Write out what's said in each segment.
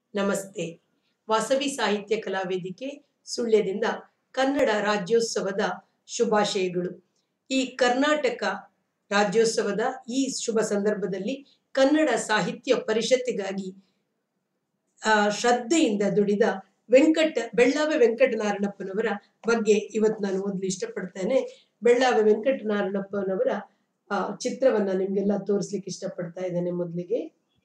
ನಮಸ್ತೆ ವಾಸವಿ ಸಾಹಿತ್ಯ ಕಲಾ ವೇದಿಕೆ ಸುಳ್ಯದಿಂದ ಕನ್ನಡ ರಾಜ್ಯೋತ್ಸವದ ಶುಭಾಶಯಗಳು ಈ ಕರ್ನಾಟಕ ರಾಜ್ಯೋತ್ಸವದ ಈ ಶುಭ ಸಂದರ್ಭದಲ್ಲಿ ಕನ್ನಡ ಸಾಹಿತ್ಯ ಪರಿಷತ್ತಿಗಾಗಿ ಆ, ಶ್ರದ್ಧೆಯಿಂದ ದುಡಿದ ವೆಂಕಟ ಬೆಳ್ಳಾವೆ ವೆಂಕಟನಾರಾಯಣಪ್ಪನವರ ಬಗ್ಗೆ ಇವತ್ತು ನಾನು ಓದಲು ಇಷ್ಟಪಡ್ತೇನೆ ಬೆಳ್ಳಾವೆ ವೆಂಕಟನಾರಾಯಣಪ್ಪನವರ ಆ, ಚಿತ್ರವನ್ನ ನಿಮ್ಗೆಲ್ಲ ತೋರಿಸ್ಲಿಕ್ಕೆ ಇಷ್ಟಪಡ್ತಾ ಇದ್ದೇನೆ ಮೊದಲಿಗೆ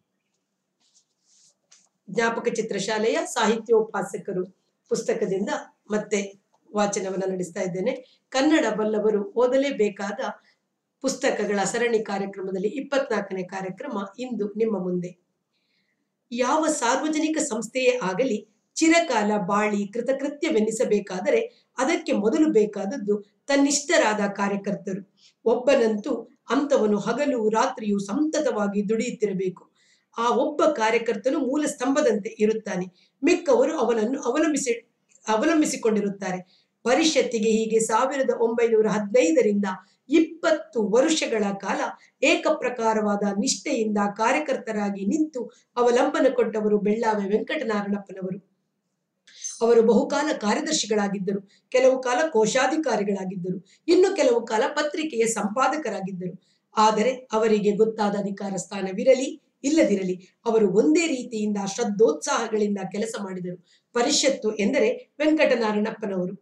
ಜ್ಞಾಪಕ ಚಿತ್ರಶಾಲೆಯ ಸಾಹಿತ್ಯೋಪಾಸಕರು ಪುಸ್ತಕದಿಂದ ಮತ್ತೆ ವಾಚನವನ್ನ ನಡೆಸ್ತಾ ಇದ್ದೇನೆ ಕನ್ನಡ ಬಲ್ಲವರು ಓದಲೇಬೇಕಾದ ಪುಸ್ತಕಗಳ ಸರಣಿ ಕಾರ್ಯಕ್ರಮದಲ್ಲಿ ಇಪ್ಪತ್ನಾಲ್ಕನೇ ಕಾರ್ಯಕ್ರಮ ಇಂದು ನಿಮ್ಮ ಮುಂದೆ ಯಾವ ಸಾರ್ವಜನಿಕ ಸಂಸ್ಥೆಯೇ ಆಗಲಿ ಚಿರಕಾಲ ಬಾಳಿ ಕೃತಕೃತ್ಯವೆನ್ನಿಸಬೇಕಾದರೆ ಅದಕ್ಕೆ ಮೊದಲು ಬೇಕಾದದ್ದು ತನ್ನಿಷ್ಟರಾದ ಕಾರ್ಯಕರ್ತರು ಒಬ್ಬನಂತೂ ಅಂಥವನು ಹಗಲು ರಾತ್ರಿಯು ಸಂತತವಾಗಿ ದುಡಿಯುತ್ತಿರಬೇಕು ಆ ಒಬ್ಬ ಕಾರ್ಯಕರ್ತನು ಮೂಲ ಸ್ತಂಭದಂತೆ ಇರುತ್ತಾನೆ ಮಿಕ್ಕವರು ಅವನನ್ನು ಅವಲಂಬಿಸಿ ಅವಲಂಬಿಸಿಕೊಂಡಿರುತ್ತಾರೆ ಪರಿಷತ್ತಿಗೆ ಹೀಗೆ ಸಾವಿರದ ಒಂಬೈನೂರ ಹದಿನೈದರಿಂದ ಇಪ್ಪತ್ತು ವರುಷಗಳ ಕಾಲ ಏಕಪ್ರಕಾರವಾದ ನಿಷ್ಠೆಯಿಂದ ಕಾರ್ಯಕರ್ತರಾಗಿ ನಿಂತು ಅವಲಂಬನೆ ಕೊಟ್ಟವರು ಬೆಳ್ಳಾವೆ ವೆಂಕಟನಾರಾಯಣಪ್ಪನವರು ಅವರು ಬಹುಕಾಲ ಕಾರ್ಯದರ್ಶಿಗಳಾಗಿದ್ದರು ಕೆಲವು ಕಾಲ ಕೋಶಾಧಿಕಾರಿಗಳಾಗಿದ್ದರು ಇನ್ನು ಕೆಲವು ಕಾಲ ಪತ್ರಿಕೆಯ ಸಂಪಾದಕರಾಗಿದ್ದರು ಆದರೆ ಅವರಿಗೆ ಗೊತ್ತಾದ ಅಧಿಕಾರ ಸ್ಥಾನವಿರಲಿ ಇಲ್ಲದಿರಲಿ ಅವರು ಒಂದೇ ರೀತಿಯಿಂದ ಶ್ರದ್ಧೋತ್ಸಾಹಗಳಿಂದ ಕೆಲಸ ಮಾಡಿದರು ಪರಿಷತ್ತು ಎಂದರೆ ವೆಂಕಟನಾರಾಯಣಪ್ಪನವರು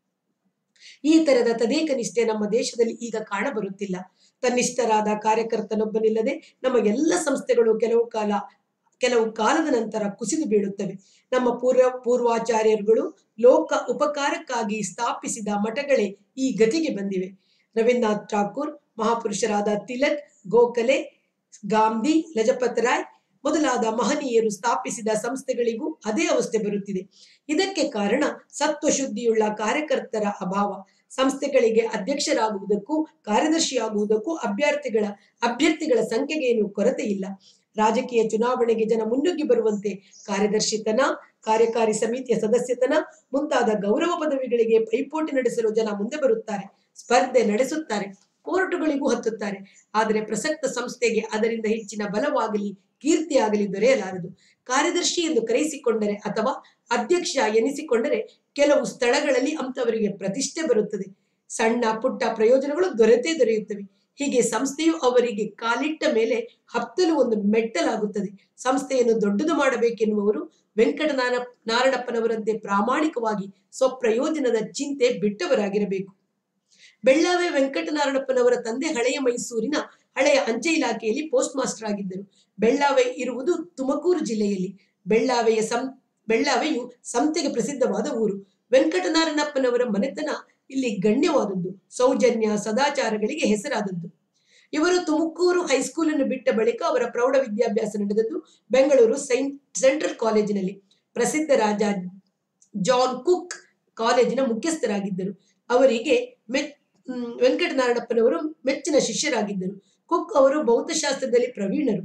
ಈ ತರದ ತದೇಕ ನಿಷ್ಠೆ ನಮ್ಮ ದೇಶದಲ್ಲಿ ಈಗ ಕಾಣಬರುತ್ತಿಲ್ಲ ತನ್ನಿಷ್ಠರಾದ ಕಾರ್ಯಕರ್ತನೊಬ್ಬನಿಲ್ಲದೆ ನಮ್ಮ ಎಲ್ಲ ಸಂಸ್ಥೆಗಳು ಕೆಲವು ಕಾಲ ಕೆಲವು ಕಾಲದ ನಂತರ ಕುಸಿದು ಬೀಳುತ್ತವೆ ನಮ್ಮ ಪೂರ್ವ ಪೂರ್ವಾಚಾರ್ಯರುಗಳು ಲೋಕ ಉಪಕಾರಕ್ಕಾಗಿ ಸ್ಥಾಪಿಸಿದ ಮಠಗಳೇ ಈ ಗತಿಗೆ ಬಂದಿವೆ ರವೀಂದ್ರನಾಥ್ ಠಾಕೂರ್ ಮಹಾಪುರುಷರಾದ ತಿಲಕ್ ಗೋಖಲೆ ಗಾಂಧಿ ಲಜಪತ್ ರಾಯ್ ಮೊದಲಾದ ಮಹನೀಯರು ಸ್ಥಾಪಿಸಿದ ಸಂಸ್ಥೆಗಳಿಗೂ ಅದೇ ಅವಸ್ಥೆ ಬರುತ್ತಿದೆ ಇದಕ್ಕೆ ಕಾರಣ ಸತ್ವಶುದ್ಧಿಯುಳ್ಳ ಕಾರ್ಯಕರ್ತರ ಅಭಾವ ಸಂಸ್ಥೆಗಳಿಗೆ ಅಧ್ಯಕ್ಷರಾಗುವುದಕ್ಕೂ ಕಾರ್ಯದರ್ಶಿಯಾಗುವುದಕ್ಕೂ ಅಭ್ಯರ್ಥಿಗಳ ಅಭ್ಯರ್ಥಿಗಳ ಸಂಖ್ಯೆಗೆ ಏನು ಕೊರತೆ ಇಲ್ಲ ರಾಜಕೀಯ ಚುನಾವಣೆಗೆ ಜನ ಮುನ್ನುಗ್ಗಿ ಬರುವಂತೆ ಕಾರ್ಯದರ್ಶಿತನ ಕಾರ್ಯಕಾರಿ ಸಮಿತಿಯ ಸದಸ್ಯತನ ಮುಂತಾದ ಗೌರವ ಪದವಿಗಳಿಗೆ ಪೈಪೋಟಿ ನಡೆಸಲು ಜನ ಮುಂದೆ ಬರುತ್ತಾರೆ ಸ್ಪರ್ಧೆ ನಡೆಸುತ್ತಾರೆ ಕೋರ್ಟುಗಳಿಗೂ ಹತ್ತುತ್ತಾರೆ ಆದರೆ ಪ್ರಸಕ್ತ ಸಂಸ್ಥೆಗೆ ಅದರಿಂದ ಹೆಚ್ಚಿನ ಬಲವಾಗಲಿ ಕೀರ್ತಿಯಾಗಲಿ ದೊರೆಯಲಾರದು ಕಾರ್ಯದರ್ಶಿ ಎಂದು ಕರೆಯಿಸಿಕೊಂಡರೆ ಅಥವಾ ಅಧ್ಯಕ್ಷ ಎನಿಸಿಕೊಂಡರೆ ಕೆಲವು ಸ್ಥಳಗಳಲ್ಲಿ ಅಂಥವರಿಗೆ ಪ್ರತಿಷ್ಠೆ ಬರುತ್ತದೆ ಸಣ್ಣ ಪುಟ್ಟ ಪ್ರಯೋಜನಗಳು ದೊರೆತೇ ದೊರೆಯುತ್ತವೆ ಹೀಗೆ ಸಂಸ್ಥೆಯು ಅವರಿಗೆ ಕಾಲಿಟ್ಟ ಮೇಲೆ ಹತ್ತಲು ಒಂದು ಮೆಟ್ಟಲಾಗುತ್ತದೆ ಸಂಸ್ಥೆಯನ್ನು ದೊಡ್ಡದು ಮಾಡಬೇಕೆನ್ನುವವರು ವೆಂಕಟನಾರ ನಾರಾಯಣಪ್ಪನವರಂತೆ ಪ್ರಾಮಾಣಿಕವಾಗಿ ಸ್ವಪ್ರಯೋಜನದ ಚಿಂತೆ ಬಿಟ್ಟವರಾಗಿರಬೇಕು ಬೆಳ್ಳಾವೆ ವೆಂಕಟನಾರಾಯಣಪ್ಪನವರ ತಂದೆ ಹಳೆಯ ಮೈಸೂರಿನ ಹಳೆಯ ಅಂಚೆ ಇಲಾಖೆಯಲ್ಲಿ ಪೋಸ್ಟ್ ಮಾಸ್ಟರ್ ಆಗಿದ್ದರು ಬೆಳ್ಳಾವೆ ಇರುವುದು ತುಮಕೂರು ಜಿಲ್ಲೆಯಲ್ಲಿ ಬೆಳ್ಳಾವೆಯ ಸಂ ಬೆಳ್ಳಾವೆಯು ಸಂತೆಗೆ ಪ್ರಸಿದ್ಧವಾದ ಊರು ವೆಂಕಟನಾರಾಯಣಪ್ಪನವರ ಮನೆತನ ಇಲ್ಲಿ ಗಣ್ಯವಾದದ್ದು ಸೌಜನ್ಯ ಸದಾಚಾರಗಳಿಗೆ ಹೆಸರಾದದ್ದು ಇವರು ತುಮಕೂರು ಹೈಸ್ಕೂಲನ್ನು ಬಿಟ್ಟ ಬಳಿಕ ಅವರ ಪ್ರೌಢ ವಿದ್ಯಾಭ್ಯಾಸ ನಡೆದದ್ದು ಬೆಂಗಳೂರು ಸೈಂಟ್ ಸೆಂಟ್ರಲ್ ಕಾಲೇಜಿನಲ್ಲಿ ಪ್ರಸಿದ್ಧ ರಾಜ ಜಾನ್ ಕುಕ್ ಕಾಲೇಜಿನ ಮುಖ್ಯಸ್ಥರಾಗಿದ್ದರು ಅವರಿಗೆ ಮೆಚ್ ಮ್, ವೆಂಕಟನಾರಾಯಣಪ್ಪನವರು ಮೆಚ್ಚಿನ ಶಿಷ್ಯರಾಗಿದ್ದರು ಕುಕ್ ಅವರು ಭೌತಶಾಸ್ತ್ರದಲ್ಲಿ ಪ್ರವೀಣರು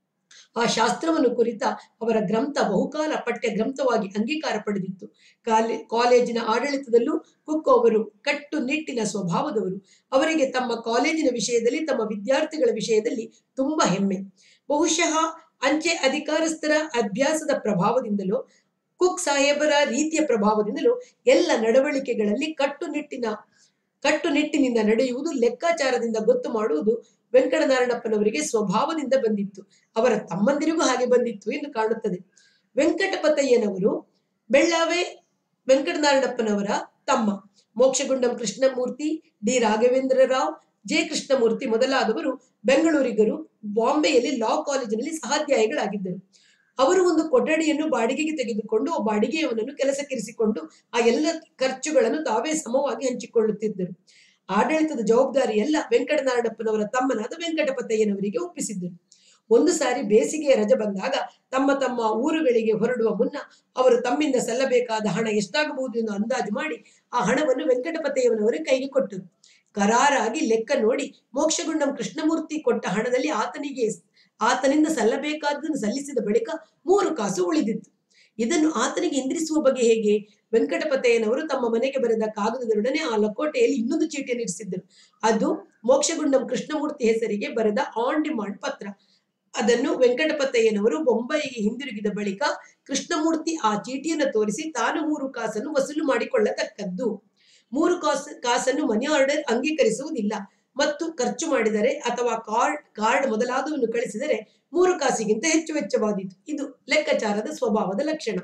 ಆ ಶಾಸ್ತ್ರವನ್ನು ಕುರಿತ ಅವರ ಗ್ರಂಥ ಬಹುಕಾಲ ಪಠ್ಯ ಗ್ರಂಥವಾಗಿ ಅಂಗೀಕಾರ ಪಡೆದಿತ್ತು ಕಾಲೇ ಕಾಲೇಜಿನ ಆಡಳಿತದಲ್ಲೂ ಕುಕ್ ಅವರು ಕಟ್ಟುನಿಟ್ಟಿನ ಸ್ವಭಾವದವರು ಅವರಿಗೆ ತಮ್ಮ ಕಾಲೇಜಿನ ವಿಷಯದಲ್ಲಿ ತಮ್ಮ ವಿದ್ಯಾರ್ಥಿಗಳ ವಿಷಯದಲ್ಲಿ ತುಂಬಾ ಹೆಮ್ಮೆ ಬಹುಶಃ ಅಂಚೆ ಅಧಿಕಾರಸ್ಥರ ಅಭ್ಯಾಸದ ಪ್ರಭಾವದಿಂದಲೋ ಕುಕ್ ಸಾಹೇಬರ ರೀತಿಯ ಪ್ರಭಾವದಿಂದಲೂ ಎಲ್ಲ ನಡವಳಿಕೆಗಳಲ್ಲಿ ಕಟ್ಟುನಿಟ್ಟಿನ ಕಟ್ಟುನಿಟ್ಟಿನಿಂದ ನಡೆಯುವುದು ಲೆಕ್ಕಾಚಾರದಿಂದ ಗೊತ್ತು ಮಾಡುವುದು ವೆಂಕಟನಾರಾಯಣಪ್ಪನವರಿಗೆ ಸ್ವಭಾವದಿಂದ ಬಂದಿತ್ತು ಅವರ ತಮ್ಮಂದಿರಿಗೂ ಹಾಗೆ ಬಂದಿತ್ತು ಎಂದು ಕಾಣುತ್ತದೆ ವೆಂಕಟಪತಯ್ಯನವರು ಬೆಳ್ಳಾವೆ ವೆಂಕಟನಾರಾಯಣಪ್ಪನವರ ತಮ್ಮ ಮೋಕ್ಷಗುಂಡಂ ಕೃಷ್ಣಮೂರ್ತಿ ಡಿ ರಾಘವೇಂದ್ರ ರಾವ್ ಜೆ ಕೃಷ್ಣಮೂರ್ತಿ ಮೊದಲಾದವರು ಬೆಂಗಳೂರಿಗರು ಬಾಂಬೆಯಲ್ಲಿ ಲಾ ಕಾಲೇಜಿನಲ್ಲಿ ಸಹಾಧ್ಯಾಯಿಗಳಾಗಿದ್ದರು ಅವರು ಒಂದು ಕೊಠಡಿಯನ್ನು ಬಾಡಿಗೆಗೆ ತೆಗೆದುಕೊಂಡು ಒಬ್ಬ ಅಡಿಗೆಯವನನ್ನು ಕೆಲಸಕ್ಕಿರಿಸಿಕೊಂಡು ಆ ಎಲ್ಲ ಖರ್ಚುಗಳನ್ನು ತಾವೇ ಸಮವಾಗಿ ಹಂಚಿಕೊಳ್ಳುತ್ತಿದ್ದರು ಆಡಳಿತದ ಜವಾಬ್ದಾರಿ ಎಲ್ಲ ವೆಂಕಟನಾರಾಯಣಪ್ಪನವರ ತಮ್ಮನಾದ ವೆಂಕಟಪತಯ್ಯನವರಿಗೆ ಒಪ್ಪಿಸಿದ್ದರು ಒಂದು ಸಾರಿ ಬೇಸಿಗೆಯ ರಜೆ ಬಂದಾಗ ತಮ್ಮ ತಮ್ಮ ಊರುಗಳಿಗೆ ಹೊರಡುವ ಮುನ್ನ ಅವರು ತಮ್ಮಿಂದ ಸಲ್ಲಬೇಕಾದ ಹಣ ಎಷ್ಟಾಗಬಹುದು ಎಂದು ಅಂದಾಜು ಮಾಡಿ ಆ ಹಣವನ್ನು ವೆಂಕಟಪತಯ್ಯನವರ ಕೈಗೆ ಕೊಟ್ಟರು ಕರಾರಾಗಿ ಲೆಕ್ಕ ನೋಡಿ ಮೋಕ್ಷಗುಂಡಂ ಕೃಷ್ಣಮೂರ್ತಿ ಕೊಟ್ಟ ಹಣದಲ್ಲಿ ಆತನಿಗೆ ಆತನಿಂದ ಸಲ್ಲಬೇಕಾದನ್ನು ಸಲ್ಲಿಸಿದ ಬಳಿಕ ಮೂರು ಕಾಸು ಉಳಿದಿತ್ತು ಇದನ್ನು ಆತನಿಗೆ ಇಂದ್ರಿಸುವ ಬಗೆ ಹೇಗೆ ವೆಂಕಟಪತಯ್ಯನವರು ತಮ್ಮ ಮನೆಗೆ ಬರೆದ ಕಾಗದದೊಡನೆ ಆ ಲಕೋಟೆಯಲ್ಲಿ ಇನ್ನೊಂದು ಚೀಟಿಯನ್ನು ಇರಿಸಿದ್ದರು ಅದು ಮೋಕ್ಷಗುಂಡಂ ಕೃಷ್ಣಮೂರ್ತಿ ಹೆಸರಿಗೆ ಬರೆದ ಆನ್ ಡಿಮಾಂಡ್ ಪತ್ರ ಅದನ್ನು ವೆಂಕಟಪತಯ್ಯನವರು ಬೊಂಬೈಗೆ ಹಿಂದಿರುಗಿದ ಬಳಿಕ ಕೃಷ್ಣಮೂರ್ತಿ ಆ ಚೀಟಿಯನ್ನು ತೋರಿಸಿ ತಾನು ಮೂರು ಕಾಸನ್ನು ವಸೂಲು ಮಾಡಿಕೊಳ್ಳತಕ್ಕದ್ದು ಮೂರು ಕಾಸು ಕಾಸನ್ನು ಮನಿ ಆರ್ಡರ್ ಅಂಗೀಕರಿಸುವುದಿಲ್ಲ ಮತ್ತು ಖರ್ಚು ಮಾಡಿದರೆ ಅಥವಾ ಕಾರ್ಡ್ ಕಾರ್ಡ್ ಮೊದಲಾದವನ್ನು ಕಳಿಸಿದರೆ ಮೂರು ಕಾಸಿಗಿಂತ ಹೆಚ್ಚು ವೆಚ್ಚವಾದೀತು ಇದು ಲೆಕ್ಕಾಚಾರದ ಸ್ವಭಾವದ ಲಕ್ಷಣ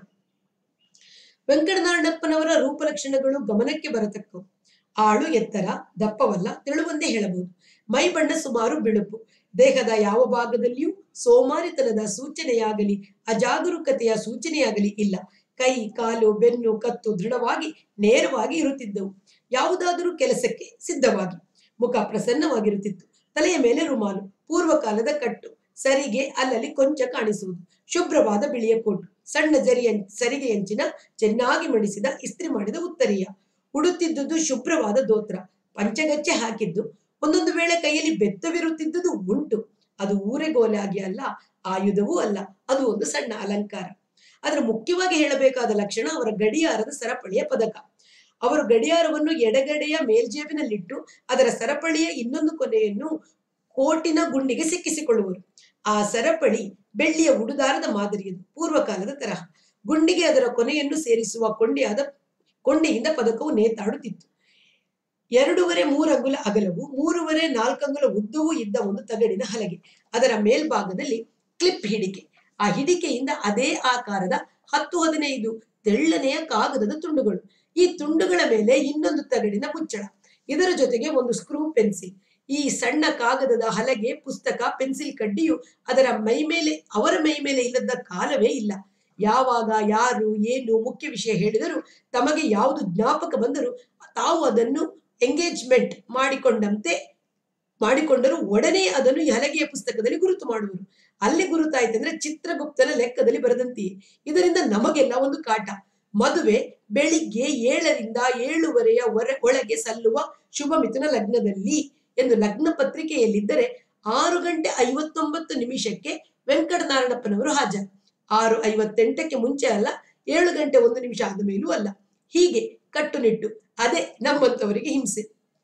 ವೆಂಕಟನಾರಾಯಣಪ್ಪನವರ ರೂಪಲಕ್ಷಣಗಳು ಗಮನಕ್ಕೆ ಬರತಕ್ಕವು ಆಳು ಎತ್ತರ ದಪ್ಪವಲ್ಲ ತೆಳುವಂದೇ ಹೇಳಬಹುದು ಮೈ ಬಣ್ಣ ಸುಮಾರು ಬಿಳುಪು ದೇಹದ ಯಾವ ಭಾಗದಲ್ಲಿಯೂ ಸೋಮಾರಿತನದ ಸೂಚನೆಯಾಗಲಿ ಅಜಾಗರೂಕತೆಯ ಸೂಚನೆಯಾಗಲಿ ಇಲ್ಲ ಕೈ ಕಾಲು ಬೆನ್ನು ಕತ್ತು ದೃಢವಾಗಿ ನೇರವಾಗಿ ಇರುತ್ತಿದ್ದವು ಯಾವುದಾದರೂ ಕೆಲಸಕ್ಕೆ ಸಿದ್ಧವಾಗಿ ಮುಖ ಪ್ರಸನ್ನವಾಗಿರುತ್ತಿತ್ತು ತಲೆಯ ಮೇಲೆ ರುಮಾಲು ಪೂರ್ವಕಾಲದ ಕಟ್ಟು ಸರಿಗೆ ಅಲ್ಲಲ್ಲಿ ಕೊಂಚ ಕಾಣಿಸುವುದು ಶುಭ್ರವಾದ ಬಿಳಿಯ ಕೋಟು ಸಣ್ಣ ಜರಿಯ ಸರಿಗೆ ಅಂಚಿನ ಚೆನ್ನಾಗಿ ಮಡಿಸಿದ ಇಸ್ತ್ರಿ ಮಾಡಿದ ಉತ್ತರೀಯ ಉಡುತ್ತಿದ್ದುದು ಶುಭ್ರವಾದ ದೋತ್ರ ಪಂಚಗಚ್ಚೆ ಹಾಕಿದ್ದು ಒಂದೊಂದು ವೇಳೆ ಕೈಯಲ್ಲಿ ಬೆತ್ತವಿರುತ್ತಿದ್ದುದು ಉಂಟು ಅದು ಊರೆಗೋಲಾಗಿ ಅಲ್ಲ ಆಯುಧವೂ ಅಲ್ಲ ಅದು ಒಂದು ಸಣ್ಣ ಅಲಂಕಾರ ಆದ್ರೆ ಮುಖ್ಯವಾಗಿ ಹೇಳಬೇಕಾದ ಲಕ್ಷಣ ಅವರ ಗಡಿಯಾರದ ಸರಪಳಿಯ ಪದಕ ಅವರು ಗಡಿಯಾರವನ್ನು ಎಡಗಡೆಯ ಮೇಲ್ಜೇಬಿನಲ್ಲಿಟ್ಟು ಅದರ ಸರಪಳಿಯ ಇನ್ನೊಂದು ಕೊನೆಯನ್ನು ಕೋಟಿನ ಗುಂಡಿಗೆ ಸಿಕ್ಕಿಸಿಕೊಳ್ಳುವರು ಆ ಸರಪಳಿ ಬೆಳ್ಳಿಯ ಉಡುದಾರದ ಮಾದರಿಯದು ಪೂರ್ವಕಾಲದ ತರಹ ಗುಂಡಿಗೆ ಅದರ ಕೊನೆಯನ್ನು ಸೇರಿಸುವ ಕೊಂಡಿಯಾದ ಕೊಂಡಿಯಿಂದ ಪದಕವು ನೇತಾಡುತ್ತಿತ್ತು ಎರಡೂವರೆ ಮೂರು ಅಂಗುಲ ಅಗಲವು ಮೂರುವರೆ ನಾಲ್ಕಂಗುಲ ಉದ್ದವೂ ಇದ್ದ ಒಂದು ತಗಡಿನ ಹಲಗೆ ಅದರ ಮೇಲ್ಭಾಗದಲ್ಲಿ ಕ್ಲಿಪ್ ಹಿಡಿಕೆ ಆ ಹಿಡಿಕೆಯಿಂದ ಅದೇ ಆಕಾರದ ಹತ್ತು ಹದಿನೈದು ತೆಳ್ಳನೆಯ ಕಾಗದದ ತುಂಡುಗಳು ಈ ತುಂಡುಗಳ ಮೇಲೆ ಇನ್ನೊಂದು ತಗಡಿನ ಮುಚ್ಚಳ ಇದರ ಜೊತೆಗೆ ಒಂದು ಸ್ಕ್ರೂ ಪೆನ್ಸಿಲ್ ಈ ಸಣ್ಣ ಕಾಗದದ ಹಲಗೆ ಪುಸ್ತಕ ಪೆನ್ಸಿಲ್ ಕಡ್ಡಿಯು ಅದರ ಮೈ ಮೇಲೆ ಅವರ ಮೈ ಮೇಲೆ ಇಲ್ಲದ ಕಾಲವೇ ಇಲ್ಲ ಯಾವಾಗ ಯಾರು ಏನು ಮುಖ್ಯ ವಿಷಯ ಹೇಳಿದರೂ ತಮಗೆ ಯಾವುದು ಜ್ಞಾಪಕ ಬಂದರೂ ತಾವು ಅದನ್ನು ಎಂಗೇಜ್ಮೆಂಟ್ ಮಾಡಿಕೊಂಡಂತೆ ಮಾಡಿಕೊಂಡರೂ ಒಡನೆ ಅದನ್ನು ಈ ಹಲಗೆಯ ಪುಸ್ತಕದಲ್ಲಿ ಗುರುತು ಮಾಡುವರು ಅಲ್ಲಿ ಗುರುತಾಯ್ತಂದ್ರೆ ಚಿತ್ರಗುಪ್ತನ ಲೆಕ್ಕದಲ್ಲಿ ಬರದಂತೆಯೇ ಇದರಿಂದ ನಮಗೆಲ್ಲ ಒಂದು ಕಾಟ ಮದುವೆ ಬೆಳಿಗ್ಗೆ ಏಳರಿಂದ ಏಳುವರೆಯ ಹೊರ ಒಳಗೆ ಸಲ್ಲುವ ಶುಭ ಮಿಥುನ ಲಗ್ನದಲ್ಲಿ ಎಂದು ಲಗ್ನ ಪತ್ರಿಕೆಯಲ್ಲಿದ್ದರೆ ಆರು ಗಂಟೆ ಐವತ್ತೊಂಬತ್ತು ನಿಮಿಷಕ್ಕೆ ವೆಂಕಟನಾರಾಯಣಪ್ಪನವರು ಹಾಜರು ಆರು ಐವತ್ತೆಂಟಕ್ಕೆ ಮುಂಚೆ ಅಲ್ಲ ಏಳು ಗಂಟೆ ಒಂದು ನಿಮಿಷ ಆದ ಮೇಲೂ ಅಲ್ಲ ಹೀಗೆ ಕಟ್ಟುನಿಟ್ಟು ಅದೇ ನಮ್ಮಂತವರಿಗೆ ಹಿಂಸೆ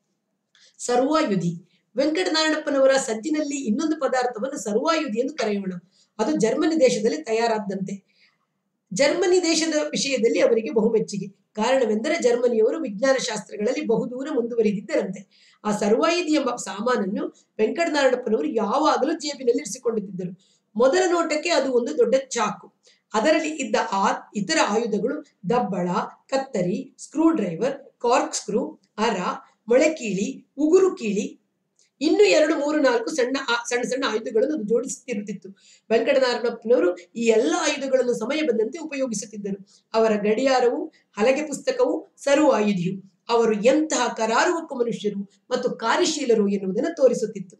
ಸರ್ವಾಯುಧಿ ವೆಂಕಟನಾರಾಯಣಪ್ಪನವರ ಸಜ್ಜಿನಲ್ಲಿ ಇನ್ನೊಂದು ಪದಾರ್ಥವನ್ನು ಸರ್ವಾಯುಧಿ ಎಂದು ಕರೆಯೋಣ ಅದು ಜರ್ಮನಿ ದೇಶದಲ್ಲಿ ತಯಾರಾದಂತೆ ಜರ್ಮನಿ ದೇಶದ ವಿಷಯದಲ್ಲಿ ಅವರಿಗೆ ಬಹುಮೆಚ್ಚುಗೆ ಕಾರಣವೆಂದರೆ ಜರ್ಮನಿಯವರು ವಿಜ್ಞಾನ ಶಾಸ್ತ್ರಗಳಲ್ಲಿ ಬಹುದೂರ ಮುಂದುವರಿದಿದ್ದರಂತೆ ಆ ಸರ್ವಾಯುಧಿ ಎಂಬ ಸಾಮಾನನ್ನು ವೆಂಕಟನಾರಾಯಣಪ್ಪನವರು ಯಾವಾಗಲೂ ಜೇಬಿನಲ್ಲಿ ಇರಿಸಿಕೊಳ್ಳುತ್ತಿದ್ದರು ಮೊದಲ ನೋಟಕ್ಕೆ ಅದು ಒಂದು ದೊಡ್ಡ ಚಾಕು ಅದರಲ್ಲಿ ಇದ್ದ ಆ ಇತರ ಆಯುಧಗಳು ದಬ್ಬಳ ಕತ್ತರಿ ಸ್ಕ್ರೂ ಡ್ರೈವರ್ ಕಾರ್ಕ್ ಸ್ಕ್ರೂ ಅರ ಮೊಳೆಕೀಳಿ ಉಗುರು ಕೀಳಿ ಇನ್ನು ಎರಡು ಮೂರು ನಾಲ್ಕು ಸಣ್ಣ ಆ- ಸಣ್ಣ ಸಣ್ಣ ಆಯುಧಗಳನ್ನು ಅದು ಜೋಡಿಸುತ್ತಿರುತ್ತಿತ್ತು ವೆಂಕಟನಾರಾಯಣಪ್ಪನವರು ಈ ಎಲ್ಲ ಆಯುಧಗಳನ್ನು ಸಮಯ ಬಂದಂತೆ ಉಪಯೋಗಿಸುತ್ತಿದ್ದರು ಅವರ ಗಡಿಯಾರವು ಹಲಗೆ ಪುಸ್ತಕವು ಸರ್ವ ಆಯುಧಿಯು ಅವರು ಎಂತಹ ಕರಾರುವಕ್ಕು ಮನುಷ್ಯರು ಮತ್ತು ಕಾರ್ಯಶೀಲರು ಎನ್ನುವುದನ್ನು ತೋರಿಸುತ್ತಿತ್ತು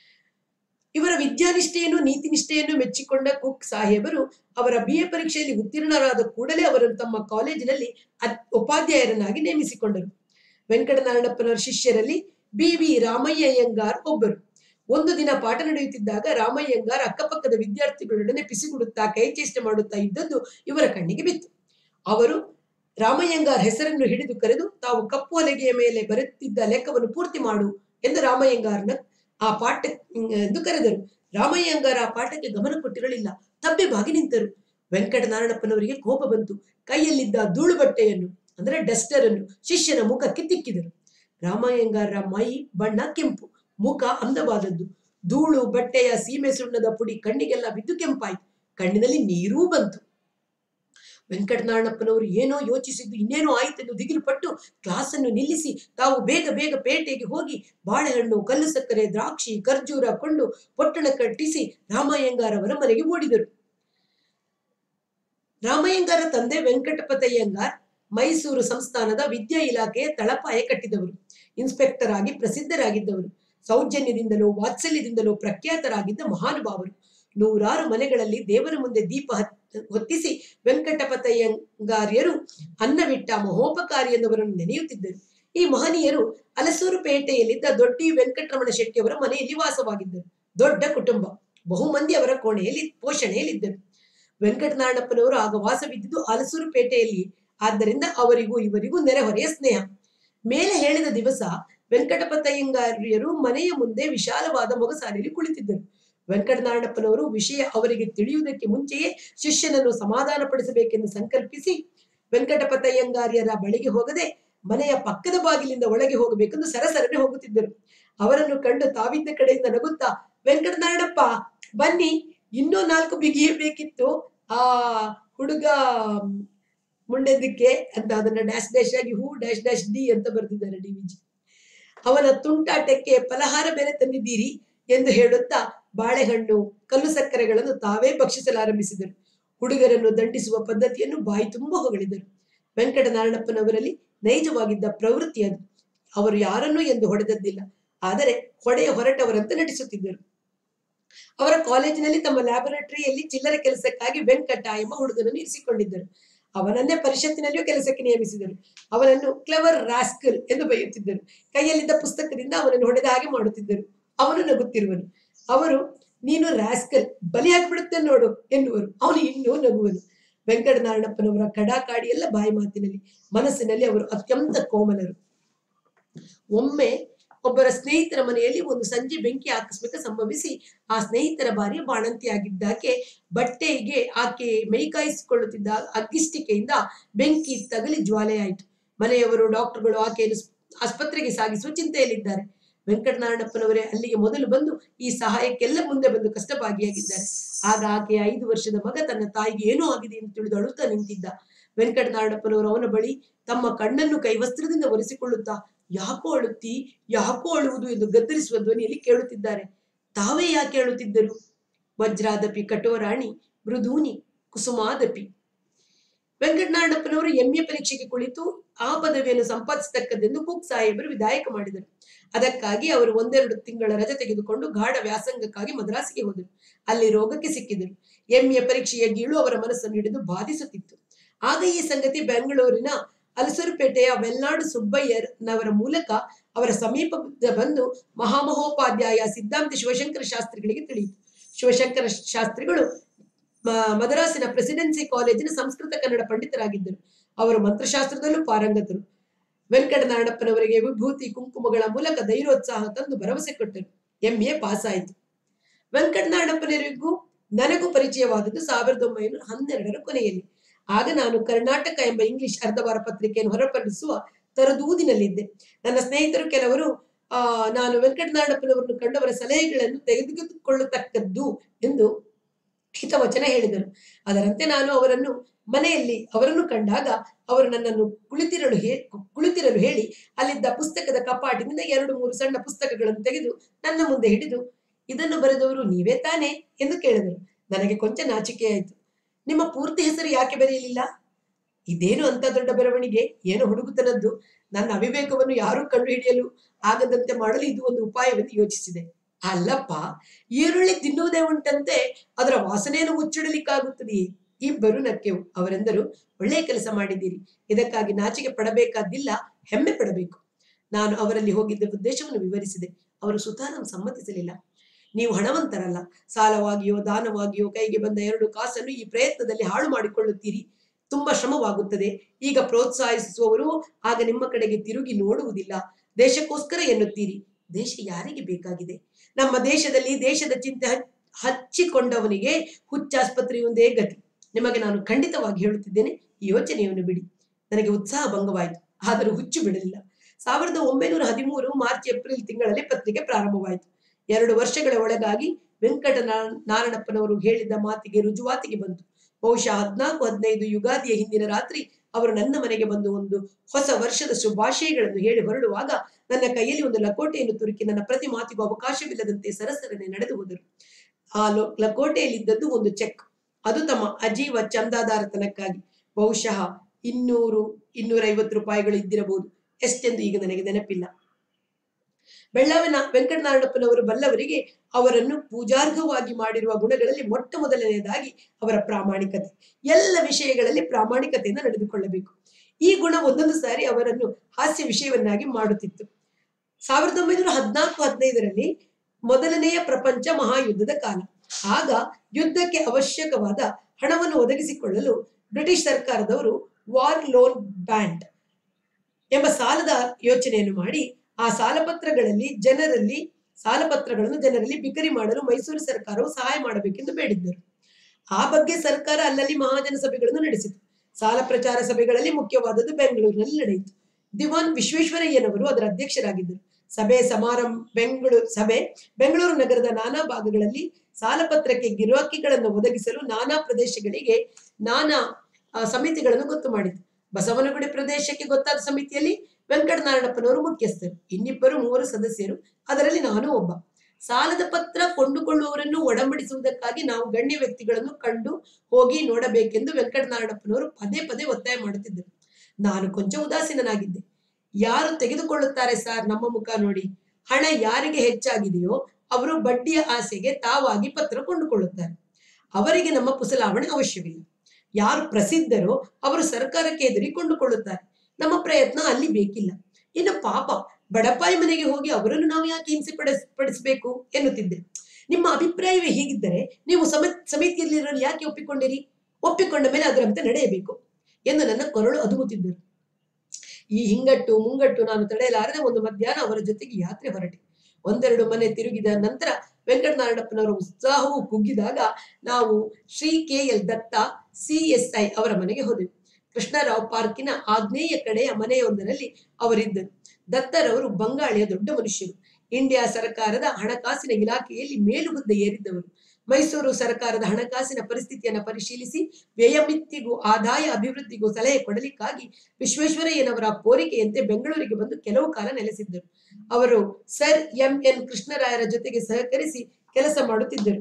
ಇವರ ವಿದ್ಯಾನಿಷ್ಠೆಯನ್ನು ನೀತಿನಿಷ್ಠೆಯನ್ನು ಮೆಚ್ಚಿಕೊಂಡ ಕುಕ್ ಸಾಹೇಬರು ಅವರ ಬಿ ಎ ಪರೀಕ್ಷೆಯಲ್ಲಿ ಉತ್ತೀರ್ಣರಾದ ಕೂಡಲೇ ಅವರನ್ನು ತಮ್ಮ ಕಾಲೇಜಿನಲ್ಲಿ ಅದ್- ಉಪಾಧ್ಯಾಯರನ್ನಾಗಿ ನೇಮಿಸಿಕೊಂಡರು ವೆಂಕಟನಾರಾಯಣಪ್ಪನವರ ಶಿಷ್ಯರಲ್ಲಿ ಬಿ ವಿ ರಾಮಯ್ಯಯ್ಯಂಗಾರ್ ಒಬ್ಬರು ಒಂದು ದಿನ ಪಾಠ ನಡೆಯುತ್ತಿದ್ದಾಗ ರಾಮಯ್ಯಂಗಾರ್ ಅಕ್ಕಪಕ್ಕದ ವಿದ್ಯಾರ್ಥಿಗಳೊಡನೆ ಪಿಸಿಗುಡುತ್ತಾ ಕೈಚೇಷ್ಟೆ ಮಾಡುತ್ತಾ ಇದ್ದದ್ದು ಇವರ ಕಣ್ಣಿಗೆ ಬಿತ್ತು ಅವರು ರಾಮಯ್ಯಂಗಾರ್ ಹೆಸರನ್ನು ಹಿಡಿದು ಕರೆದು ತಾವು ಕಪ್ಪು ಹಲಗೆಯ ಮೇಲೆ ಬರುತ್ತಿದ್ದ ಲೆಕ್ಕವನ್ನು ಪೂರ್ತಿ ಮಾಡು ಎಂದು ರಾಮಯ್ಯಂಗಾರ್ನ ಆ ಪಾಠ ಎಂದು ಕರೆದರು ರಾಮಯ್ಯಂಗಾರ ಆ ಪಾಠಕ್ಕೆ ಗಮನ ಕೊಟ್ಟಿರಲಿಲ್ಲ ತಬ್ಬೆ ಬಾಗಿ ನಿಂತರು ವೆಂಕಟನಾರಾಯಣಪ್ಪನವರಿಗೆ ಕೋಪ ಬಂತು ಕೈಯಲ್ಲಿದ್ದ ಧೂಳು ಬಟ್ಟೆಯನ್ನು ಅಂದ್ರೆ ಡಸ್ಟರ್ ಅನ್ನು ಶಿಷ್ಯನ ಮುಖಕ್ಕೆ ತಿಕ್ಕಿದರು ರಾಮಯ್ಯಂಗಾರರ ಮೈ ಬಣ್ಣ ಕೆಂಪು ಮುಖ ಅಂದವಾದದ್ದು ಧೂಳು ಬಟ್ಟೆಯ ಸೀಮೆ ಸುಣ್ಣದ ಪುಡಿ ಕಣ್ಣಿಗೆಲ್ಲ ಬಿದ್ದು ಕೆಂಪಾಯ್ತು ಕಣ್ಣಿನಲ್ಲಿ ನೀರೂ ಬಂತು ವೆಂಕಟನಾರಾಯಣಪ್ಪನವರು ಏನೋ ಯೋಚಿಸಿದ್ದು ಇನ್ನೇನೋ ಆಯಿತೆಂದು ದಿಗಿಲು ಪಟ್ಟು ಕ್ಲಾಸನ್ನು ನಿಲ್ಲಿಸಿ ತಾವು ಬೇಗ ಬೇಗ ಪೇಟೆಗೆ ಹೋಗಿ ಬಾಳೆಹಣ್ಣು ಕಲ್ಲು ಸಕ್ಕರೆ ದ್ರಾಕ್ಷಿ ಖರ್ಜೂರ ಕೊಂಡು ಪೊಟ್ಟಣ ಕಟ್ಟಿಸಿ ರಾಮಯ್ಯಂಗಾರವರ ಮನೆಗೆ ಓಡಿದರು ರಾಮಯ್ಯಂಗಾರ ತಂದೆ ವೆಂಕಟಪತಯ್ಯಂಗಾರ್ ಮೈಸೂರು ಸಂಸ್ಥಾನದ ವಿದ್ಯಾ ಇಲಾಖೆಯ ತಳಪಾಯ ಕಟ್ಟಿದವರು ಇನ್ಸ್ಪೆಕ್ಟರ್ ಆಗಿ ಪ್ರಸಿದ್ಧರಾಗಿದ್ದವರು ಸೌಜನ್ಯದಿಂದಲೂ ವಾತ್ಸಲ್ಯದಿಂದಲೂ ಪ್ರಖ್ಯಾತರಾಗಿದ್ದ ಮಹಾನುಭಾವರು ನೂರಾರು ಮನೆಗಳಲ್ಲಿ ದೇವರ ಮುಂದೆ ದೀಪ ಹತ್- ಹೊತ್ತಿಸಿ ವೆಂಕಟಪತಯ್ಯಂಗಾರ್ಯರು ಅನ್ನವಿಟ್ಟ ಮಹೋಪಕಾರಿ ಎನ್ನುವರನ್ನು ನೆನೆಯುತ್ತಿದ್ದರು ಈ ಮಹನೀಯರು ಅಲಸೂರು ಪೇಟೆಯಲ್ಲಿದ್ದ ದೊಡ್ಡಿ ವೆಂಕಟರಮಣ ಶೆಟ್ಟಿಯವರ ಮನೆಯಲ್ಲಿ ವಾಸವಾಗಿದ್ದರು ದೊಡ್ಡ ಕುಟುಂಬ ಬಹುಮಂದಿ ಅವರ ಕೋಣೆಯಲ್ಲಿ ಪೋಷಣೆಯಲ್ಲಿದ್ದರು ವೆಂಕಟನಾರಾಯಣಪ್ಪನವರು ಆಗ ವಾಸವಿದ್ದುದು ಅಲಸೂರು ಪೇಟೆಯಲ್ಲಿ ಆದ್ದರಿಂದ ಅವರಿಗೂ ಇವರಿಗೂ ನೆರೆಹೊರೆಯ ಸ್ನೇಹ ಮೇಲೆ ಹೇಳಿದ ದಿವಸ ವೆಂಕಟಪತಯ್ಯಂಗಾರ್ಯರು ಮನೆಯ ಮುಂದೆ ವಿಶಾಲವಾದ ಮೊಗಸಾಲೆಯಲ್ಲಿ ಕುಳಿತಿದ್ದರು ವೆಂಕಟನಾರಾಯಣಪ್ಪನವರು ವಿಷಯ ಅವರಿಗೆ ತಿಳಿಯುವುದಕ್ಕೆ ಮುಂಚೆಯೇ ಶಿಷ್ಯನನ್ನು ಸಮಾಧಾನಪಡಿಸಬೇಕೆಂದು ಸಂಕಲ್ಪಿಸಿ ವೆಂಕಟಪತಯ್ಯಂಗಾರ್ಯರ ಬಳಿಗೆ ಹೋಗದೆ ಮನೆಯ ಪಕ್ಕದ ಬಾಗಿಲಿಂದ ಒಳಗೆ ಹೋಗಬೇಕೆಂದು ಸರಸರನೆ ಹೋಗುತ್ತಿದ್ದರು ಅವರನ್ನು ಕಂಡು ತಾವಿದ್ದ ಕಡೆಯಿಂದ ನಗುತ್ತಾ ವೆಂಕಟನಾರಾಯಣಪ್ಪ ಬನ್ನಿ ಇನ್ನೂ ನಾಲ್ಕು ಬಿಗಿಯೇ ಬೇಕಿತ್ತು ಆ ಹುಡುಗ ಮುಂಡೆದಕ್ಕೆ ಅಂತ ಅದನ್ನ ಡ್ಯಾಶ್ ಡ್ಯಾಶ್ ಆಗಿ ಹೂ ಡ್ಯಾಶ್ ಡ್ಯಾಶ್ ಡಿ ಅಂತ ಬರೆದಿದ್ದಾರೆ ಡಿ ವಿಜಿ ಅವನ ತುಂಟಾಟಕ್ಕೆ ಫಲಹಾರ ಬೇರೆ ತಂದಿದ್ದೀರಿ ಎಂದು ಹೇಳುತ್ತಾ ಬಾಳೆಹಣ್ಣು ಕಲ್ಲು ಸಕ್ಕರೆಗಳನ್ನು ತಾವೇ ಭಕ್ಷಿಸಲಾರಂಭಿಸಿದರು ಹುಡುಗರನ್ನು ದಂಡಿಸುವ ಪದ್ಧತಿಯನ್ನು ಬಾಯಿ ತುಂಬ ಹೊಗಳಿದರು ವೆಂಕಟನಾರಾಯಣಪ್ಪನವರಲ್ಲಿ ನೈಜವಾಗಿದ್ದ ಪ್ರವೃತ್ತಿ ಅದು ಅವರು ಯಾರನ್ನೂ ಎಂದು ಹೊಡೆದದ್ದಿಲ್ಲ ಆದರೆ ಹೊಡೆಯ ಹೊರಟವರಂತೆ ನಟಿಸುತ್ತಿದ್ದರು ಅವರ ಕಾಲೇಜಿನಲ್ಲಿ ತಮ್ಮ ಲ್ಯಾಬೊರೇಟರಿಯಲ್ಲಿ ಚಿಲ್ಲರೆ ಕೆಲಸಕ್ಕಾಗಿ ವೆಂಕಟ ಎಂಬ ಹುಡುಗನನ್ನು ಇರಿಸಿಕೊಂಡಿದ್ದರು ಅವನನ್ನೇ ಪರಿಷತ್ತಿನಲ್ಲಿಯೂ ಕೆಲಸಕ್ಕೆ ನೇಮಿಸಿದರು ಅವನನ್ನು ಕ್ಲೆವರ್ ರಾಸ್ಕಲ್ ಎಂದು ಬೈಯುತ್ತಿದ್ದರು ಕೈಯಲ್ಲಿದ್ದ ಪುಸ್ತಕದಿಂದ ಅವನನ್ನು ಹೊಡೆದ ಹಾಗೆ ಮಾಡುತ್ತಿದ್ದರು ಅವನು ನಗುತ್ತಿರುವನು ಅವರು ನೀನು ರಾಸ್ಕಲ್ ಬಲಿ ಹಾಕ್ಬಿಡುತ್ತೆ ನೋಡು ಎನ್ನುವರು ಅವನು ಇನ್ನೂ ನಗುವನು ವೆಂಕಟನಾರಾಯಣಪ್ಪನವರ ಕಡಾಕಾಡಿ ಎಲ್ಲ ಬಾಯಿ ಮಾತಿನಲ್ಲಿ ಮನಸ್ಸಿನಲ್ಲಿ ಅವರು ಅತ್ಯಂತ ಕೋಮಲರು ಒಮ್ಮೆ ಒಬ್ಬರ ಸ್ನೇಹಿತರ ಮನೆಯಲ್ಲಿ ಒಂದು ಸಂಜೆ ಬೆಂಕಿ ಆಕಸ್ಮಿಕ ಸಂಭವಿಸಿ ಆ ಸ್ನೇಹಿತರ ಬಾರಿಯ ಬಾಣಂತಿಯಾಗಿದ್ದಾಕೆ ಬಟ್ಟೆಗೆ ಆಕೆ ಮೈಕಾಯಿಸಿಕೊಳ್ಳುತ್ತಿದ್ದ ಅಗ್ಗಿಷ್ಟಿಕೆಯಿಂದ ಬೆಂಕಿ ತಗಲಿ ಜ್ವಾಲೆಯಾಯಿತು ಮನೆಯವರು ಡಾಕ್ಟರ್ಗಳು ಆಕೆಯನ್ನು ಆಸ್ಪತ್ರೆಗೆ ಸಾಗಿಸುವ ಚಿಂತೆಯಲ್ಲಿದ್ದಾರೆ ವೆಂಕಟನಾರಾಯಣಪ್ಪನವರೇ ಅಲ್ಲಿಗೆ ಮೊದಲು ಬಂದು ಈ ಸಹಾಯಕ್ಕೆಲ್ಲ ಮುಂದೆ ಬಂದು ಕಷ್ಟಭಾಗಿಯಾಗಿದ್ದಾರೆ ಆಗ ಆಕೆಯ ಐದು ವರ್ಷದ ಮಗ ತನ್ನ ತಾಯಿಗೆ ಏನೋ ಆಗಿದೆ ಎಂದು ತಿಳಿದು ಅಳುತ್ತಾ ನಿಂತಿದ್ದ ವೆಂಕಟನಾರಾಯಣಪ್ಪನವರು ಅವನ ಬಳಿ ತಮ್ಮ ಕಣ್ಣನ್ನು ಕೈವಸ್ತ್ರದಿಂದ ಒರೆಸಿಕೊಳ್ಳುತ್ತಾ ಯಾಕೋ ಅಳುತ್ತಿ ಯಾಕೋ ಅಳುವುದು ಎಂದು ಗದ್ದರಿಸುವ ಧ್ವನಿಯಲ್ಲಿ ಕೇಳುತ್ತಿದ್ದಾರೆ ತಾವೇ ಯಾಕೆ ಅಳುತ್ತಿದ್ದರು ವಜ್ರಾದಪಿ ಕಠೋರಾಣಿ ಮೃದೂನಿ ಕುಸುಮಾದಪಿ ವೆಂಕಟನಾರಾಯಣಪ್ಪನವರು ಎಂಎ ಪರೀಕ್ಷೆಗೆ ಕುಳಿತು ಆ ಪದವಿಯನ್ನು ಸಂಪಾದಿಸತಕ್ಕದ್ದೆಂದು ಕುಕ್ ಸಾಹೇಬರು ವಿಧಾಯಕ ಮಾಡಿದರು ಅದಕ್ಕಾಗಿ ಅವರು ಒಂದೆರಡು ತಿಂಗಳ ರಜೆ ತೆಗೆದುಕೊಂಡು ಗಾಢ ವ್ಯಾಸಂಗಕ್ಕಾಗಿ ಮದ್ರಾಸಿಗೆ ಹೋದರು ಅಲ್ಲಿ ರೋಗಕ್ಕೆ ಸಿಕ್ಕಿದರು ಎಂಎ ಪರೀಕ್ಷೆಯ ಗೀಳು ಅವರ ಮನಸ್ಸನ್ನು ಹಿಡಿದು ಬಾಧಿಸುತ್ತಿತ್ತು ಆಗ ಈ ಸಂಗತಿ ಬೆಂಗಳೂರಿನ ಅಲಸರುಪೇಟೆಯ ವೆಲ್ನಾಡು ಸುಬ್ಬಯ್ಯನವರ ಮೂಲಕ ಅವರ ಸಮೀಪ ಬಂದು ಮಹಾಮಹೋಪಾಧ್ಯಾಯ ಸಿದ್ಧಾಂತ ಶಿವಶಂಕರ ಶಾಸ್ತ್ರಿಗಳಿಗೆ ತಿಳಿಯಿತು ಶಿವಶಂಕರ ಶಾಸ್ತ್ರಿಗಳು ಮ- ಮದ್ರಾಸಿನ ಪ್ರೆಸಿಡೆನ್ಸಿ ಕಾಲೇಜಿನ ಸಂಸ್ಕೃತ ಕನ್ನಡ ಪಂಡಿತರಾಗಿದ್ದರು ಅವರು ಮಂತ್ರಶಾಸ್ತ್ರದಲ್ಲೂ ಪಾರಂಗತರು ವೆಂಕಟನಾರಾಯಣಪ್ಪನವರಿಗೆ ವಿಭೂತಿ ಕುಂಕುಮಗಳ ಮೂಲಕ ಧೈರ್ಯೋತ್ಸಾಹ ತಂದು ಭರವಸೆ ಕೊಟ್ಟರು ಎಂಎ ಪಾಸ್ ಆಯಿತು ವೆಂಕಟನಾರಾಯಣಪ್ಪನವರಿಗೂ ನನಗೂ ಪರಿಚಯವಾದದ್ದು ಸಾವಿರದ ಒಂಬೈನೂರ ಹನ್ನೆರಡರ ಕೊನೆಯಲ್ಲಿ ಆಗ ನಾನು ಕರ್ನಾಟಕ ಎಂಬ ಇಂಗ್ಲಿಷ್ ಅರ್ಧವಾರ ಪತ್ರಿಕೆಯನ್ನು ಹೊರಪಡಿಸುವ ತರದೂದಿನಲ್ಲಿದ್ದೆ ನನ್ನ ಸ್ನೇಹಿತರು ಕೆಲವರು ಆ ನಾನು ವೆಂಕಟನಾರಾಯಣಪ್ಪನವರನ್ನು ಕಂಡವರ ಸಲಹೆಗಳನ್ನು ತೆಗೆದುಕೊಳ್ಳತಕ್ಕದ್ದು ಎಂದು ಹಿತವಚನ ಹೇಳಿದರು ಅದರಂತೆ ನಾನು ಅವರನ್ನು ಮನೆಯಲ್ಲಿ ಅವರನ್ನು ಕಂಡಾಗ ಅವರು ನನ್ನನ್ನು ಕುಳಿತಿರಲು ಹೇ ಕುಳಿತಿರಲು ಹೇಳಿ ಅಲ್ಲಿದ್ದ ಪುಸ್ತಕದ ಕಪಾಟಿನಿಂದ ಎರಡು ಮೂರು ಸಣ್ಣ ಪುಸ್ತಕಗಳನ್ನು ತೆಗೆದು ನನ್ನ ಮುಂದೆ ಹಿಡಿದು ಇದನ್ನು ಬರೆದವರು ನೀವೇ ತಾನೇ ಎಂದು ಕೇಳಿದರು ನನಗೆ ಕೊಂಚ ನಾಚಿಕೆಯಾಯಿತು ನಿಮ್ಮ ಪೂರ್ತಿ ಹೆಸರು ಯಾಕೆ ಬರೆಯಲಿಲ್ಲ ಇದೇನು ಅಂತ ದೊಡ್ಡ ಬರವಣಿಗೆ ಏನು ಹುಡುಗುತನದ್ದು ನನ್ನ ಅವಿವೇಕವನ್ನು ಯಾರೂ ಕಂಡು ಹಿಡಿಯಲು ಆಗದಂತೆ ಮಾಡಲು ಇದು ಒಂದು ಉಪಾಯವೆಂದು ಯೋಚಿಸಿದೆ ಅಲ್ಲಪ್ಪ ಈರುಳ್ಳಿ ತಿನ್ನುವುದೇ ಉಂಟಂತೆ ಅದರ ವಾಸನೆಯನ್ನು ಮುಚ್ಚಿಡಲಿಕ್ಕಾಗುತ್ತದೆಯೇ ಇಬ್ಬರು ನಕ್ಕೆವು ಅವರೆಂದರು ಒಳ್ಳೆಯ ಕೆಲಸ ಮಾಡಿದ್ದೀರಿ ಇದಕ್ಕಾಗಿ ನಾಚಿಕೆ ಪಡಬೇಕಾದ್ದಿಲ್ಲ ಹೆಮ್ಮೆ ಪಡಬೇಕು ನಾನು ಅವರಲ್ಲಿ ಹೋಗಿದ್ದ ಉದ್ದೇಶವನ್ನು ವಿವರಿಸಿದೆ ಅವರು ಸುತಾರಂ ಸಮ್ಮತಿಸಲಿಲ್ಲ ನೀವು ಹಣವಂತರಲ್ಲ ಸಾಲವಾಗಿಯೋ ದಾನವಾಗಿಯೋ ಕೈಗೆ ಬಂದ ಎರಡು ಕಾಸನ್ನು ಈ ಪ್ರಯತ್ನದಲ್ಲಿ ಹಾಳು ಮಾಡಿಕೊಳ್ಳುತ್ತೀರಿ ತುಂಬಾ ಶ್ರಮವಾಗುತ್ತದೆ ಈಗ ಪ್ರೋತ್ಸಾಹಿಸುವವರು ಆಗ ನಿಮ್ಮ ಕಡೆಗೆ ತಿರುಗಿ ನೋಡುವುದಿಲ್ಲ ದೇಶಕ್ಕೋಸ್ಕರ ಎನ್ನುತ್ತೀರಿ ದೇಶ ಯಾರಿಗೆ ಬೇಕಾಗಿದೆ ನಮ್ಮ ದೇಶದಲ್ಲಿ ದೇಶದ ಚಿಂತೆ ಹಚ್- ಹಚ್ಚಿಕೊಂಡವನಿಗೆ ಹುಚ್ಚಾಸ್ಪತ್ರೆಯೊಂದೇ ಗತಿ ನಿಮಗೆ ನಾನು ಖಂಡಿತವಾಗಿ ಹೇಳುತ್ತಿದ್ದೇನೆ ಈ ಯೋಚನೆಯನ್ನು ಬಿಡಿ ನನಗೆ ಉತ್ಸಾಹ ಭಂಗವಾಯಿತು ಆದರೂ ಹುಚ್ಚು ಬಿಡಲಿಲ್ಲ ಸಾವಿರದ ಒಂಬೈನೂರ ಹದಿಮೂರು ಮಾರ್ಚ್ ಏಪ್ರಿಲ್ ತಿಂಗಳಲ್ಲಿ ಪತ್ರಿಕೆ ಪ್ರಾರಂಭವಾಯಿತು ಎರಡು ವರ್ಷಗಳ ಒಳಗಾಗಿ ವೆಂಕಟ ನಾ- ನಾರಾಯಣಪ್ಪನವರು ಹೇಳಿದ ಮಾತಿಗೆ ರುಜುವಾತಿಗೆ ಬಂತು ಬಹುಶಃ ಹದಿನಾಲ್ಕು ಹದಿನೈದು ಯುಗಾದಿಯ ಹಿಂದಿನ ರಾತ್ರಿ ಅವರು ನನ್ನ ಮನೆಗೆ ಬಂದು ಒಂದು ಹೊಸ ವರ್ಷದ ಶುಭಾಶಯಗಳನ್ನು ಹೇಳಿ ಹೊರಡುವಾಗ ನನ್ನ ಕೈಯಲ್ಲಿ ಒಂದು ಲಕೋಟೆಯನ್ನು ತುರುಕಿ ನನ್ನ ಪ್ರತಿ ಮಾತಿಗೂ ಅವಕಾಶವಿಲ್ಲದಂತೆ ಸರಸರನೆ ನಡೆದು ಹೋದರು ಆ ಲೊ- ಲಕೋಟೆಯಲ್ಲಿದ್ದದ್ದು ಒಂದು ಚೆಕ್ ಅದು ತಮ್ಮ ಅಜೀವ ಚಂದಾದಾರತನಕ್ಕಾಗಿ ಬಹುಶಃ ಇನ್ನೂರು ಇನ್ನೂರೈವತ್ತು ರೂಪಾಯಿಗಳು ಇದ್ದಿರಬಹುದು ಎಷ್ಟೆಂದು ಈಗ ನನಗೆ ನೆನಪಿಲ್ಲ ಬೆಳ್ಳವನ ವೆಂಕಟನಾರಾಯಣಪ್ಪನವರು ಬಲ್ಲವರಿಗೆ ಅವರನ್ನು ಪೂಜಾರ್ಹವಾಗಿ ಮಾಡಿರುವ ಗುಣಗಳಲ್ಲಿ ಮೊಟ್ಟ ಮೊದಲನೆಯದಾಗಿ ಅವರ ಪ್ರಾಮಾಣಿಕತೆ ಎಲ್ಲ ವಿಷಯಗಳಲ್ಲಿ ಪ್ರಾಮಾಣಿಕತೆಯಿಂದ ನಡೆದುಕೊಳ್ಳಬೇಕು ಈ ಗುಣ ಒಂದೊಂದು ಸಾರಿ ಅವರನ್ನು ಹಾಸ್ಯ ವಿಷಯವನ್ನಾಗಿ ಮಾಡುತ್ತಿತ್ತು ಸಾವಿರದ ಒಂಬೈನೂರ ಹದಿನಾಲ್ಕು ಹದಿನೈದರಲ್ಲಿ ಮೊದಲನೆಯ ಪ್ರಪಂಚ ಮಹಾಯುದ್ಧದ ಕಾಲ ಆಗ ಯುದ್ಧಕ್ಕೆ ಅವಶ್ಯಕವಾದ ಹಣವನ್ನು ಒದಗಿಸಿಕೊಳ್ಳಲು ಬ್ರಿಟಿಷ್ ಸರ್ಕಾರದವರು ವಾರ್ ಲೋನ್ ಬ್ಯಾಂಡ್ ಎಂಬ ಸಾಲದ ಯೋಚನೆಯನ್ನು ಮಾಡಿ ಆ ಸಾಲಪತ್ರಗಳಲ್ಲಿ ಜನರಲ್ಲಿ ಸಾಲಪತ್ರಗಳನ್ನು ಜನರಲ್ಲಿ ಬಿಕರಿ ಮಾಡಲು ಮೈಸೂರು ಸರ್ಕಾರವು ಸಹಾಯ ಮಾಡಬೇಕೆಂದು ಬೇಡಿದ್ದರು ಆ ಬಗ್ಗೆ ಸರ್ಕಾರ ಅಲ್ಲಲ್ಲಿ ಮಹಾಜನ ಸಭೆಗಳನ್ನು ನಡೆಸಿತು ಸಾಲ ಪ್ರಚಾರ ಸಭೆಗಳಲ್ಲಿ ಮುಖ್ಯವಾದದ್ದು ಬೆಂಗಳೂರಿನಲ್ಲಿ ನಡೆಯಿತು ದಿವಾನ್ ವಿಶ್ವೇಶ್ವರಯ್ಯನವರು ಅದರ ಅಧ್ಯಕ್ಷರಾಗಿದ್ದರು ಸಭೆ ಸಮಾರಂಭ ಬೆಂಗಳೂರು ಸಭೆ ಬೆಂಗಳೂರು ನಗರದ ನಾನಾ ಭಾಗಗಳಲ್ಲಿ ಸಾಲಪತ್ರಕ್ಕೆ ಗಿರಾಕಿಗಳನ್ನು ಒದಗಿಸಲು ನಾನಾ ಪ್ರದೇಶಗಳಿಗೆ ನಾನಾ ಆ, ಸಮಿತಿಗಳನ್ನು ಗೊತ್ತು ಮಾಡಿತು ಬಸವನಗುಡಿ ಪ್ರದೇಶಕ್ಕೆ ಗೊತ್ತಾದ ಸಮಿತಿಯಲ್ಲಿ ವೆಂಕಟನಾರಾಯಣಪ್ಪನವರು ಮುಖ್ಯಸ್ಥರು ಇನ್ನಿಬ್ಬರು ಮೂವರು ಸದಸ್ಯರು ಅದರಲ್ಲಿ ನಾನು ಒಬ್ಬ ಸಾಲದ ಪತ್ರ ಕೊಂಡುಕೊಳ್ಳುವವರನ್ನು ಒಡಂಬಡಿಸುವುದಕ್ಕಾಗಿ ನಾವು ಗಣ್ಯ ವ್ಯಕ್ತಿಗಳನ್ನು ಕಂಡು ಹೋಗಿ ನೋಡಬೇಕೆಂದು ವೆಂಕಟನಾರಾಯಣಪ್ಪನವರು ಪದೇ ಪದೇ ಒತ್ತಾಯ ಮಾಡುತ್ತಿದ್ದರು ನಾನು ಕೊಂಚ ಉದಾಸೀನನಾಗಿದ್ದೆ ಯಾರು ತೆಗೆದುಕೊಳ್ಳುತ್ತಾರೆ ಸರ್ ನಮ್ಮ ಮುಖ ನೋಡಿ ಹಣ ಯಾರಿಗೆ ಹೆಚ್ಚಾಗಿದೆಯೋ ಅವರು ಬಡ್ಡಿಯ ಆಸೆಗೆ ತಾವಾಗಿ ಪತ್ರ ಕೊಂಡುಕೊಳ್ಳುತ್ತಾರೆ ಅವರಿಗೆ ನಮ್ಮ ಪುಸಲಾವಣೆ ಅವಶ್ಯವಿಲ್ಲ ಯಾರು ಪ್ರಸಿದ್ಧರೋ ಅವರು ಸರ್ಕಾರಕ್ಕೆ ಎದುರಿ ಕೊಂಡುಕೊಳ್ಳುತ್ತಾರೆ ನಮ್ಮ ಪ್ರಯತ್ನ ಅಲ್ಲಿ ಬೇಕಿಲ್ಲ ಇನ್ನು ಪಾಪ ಬಡಪಾಯಿ ಮನೆಗೆ ಹೋಗಿ ಅವರನ್ನು ನಾವು ಯಾಕೆ ಹಿಂಸೆ ಪಡಿಸ್ ಪಡಿಸಬೇಕು ಎನ್ನುತ್ತಿದ್ದೆ ನಿಮ್ಮ ಅಭಿಪ್ರಾಯವೇ ಹೀಗಿದ್ದರೆ ನೀವು ಸಮ ಸಮಿತಿಯಲ್ಲಿರಲು ಯಾಕೆ ಒಪ್ಪಿಕೊಂಡಿರಿ ಒಪ್ಪಿಕೊಂಡ ಮೇಲೆ ಅದರಂತೆ ನಡೆಯಬೇಕು ಎಂದು ನನ್ನ ಕೊರಳು ಅದುಗುತ್ತಿದ್ದರು ಈ ಹಿಂಗಟ್ಟು ಮುಂಗಟ್ಟು ನಾನು ತಡೆಯಲಾರದೆ ಒಂದು ಮಧ್ಯಾಹ್ನ ಅವರ ಜೊತೆಗೆ ಯಾತ್ರೆ ಹೊರಟೆ ಒಂದೆರಡು ಮನೆ ತಿರುಗಿದ ನಂತರ ವೆಂಕಟನಾರಾಯಣಪ್ಪನವರ ಉತ್ಸಾಹವು ಕುಗ್ಗಿದಾಗ ನಾವು Shri K L Datta C S I ಅವರ ಮನೆಗೆ ಹೋದೆವು ಕೃಷ್ಣರಾವ್ ಪಾರ್ಕಿನ ಆಗ್ನೇಯ ಕಡೆಯ ಮನೆಯೊಂದರಲ್ಲಿ ಅವರಿದ್ದರು ದತ್ತರವರು ಬಂಗಾಳಿಯ ದೊಡ್ಡ ಮನುಷ್ಯರು ಇಂಡಿಯಾ ಸರ್ಕಾರದ ಹಣಕಾಸಿನ ಇಲಾಖೆಯಲ್ಲಿ ಮೇಲುಹುದ್ದೆ ಏರಿದ್ದವರು ಮೈಸೂರು ಸರ್ಕಾರದ ಹಣಕಾಸಿನ ಪರಿಸ್ಥಿತಿಯನ್ನು ಪರಿಶೀಲಿಸಿ ವ್ಯಯಮಿತ್ತಿಗೂ ಆದಾಯ ಅಭಿವೃದ್ಧಿಗೂ ಸಲಹೆ ಕೊಡಲಿಕ್ಕಾಗಿ ವಿಶ್ವೇಶ್ವರಯ್ಯನವರ ಕೋರಿಕೆಯಂತೆ ಬೆಂಗಳೂರಿಗೆ ಬಂದು ಕೆಲವು ಕಾಲ ನೆಲೆಸಿದ್ದರು ಅವರು ಸರ್ ಎಂ ಎನ್ ಕೃಷ್ಣರಾಯರ ಜೊತೆಗೆ ಸಹಕರಿಸಿ ಕೆಲಸ ಮಾಡುತ್ತಿದ್ದರು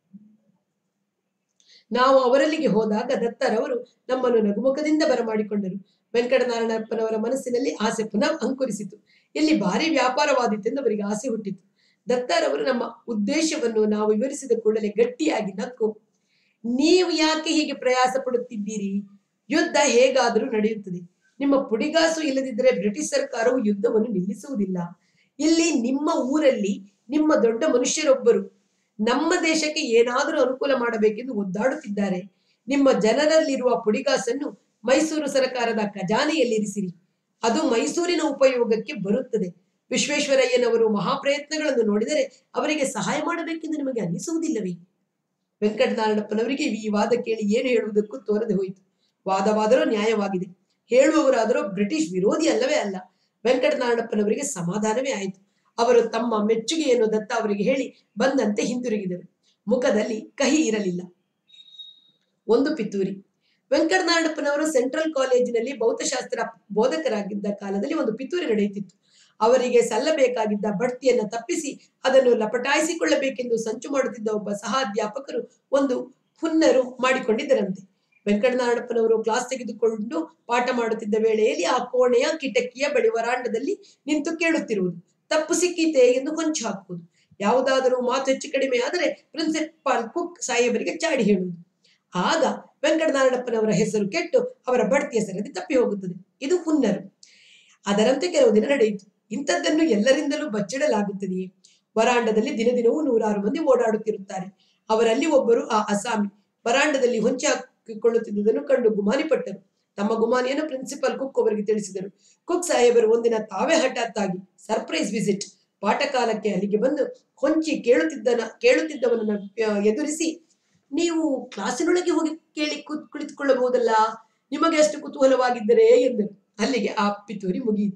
ನಾವು ಅವರಲ್ಲಿಗೆ ಹೋದಾಗ ದತ್ತರವರು ನಮ್ಮನ್ನು ನಗುಮುಖದಿಂದ ಬರಮಾಡಿಕೊಂಡರು ವೆಂಕಟನಾರಾಯಣಪ್ಪನವರ ಮನಸ್ಸಿನಲ್ಲಿ ಆಸೆ ಪುನಃ ಅಂಕುರಿಸಿತು ಇಲ್ಲಿ ಭಾರಿ ವ್ಯಾಪಾರವಾದಿತ್ತೆಂದು ಅವರಿಗೆ ಆಸೆ ಹುಟ್ಟಿತು ದತ್ತರವರು ನಮ್ಮ ಉದ್ದೇಶವನ್ನು ನಾವು ವಿವರಿಸಿದ ಕೂಡಲೇ ಗಟ್ಟಿಯಾಗಿ ನಕ್ಕು ನೀವು ಯಾಕೆ ಹೀಗೆ ಪ್ರಯಾಸ ಪಡುತ್ತಿದ್ದೀರಿ ಯುದ್ಧ ಹೇಗಾದರೂ ನಡೆಯುತ್ತದೆ ನಿಮ್ಮ ಪುಡಿಗಾಸು ಇಲ್ಲದಿದ್ದರೆ ಬ್ರಿಟಿಷ್ ಸರ್ಕಾರವು ಯುದ್ಧವನ್ನು ನಿಲ್ಲಿಸುವುದಿಲ್ಲ ಇಲ್ಲಿ ನಿಮ್ಮ ಊರಲ್ಲಿ ನಿಮ್ಮ ದೊಡ್ಡ ಮನುಷ್ಯರೊಬ್ಬರು ನಮ್ಮ ದೇಶಕ್ಕೆ ಏನಾದರೂ ಅನುಕೂಲ ಮಾಡಬೇಕೆಂದು ಒದ್ದಾಡುತ್ತಿದ್ದಾರೆ ನಿಮ್ಮ ಜನರಲ್ಲಿರುವ ಪುಡಿಗಾಸನ್ನು ಮೈಸೂರು ಸರ್ಕಾರದ ಖಜಾನೆಯಲ್ಲಿರಿಸಿರಿ ಅದು ಮೈಸೂರಿನ ಉಪಯೋಗಕ್ಕೆ ಬರುತ್ತದೆ ವಿಶ್ವೇಶ್ವರಯ್ಯನವರು ಮಹಾಪ್ರಯತ್ನಗಳನ್ನು ನೋಡಿದರೆ ಅವರಿಗೆ ಸಹಾಯ ಮಾಡಬೇಕೆಂದು ನಿಮಗೆ ಅನ್ನಿಸುವುದಿಲ್ಲವೇ ವೆಂಕಟನಾರಾಯಣಪ್ಪನವರಿಗೆ ಈ ವಾದ ಕೇಳಿ ಏನು ಹೇಳುವುದಕ್ಕೂ ತೋರದೆ ಹೋಯಿತು ವಾದವಾದರೂ ನ್ಯಾಯವಾಗಿದೆ ಹೇಳುವವರಾದರೂ ಬ್ರಿಟಿಷ್ ವಿರೋಧಿ ಅಲ್ಲವೇ ಅಲ್ಲ ವೆಂಕಟನಾರಾಯಣಪ್ಪನವರಿಗೆ ಸಮಾಧಾನವೇ ಆಯಿತು ಅವರು ತಮ್ಮ ಮೆಚ್ಚುಗೆಯನ್ನು ದತ್ತ ಅವರಿಗೆ ಹೇಳಿ ಬಂದಂತೆ ಹಿಂತಿರುಗಿದರು ಮುಖದಲ್ಲಿ ಕಹಿ ಇರಲಿಲ್ಲ ಒಂದು ಪಿತೂರಿ ವೆಂಕಟನಾರಾಯಣಪ್ಪನವರು ಸೆಂಟ್ರಲ್ ಕಾಲೇಜಿನಲ್ಲಿ ಭೌತಶಾಸ್ತ್ರ ಬೋಧಕರಾಗಿದ್ದ ಕಾಲದಲ್ಲಿ ಒಂದು ಪಿತೂರಿ ನಡೆಯುತ್ತಿತ್ತು ಅವರಿಗೆ ಸಲ್ಲಬೇಕಾಗಿದ್ದ ಬಡ್ತಿಯನ್ನ ತಪ್ಪಿಸಿ ಅದನ್ನು ಲಪಟಾಯಿಸಿಕೊಳ್ಳಬೇಕೆಂದು ಸಂಚು ಮಾಡುತ್ತಿದ್ದ ಒಬ್ಬ ಸಹಾಧ್ಯಾಪಕರು ಒಂದು ಹುನ್ನರು ಮಾಡಿಕೊಂಡಿದ್ದರಂತೆ ವೆಂಕಟನಾರಾಯಣಪ್ಪನವರು ಕ್ಲಾಸ್ ತೆಗೆದುಕೊಂಡು ಪಾಠ ಮಾಡುತ್ತಿದ್ದ ವೇಳೆಯಲ್ಲಿ ಆ ಕೋಣೆಯ ಕಿಟಕಿಯ ಬಳಿ ವರಾಂಡದಲ್ಲಿ ನಿಂತು ಕೇಳುತ್ತಿರುವುದು ತಪ್ಪು ಸಿಕ್ಕಿತೆ ಎಂದು ಕೊಂಚು ಹಾಕುವುದು ಯಾವುದಾದರೂ ಮಾತು ಹೆಚ್ಚು ಕಡಿಮೆ ಆದರೆ ಪ್ರಿನ್ಸಿಪಾಲ್ ಕುಕ್ ಸಾಹೇಬರಿಗೆ ಚಾಡಿ ಹೇಳುವುದು ಆಗ ವೆಂಕಟನಾರಾಯಣಪ್ಪನವರ ಹೆಸರು ಕೆಟ್ಟು ಅವರ ಬಡ್ತಿಯ ಸರದಿ ತಪ್ಪಿ ಹೋಗುತ್ತದೆ ಇದು ಹುನ್ನರು ಅದರಂತೆ ಕೆಲವು ದಿನ ನಡೆಯಿತು ಇಂಥದ್ದನ್ನು ಎಲ್ಲರಿಂದಲೂ ಬಚ್ಚಿಡಲಾಗುತ್ತದೆಯೇ ವರಾಂಡದಲ್ಲಿ ದಿನ ದಿನವೂ ನೂರಾರು ಮಂದಿ ಓಡಾಡುತ್ತಿರುತ್ತಾರೆ ಅವರಲ್ಲಿ ಒಬ್ಬರು ಆ ಅಸಾಮಿ ವರಾಂಡದಲ್ಲಿ ಹೊಂಚಿ ಹಾಕಿಕೊಳ್ಳುತ್ತಿದ್ದುದನ್ನು ಕಂಡು ಗುಮಾನಿಪಟ್ಟರು ತಮ್ಮ ಗುಮಾನಿಯನ್ನು ಪ್ರಿನ್ಸಿಪಲ್ ಕುಕ್ ಅವರಿಗೆ ತಿಳಿಸಿದರು ಕುಕ್ ಸಾಹೇಬರು ಒಂದಿನ ತಾವೇ ಹಠಾತ್ತಾಗಿ ಸರ್ಪ್ರೈಸ್ ವಿಸಿಟ್ ಪಾಠಕಾಲಕ್ಕೆ ಅಲ್ಲಿಗೆ ಬಂದು ಹೊಂಚಿ ಕೇಳುತ್ತಿದ್ದನ ಕೇಳುತ್ತಿದ್ದವನನ್ನ ಆ, ಎದುರಿಸಿ ನೀವು ಕ್ಲಾಸಿನೊಳಗೆ ಹೋಗಿ ಕೇಳಿ ಕೂತ್ ಕುಳಿತುಕೊಳ್ಳಬಹುದಲ್ಲ ನಿಮಗೆ ಅಷ್ಟು ಕುತೂಹಲವಾಗಿದ್ದರೆ ಎಂದರು ಅಲ್ಲಿಗೆ ಆ ಪಿತೂರಿ ಮುಗಿಯಿತು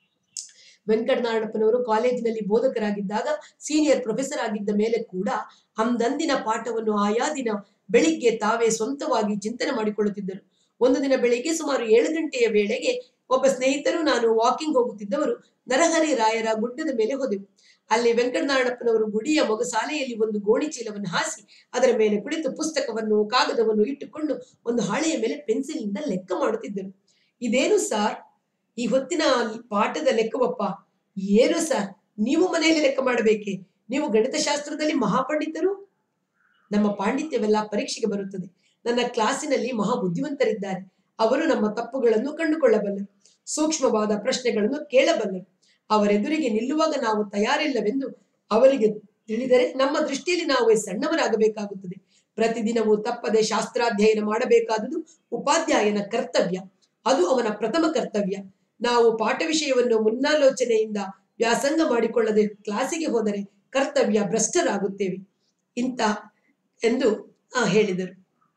ವೆಂಕಟನಾರಾಯಣಪ್ಪನವರು ಕಾಲೇಜಿನಲ್ಲಿ ಬೋಧಕರಾಗಿದ್ದಾಗ ಸೀನಿಯರ್ ಪ್ರೊಫೆಸರ್ ಆಗಿದ್ದ ಮೇಲೆ ಕೂಡ ಅಂದಂದಿನ ಪಾಠವನ್ನು ಆಯಾ ದಿನ ಬೆಳಿಗ್ಗೆ ತಾವೇ ಸ್ವಂತವಾಗಿ ಚಿಂತನೆ ಮಾಡಿಕೊಳ್ಳುತ್ತಿದ್ದರು ಒಂದು ದಿನ ಬೆಳಿಗ್ಗೆ ಸುಮಾರು ಏಳು ಗಂಟೆಯ ವೇಳೆಗೆ ಒಬ್ಬ ಸ್ನೇಹಿತರು ನಾನು ವಾಕಿಂಗ್ ಹೋಗುತ್ತಿದ್ದವರು ನರಹರಿ ರಾಯರ ಗುಡ್ಡದ ಮೇಲೆ ಹೋದೆವು ಅಲ್ಲಿ ವೆಂಕಟನಾರಾಯಣಪ್ಪನವರು ಗುಡಿಯ ಮೊಗಸಾಲೆಯಲ್ಲಿ ಒಂದು ಗೋಣಿ ಚೀಲವನ್ನು ಹಾಸಿ ಅದರ ಮೇಲೆ ಕುಳಿತು ಪುಸ್ತಕವನ್ನು ಕಾಗದವನ್ನು ಇಟ್ಟುಕೊಂಡು ಒಂದು ಹಾಳೆಯ ಮೇಲೆ ಪೆನ್ಸಿಲ್ನಿಂದ ಲೆಕ್ಕ ಮಾಡುತ್ತಿದ್ದರು ಇದೇನು ಸಾರ್ ಈ ಹೊತ್ತಿನ ಪಾಠದ ಲೆಕ್ಕವಪ್ಪ ಏನು ಸರ್ ನೀವು ಮನೆಯಲ್ಲಿ ಲೆಕ್ಕ ಮಾಡಬೇಕೆ ನೀವು ಗಣಿತಶಾಸ್ತ್ರದಲ್ಲಿ ಮಹಾಪಂಡಿತರು ನಮ್ಮ ಪಾಂಡಿತ್ಯವೆಲ್ಲ ಪರೀಕ್ಷೆಗೆ ಬರುತ್ತದೆ ನನ್ನ ಕ್ಲಾಸಿನಲ್ಲಿ ಮಹಾ ಬುದ್ಧಿವಂತರಿದ್ದಾರೆ ಅವರು ನಮ್ಮ ತಪ್ಪುಗಳನ್ನು ಕಂಡುಕೊಳ್ಳಬಲ್ಲರು ಸೂಕ್ಷ್ಮವಾದ ಪ್ರಶ್ನೆಗಳನ್ನು ಕೇಳಬಲ್ಲರು ಅವರೆದುರಿಗೆ ನಿಲ್ಲುವಾಗ ನಾವು ತಯಾರಿಲ್ಲವೆಂದು ಅವರಿಗೆ ತಿಳಿದರೆ ನಮ್ಮ ದೃಷ್ಟಿಯಲ್ಲಿ ನಾವೇ ಸಣ್ಣವರಾಗಬೇಕಾಗುತ್ತದೆ ಪ್ರತಿದಿನವೂ ತಪ್ಪದೆ ಶಾಸ್ತ್ರಾಧ್ಯಯನ ಮಾಡಬೇಕಾದುದು ಉಪಾಧ್ಯಾಯನ ಕರ್ತವ್ಯ ಅದು ಅವನ ಪ್ರಥಮ ಕರ್ತವ್ಯ ನಾವು ಪಾಠ ವಿಷಯವನ್ನು ಮುನ್ನಾಲೋಚನೆಯಿಂದ ವ್ಯಾಸಂಗ ಮಾಡಿಕೊಳ್ಳದೆ ಕ್ಲಾಸಿಗೆ ಹೋದರೆ ಕರ್ತವ್ಯ ಭ್ರಷ್ಟರಾಗುತ್ತೇವೆ ಇಂಥ ಎಂದು ಆ, ಹೇಳಿದರು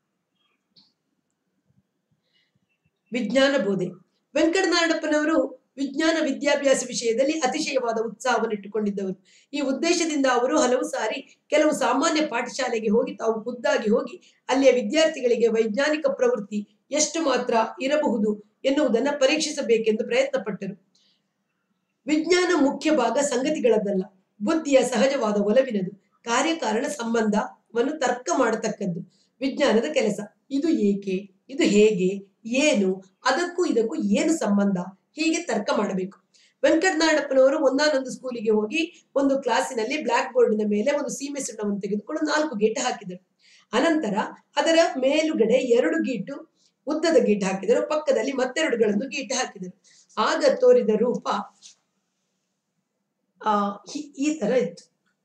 ವಿಜ್ಞಾನ ಬೋಧೆ ವೆಂಕಟನಾರಾಯಣಪ್ಪನವರು ವಿಜ್ಞಾನ ವಿದ್ಯಾಭ್ಯಾಸ ವಿಷಯದಲ್ಲಿ ಅತಿಶಯವಾದ ಉತ್ಸಾಹವನ್ನು ಇಟ್ಟುಕೊಂಡಿದ್ದವರು ಈ ಉದ್ದೇಶದಿಂದ ಅವರು ಹಲವು ಸಾರಿ ಕೆಲವು ಸಾಮಾನ್ಯ ಪಾಠಶಾಲೆಗೆ ಹೋಗಿ ತಾವು ಖುದ್ದಾಗಿ ಹೋಗಿ ಅಲ್ಲಿಯ ವಿದ್ಯಾರ್ಥಿಗಳಿಗೆ ವೈಜ್ಞಾನಿಕ ಪ್ರವೃತ್ತಿ ಎಷ್ಟು ಮಾತ್ರ ಇರಬಹುದು ಎನ್ನುವುದನ್ನು ಪರೀಕ್ಷಿಸಬೇಕೆಂದು ಪ್ರಯತ್ನ ಪಟ್ಟರು ವಿಜ್ಞಾನ ಮುಖ್ಯ ಭಾಗ ಸಂಗತಿಗಳದ್ದಲ್ಲ ಬುದ್ಧಿಯ ಸಹಜವಾದ ಒಲವಿನದು ಕಾರ್ಯಕಾರಣ ಸಂಬಂಧವನ್ನು ತರ್ಕ ಮಾಡತಕ್ಕದ್ದು ವಿಜ್ಞಾನದ ಕೆಲಸ ಇದು ಏಕೆ ಇದು ಹೇಗೆ ಏನು ಅದಕ್ಕೂ ಇದಕ್ಕೂ ಏನು ಸಂಬಂಧ ಹೀಗೆ ತರ್ಕ ಮಾಡಬೇಕು ವೆಂಕಟನಾರಾಯಣಪ್ಪನವರು ಒಂದಾನೊಂದು ಸ್ಕೂಲಿಗೆ ಹೋಗಿ ಒಂದು ಕ್ಲಾಸಿನಲ್ಲಿ ಬ್ಲಾಕ್ ಬೋರ್ಡಿನ ಮೇಲೆ ಒಂದು ಸೀಮೆ ಸುಣ್ಣವನ್ನು ತೆಗೆದುಕೊಂಡು ನಾಲ್ಕು ಗೇಟ್ ಹಾಕಿದರು ಅನಂತರ ಅದರ ಮೇಲುಗಡೆ ಎರಡು ಗೀಟು ಉದ್ದದ ಗೀಟ್ ಹಾಕಿದರು ಪಕ್ಕದಲ್ಲಿ ಮತ್ತೆರಡುಗಳನ್ನು ಗೀಟ್ ಹಾಕಿದರು ಆಗ ತೋರಿದ ರೂಪ ಆ ಹಿ- ಈ ತರ ಇತ್ತು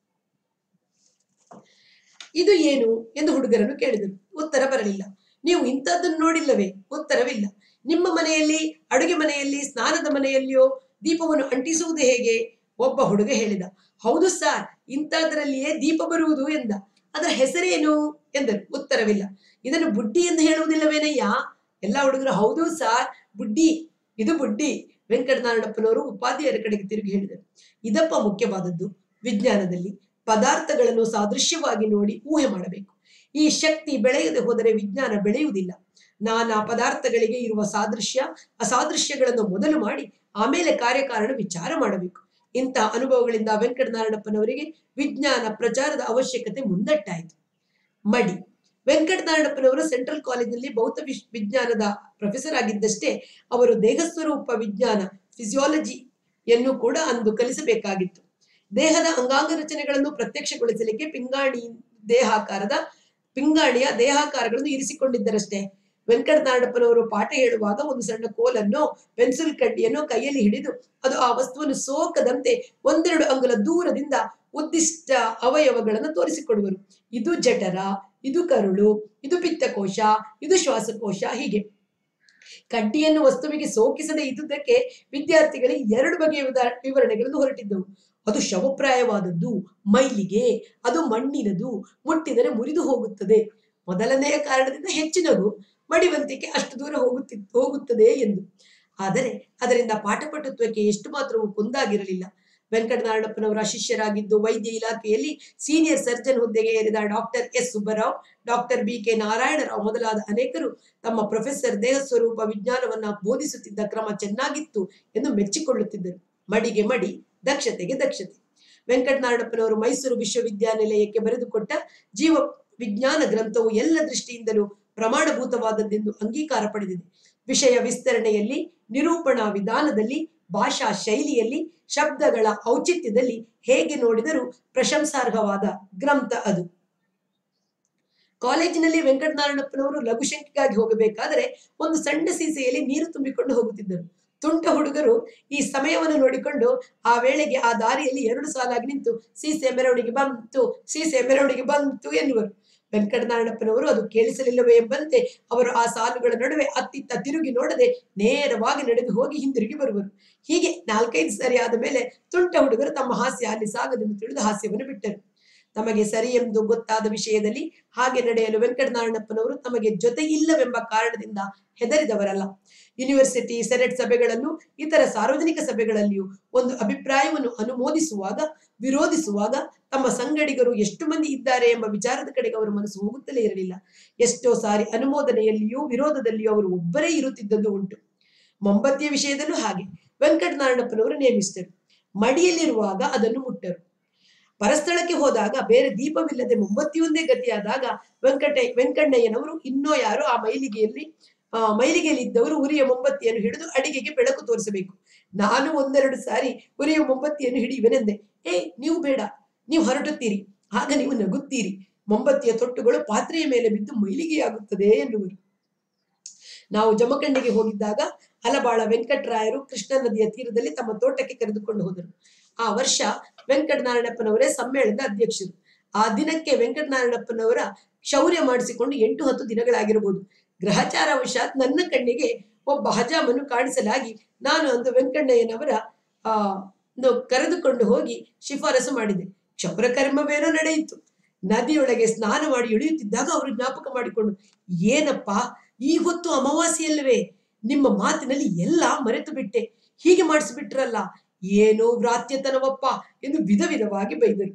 ಇದು ಏನು ಎಂದು ಹುಡುಗರನ್ನು ಕೇಳಿದರು ಉತ್ತರ ಬರಲಿಲ್ಲ ನೀವು ಇಂಥದ್ದನ್ನು ನೋಡಿಲ್ಲವೇ ಉತ್ತರವಿಲ್ಲ ನಿಮ್ಮ ಮನೆಯಲ್ಲಿ ಅಡುಗೆ ಮನೆಯಲ್ಲಿ ಸ್ನಾನದ ಮನೆಯಲ್ಲಿಯೋ ದೀಪವನ್ನು ಅಂಟಿಸುವುದು ಹೇಗೆ ಒಬ್ಬ ಹುಡುಗ ಹೇಳಿದ ಹೌದು ಸಾರ್ ಇಂಥದ್ರಲ್ಲಿಯೇ ದೀಪ ಬರುವುದು ಎಂದ ಅದರ ಹೆಸರೇನು ಎಂದರು ಉತ್ತರವಿಲ್ಲ ಇದನ್ನು ಬುಡ್ಡಿ ಎಂದು ಹೇಳುವುದಿಲ್ಲವೇನಯ್ಯ ಎಲ್ಲ ಹುಡುಗರು ಹೌದು ಸಾರ್ ಬುಡ್ಡಿ ಇದು ಬುಡ್ಡಿ ವೆಂಕಟನಾರಾಯಣಪ್ಪನವರು ಉಪಾಧ್ಯಾಯರ ಕಡೆಗೆ ತಿರುಗಿ ಹೇಳಿದರು ಇದಪ್ಪ ಮುಖ್ಯವಾದದ್ದು ವಿಜ್ಞಾನದಲ್ಲಿ ಪದಾರ್ಥಗಳನ್ನು ಸಾದೃಶ್ಯವಾಗಿ ನೋಡಿ ಊಹೆ ಮಾಡಬೇಕು ಈ ಶಕ್ತಿ ಬೆಳೆಯದೆ ಹೋದರೆ ವಿಜ್ಞಾನ ಬೆಳೆಯುವುದಿಲ್ಲ ನಾನಾ ಪದಾರ್ಥಗಳಿಗೆ ಇರುವ ಸಾದೃಶ್ಯ ಅಸಾದೃಶ್ಯಗಳನ್ನು ಮೊದಲು ಮಾಡಿ ಆಮೇಲೆ ಕಾರ್ಯಕಾರಣ ವಿಚಾರ ಮಾಡಬೇಕು ಇಂತಹ ಅನುಭವಗಳಿಂದ ವೆಂಕಟನಾರಾಯಣಪ್ಪನವರಿಗೆ ವಿಜ್ಞಾನ ಪ್ರಚಾರದ ಅವಶ್ಯಕತೆ ಮುಂದಟ್ಟಾಯಿತು ಮಡಿ ವೆಂಕಟನಾರಾಯಣಪ್ಪನವರು ಸೆಂಟ್ರಲ್ ಕಾಲೇಜಿನಲ್ಲಿ ಭೌತ ವಿಶ್- ವಿಜ್ಞಾನದ ಪ್ರೊಫೆಸರ್ ಆಗಿದ್ದಷ್ಟೇ ಅವರು ದೇಹಸ್ವರೂಪ ವಿಜ್ಞಾನ ಫಿಸಿಯಾಲಜಿಯನ್ನು ಕೂಡ ಅಂದು ಕಲಿಸಬೇಕಾಗಿತ್ತು ದೇಹದ ಅಂಗಾಂಗ ರಚನೆಗಳನ್ನು ಪ್ರತ್ಯಕ್ಷಗೊಳಿಸಲಿಕ್ಕೆ ಪಿಂಗಾಣಿ ದೇಹಾಕಾರದ ಪಿಂಗಾಣಿಯ ದೇಹಾಕಾರಗಳನ್ನು ಇರಿಸಿಕೊಂಡಿದ್ದರಷ್ಟೇ ವೆಂಕಟನಾರಾಯಣಪ್ಪನವರು ಪಾಠ ಹೇಳುವಾಗ ಒಂದು ಸಣ್ಣ ಕೋಲನ್ನು ಪೆನ್ಸಿಲ್ ಕಡ್ಡಿಯನ್ನು ಕೈಯಲ್ಲಿ ಹಿಡಿದು ಅದು ಆ ವಸ್ತುವನ್ನು ಸೋಕದಂತೆ ಒಂದೆರಡು ಅಂಗುಲ ದೂರದಿಂದ ಉದ್ದಿಷ್ಟ ಅವಯವಗಳನ್ನು ತೋರಿಸಿಕೊಡುವರು ಇದು ಜಠರ ಇದು ಕರುಳು ಇದು ಪಿತ್ತಕೋಶ ಇದು ಶ್ವಾಸಕೋಶ ಹೀಗೆ ಕಡ್ಡಿಯನ್ನು ವಸ್ತುವಿಗೆ ಸೋಕಿಸದೆ ಇದ್ದುದಕ್ಕೆ ವಿದ್ಯಾರ್ಥಿಗಳಿಗೆ ಎರಡು ಬಗೆಯ ಉದಾ- ವಿವರಣೆಗಳನ್ನು ಹೊರಟಿದ್ದವು ಅದು ಶವಪ್ರಾಯವಾದದ್ದು ಮೈಲಿಗೆ ಅದು ಮಣ್ಣಿನದು ಮುಟ್ಟಿದರೆ ಮುರಿದು ಹೋಗುತ್ತದೆ ಮೊದಲನೆಯ ಕಾರಣದಿಂದ ಹೆಚ್ಚಿನದು ಮಡಿವಂತಿಕೆ ಅಷ್ಟು ದೂರ ಹೋಗುತ್ತಿ ಹೋಗುತ್ತದೆ ಎಂದು ಆದರೆ ಅದರಿಂದ ಪಾಠಪಟುತ್ವಕ್ಕೆ ಎಷ್ಟು ಮಾತ್ರವೂ ಕುಂದಾಗಿರಲಿಲ್ಲ ವೆಂಕಟನಾರಾಯಣಪ್ಪನವರ ಶಿಷ್ಯರಾಗಿದ್ದು ವೈದ್ಯ ಇಲಾಖೆಯಲ್ಲಿ ಸೀನಿಯರ್ ಸರ್ಜನ್ ಹುದ್ದೆಗೆ ಏರಿದ doctor S Subbarao doctor B K Narayanarao ಮೊದಲಾದ ಅನೇಕರು ತಮ್ಮ ಪ್ರೊಫೆಸರ್ ದೇಹ ಸ್ವರೂಪ ವಿಜ್ಞಾನವನ್ನ ಬೋಧಿಸುತ್ತಿದ್ದ ಕ್ರಮ ಚೆನ್ನಾಗಿತ್ತು ಎಂದು ಮೆಚ್ಚಿಕೊಳ್ಳುತ್ತಿದ್ದರು ಮಡಿಗೆ ಮಡಿ ದಕ್ಷತೆಗೆ ದಕ್ಷತೆ ವೆಂಕಟನಾರಾಯಣಪ್ಪನವರು ಮೈಸೂರು ವಿಶ್ವವಿದ್ಯಾನಿಲಯಕ್ಕೆ ಬರೆದುಕೊಟ್ಟ ಜೀವ ವಿಜ್ಞಾನ ಗ್ರಂಥವು ಎಲ್ಲ ದೃಷ್ಟಿಯಿಂದಲೂ ಪ್ರಮಾಣಭೂತವಾದದ್ದೆಂದು ಅಂಗೀಕಾರ ಪಡೆದಿದೆ ವಿಷಯ ವಿಸ್ತರಣೆಯಲ್ಲಿ ನಿರೂಪಣಾ ವಿಧಾನದಲ್ಲಿ ಭಾಷಾ ಶೈಲಿಯಲ್ಲಿ ಶಬ್ದಗಳ ಔಚಿತ್ಯದಲ್ಲಿ ಹೇಗೆ ನೋಡಿದರೂ ಪ್ರಶಂಸಾರ್ಹವಾದ ಗ್ರಂಥ ಅದು ಕಾಲೇಜಿನಲ್ಲಿ ವೆಂಕಟನಾರಾಯಣಪ್ಪನವರು ಲಘುಶಂಕಿಗಾಗಿ ಹೋಗಬೇಕಾದರೆ ಒಂದು ಸಣ್ಣ ಸೀಸೆಯಲ್ಲಿ ನೀರು ತುಂಬಿಕೊಂಡು ಹೋಗುತ್ತಿದ್ದರು ತುಂಟ ಹುಡುಗರು ಈ ಸಮಯವನ್ನು ನೋಡಿಕೊಂಡು ಆ ವೇಳೆಗೆ ಆ ದಾರಿಯಲ್ಲಿ ಎರಡು ಸಾಲಾಗಿ ನಿಂತು ಸೀಸೆ ಮೆರವಣಿಗೆ ಬಂತು ಸೀಸೆ ಮೆರವಣಿಗೆ ಬಂತು ಎನ್ನುವರು ವೆಂಕಟನಾರಾಯಣಪ್ಪನವರು ಅದು ಕೇಳಿಸಲಿಲ್ಲವೇ ಎಂಬಂತೆ ಅವರು ಆ ಸಾಲುಗಳ ನಡುವೆ ಅತ್ತಿತ್ತ ತಿರುಗಿ ನೋಡದೆ ನೇರವಾಗಿ ನಡೆದು ಹೋಗಿ ಹಿಂದಿರುಗಿ ಬರುವರು ಹೀಗೆ ನಾಲ್ಕೈದು ಸರಿ ಆದ ಮೇಲೆ ತುಂಟ ಹುಡುಗರು ತಮ್ಮ ಹಾಸ್ಯ ಅಲ್ಲಿ ಸಾಗದೆಂದು ತಿಳಿದು ಹಾಸ್ಯವನ್ನು ಬಿಟ್ಟರು ತಮಗೆ ಸರಿ ಎಂದು ಗೊತ್ತಾದ ವಿಷಯದಲ್ಲಿ ಹಾಗೆ ನಡೆಯಲು ವೆಂಕಟನಾರಾಯಣಪ್ಪನವರು ತಮಗೆ ಜೊತೆ ಇಲ್ಲವೆಂಬ ಕಾರಣದಿಂದ ಹೆದರಿದವರಲ್ಲ ಯೂನಿವರ್ಸಿಟಿ ಸೆನೆಟ್ ಸಭೆಗಳಲ್ಲೂ ಇತರ ಸಾರ್ವಜನಿಕ ಸಭೆಗಳಲ್ಲಿಯೂ ಒಂದು ಅಭಿಪ್ರಾಯವನ್ನು ಅನುಮೋದಿಸುವಾಗ ವಿರೋಧಿಸುವಾಗ ತಮ್ಮ ಸಂಗಡಿಗರು ಎಷ್ಟು ಮಂದಿ ಇದ್ದಾರೆ ಎಂಬ ವಿಚಾರದ ಕಡೆಗೆ ಅವರ ಮನಸ್ಸು ಹೋಗುತ್ತಲೇ ಇರಲಿಲ್ಲ ಎಷ್ಟೋ ಸಾರಿ ಅನುಮೋದನೆಯಲ್ಲಿಯೂ ವಿರೋಧದಲ್ಲಿಯೂ ಅವರು ಒಬ್ಬರೇ ಇರುತ್ತಿದ್ದದ್ದು ಉಂಟು ಮೊಂಬತ್ತಿಯ ವಿಷಯದಲ್ಲೂ ಹಾಗೆ ವೆಂಕಟನಾರಾಯಣಪ್ಪನವರು ನೇಮಿಸಿದರು ಮಡಿಯಲ್ಲಿರುವಾಗ ಅದನ್ನು ಮುಟ್ಟರು ಪರಸ್ಥಳಕ್ಕೆ ಹೋದಾಗ ಬೇರೆ ದೀಪವಿಲ್ಲದೆ ಮೊಂಬತ್ತಿಯೊಂದೇ ಗತಿಯಾದಾಗ ವೆಂಕಟ ವೆಂಕಣ್ಣಯ್ಯನವರು ಇನ್ನೋ ಯಾರೋ ಆ ಮೈಲಿಗೆಯಲ್ಲಿ ಆ ಮೈಲಿಗೆಯಲ್ಲಿ ಇದ್ದವರು ಉರಿಯ ಮೊಂಬತ್ತಿಯನ್ನು ಹಿಡಿದು ಅಡಿಗೆಗೆ ಬೆಳಕು ತೋರಿಸಬೇಕು ನಾನು ಒಂದೆರಡು ಸಾರಿ ಉರಿಯ ಮೊಂಬತ್ತಿಯನ್ನು ಹಿಡಿಯುವೆನೆಂದೆ ಏ ನೀವು ಬೇಡ ನೀವು ಹೊರಟುತ್ತೀರಿ ಆಗ ನೀವು ನಗುತ್ತೀರಿ ಮೊಂಬತ್ತಿಯ ತೊಟ್ಟುಗಳು ಪಾತ್ರೆಯ ಮೇಲೆ ಬಿದ್ದು ಮೈಲಿಗೆಯಾಗುತ್ತದೆ ಎನ್ನುವರು ನಾವು ಜಮಖಂಡಿಗೆ ಹೋಗಿದ್ದಾಗ ಹಲಬಾಳ ವೆಂಕಟರಾಯರು ಕೃಷ್ಣ ನದಿಯ ತೀರದಲ್ಲಿ ತಮ್ಮ ತೋಟಕ್ಕೆ ಕರೆದುಕೊಂಡು ಹೋದರು ಆ ವರ್ಷ ವೆಂಕಟನಾರಾಯಣಪ್ಪನವರೇ ಸಮ್ಮೇಳನದ ಅಧ್ಯಕ್ಷರು ಆ ದಿನಕ್ಕೆ ವೆಂಕಟನಾರಾಯಣಪ್ಪನವರ ಶೌರ್ಯ ಮಾಡಿಸಿಕೊಂಡು ಎಂಟು ಹತ್ತು ದಿನಗಳಾಗಿರಬಹುದು ಗ್ರಹಚಾರವಶಾತ್ ನನ್ನ ಕಣ್ಣಿಗೆ ಒಬ್ಬ ಹಜಾಮನ್ನು ಕಾಣಿಸಲಾಗಿ ನಾನು ಅಂದು ವೆಂಕಣ್ಣಯ್ಯನವರ ಆ ನು ಕರೆದುಕೊಂಡು ಹೋಗಿ ಶಿಫಾರಸು ಮಾಡಿದೆ ಕ್ಷೌರ ಕರ್ಮವೇನೋ ನಡೆಯಿತು ನದಿಯೊಳಗೆ ಸ್ನಾನ ಮಾಡಿ ಇಳಿಯುತ್ತಿದ್ದಾಗ ಅವರು ಜ್ಞಾಪಕ ಮಾಡಿಕೊಂಡು ಏನಪ್ಪ ಈ ಹೊತ್ತು ಅಮಾವಾಸ್ಯೆಯಲ್ಲವೇ ನಿಮ್ಮ ಮಾತಿನಲ್ಲಿ ಎಲ್ಲ ಮರೆತು ಬಿಟ್ಟೆ ಹೀಗೆ ಮಾಡಿಸ್ಬಿಟ್ರಲ್ಲ ಏನೋ ವ್ರಾತ್ಯತನವಪ್ಪ ಎಂದು ವಿಧ ವಿಧವಾಗಿ ಬೈದರು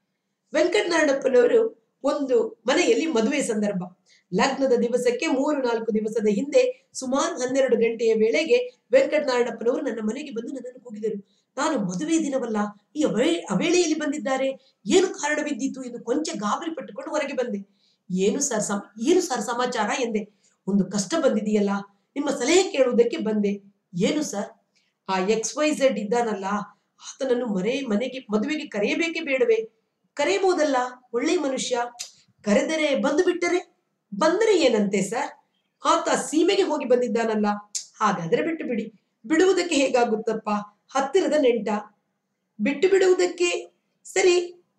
ವೆಂಕಟನಾರಾಯಣಪ್ಪನವರು ಒಂದು ಮನೆಯಲ್ಲಿ ಮದುವೆ ಸಂದರ್ಭ ಲಗ್ನದ ದಿವಸಕ್ಕೆ ಮೂರು ನಾಲ್ಕು ದಿವಸದ ಹಿಂದೆ ಸುಮಾರು ಹನ್ನೆರಡು ಗಂಟೆಯ ವೇಳೆಗೆ ವೆಂಕಟನಾರಾಯಣಪ್ಪನವರು ನನ್ನ ಮನೆಗೆ ಬಂದು ನನ್ನನ್ನು ಕೂಗಿದರು ನಾನು ಮದುವೆ ದಿನವಲ್ಲ ಈ ಅವೇ ಅವೇಳೆಯಲ್ಲಿ ಬಂದಿದ್ದಾರೆ ಏನು ಕಾರಣವಿದ್ದೀತು ಎಂದು ಕೊಂಚ ಗಾಬರಿ ಪಟ್ಟುಕೊಂಡು ಹೊರಗೆ ಬಂದೆ ಏನು ಸರ್ ಸಮ ಏನು ಸರ್ ಸಮಾಚಾರ ಎಂದೆ ಒಂದು ಕಷ್ಟ ಬಂದಿದೆಯಲ್ಲ ನಿಮ್ಮ ಸಲಹೆ ಕೇಳುವುದಕ್ಕೆ ಬಂದೆ ಏನು ಸರ್ ಆ ಎಕ್ಸ್ ವೈ ಝೆಡ್ ಇದ್ದಾನಲ್ಲ ಆತನನ್ನು ಮನೆ ಮನೆಗೆ ಮದುವೆಗೆ ಕರೆಯಬೇಕೇ ಬೇಡವೇ ಕರೆಯಬಹುದಲ್ಲ ಒಳ್ಳೆ ಮನುಷ್ಯ ಕರೆದರೆ ಬಂದು ಬಿಟ್ಟರೆ ಬಂದರೆ ಏನಂತೆ ಸರ್ ಆತ ಸೀಮೆಗೆ ಹೋಗಿ ಬಂದಿದ್ದಾನಲ್ಲ ಹಾಗಾದ್ರೆ ಬಿಟ್ಟು ಬಿಡಿ ಬಿಡುವುದಕ್ಕೆ ಹೇಗಾಗುತ್ತಪ್ಪ ಹತ್ತಿರದ ನೆಂಟ ಬಿಟ್ಟು ಬಿಡುವುದಕ್ಕೆ ಸರಿ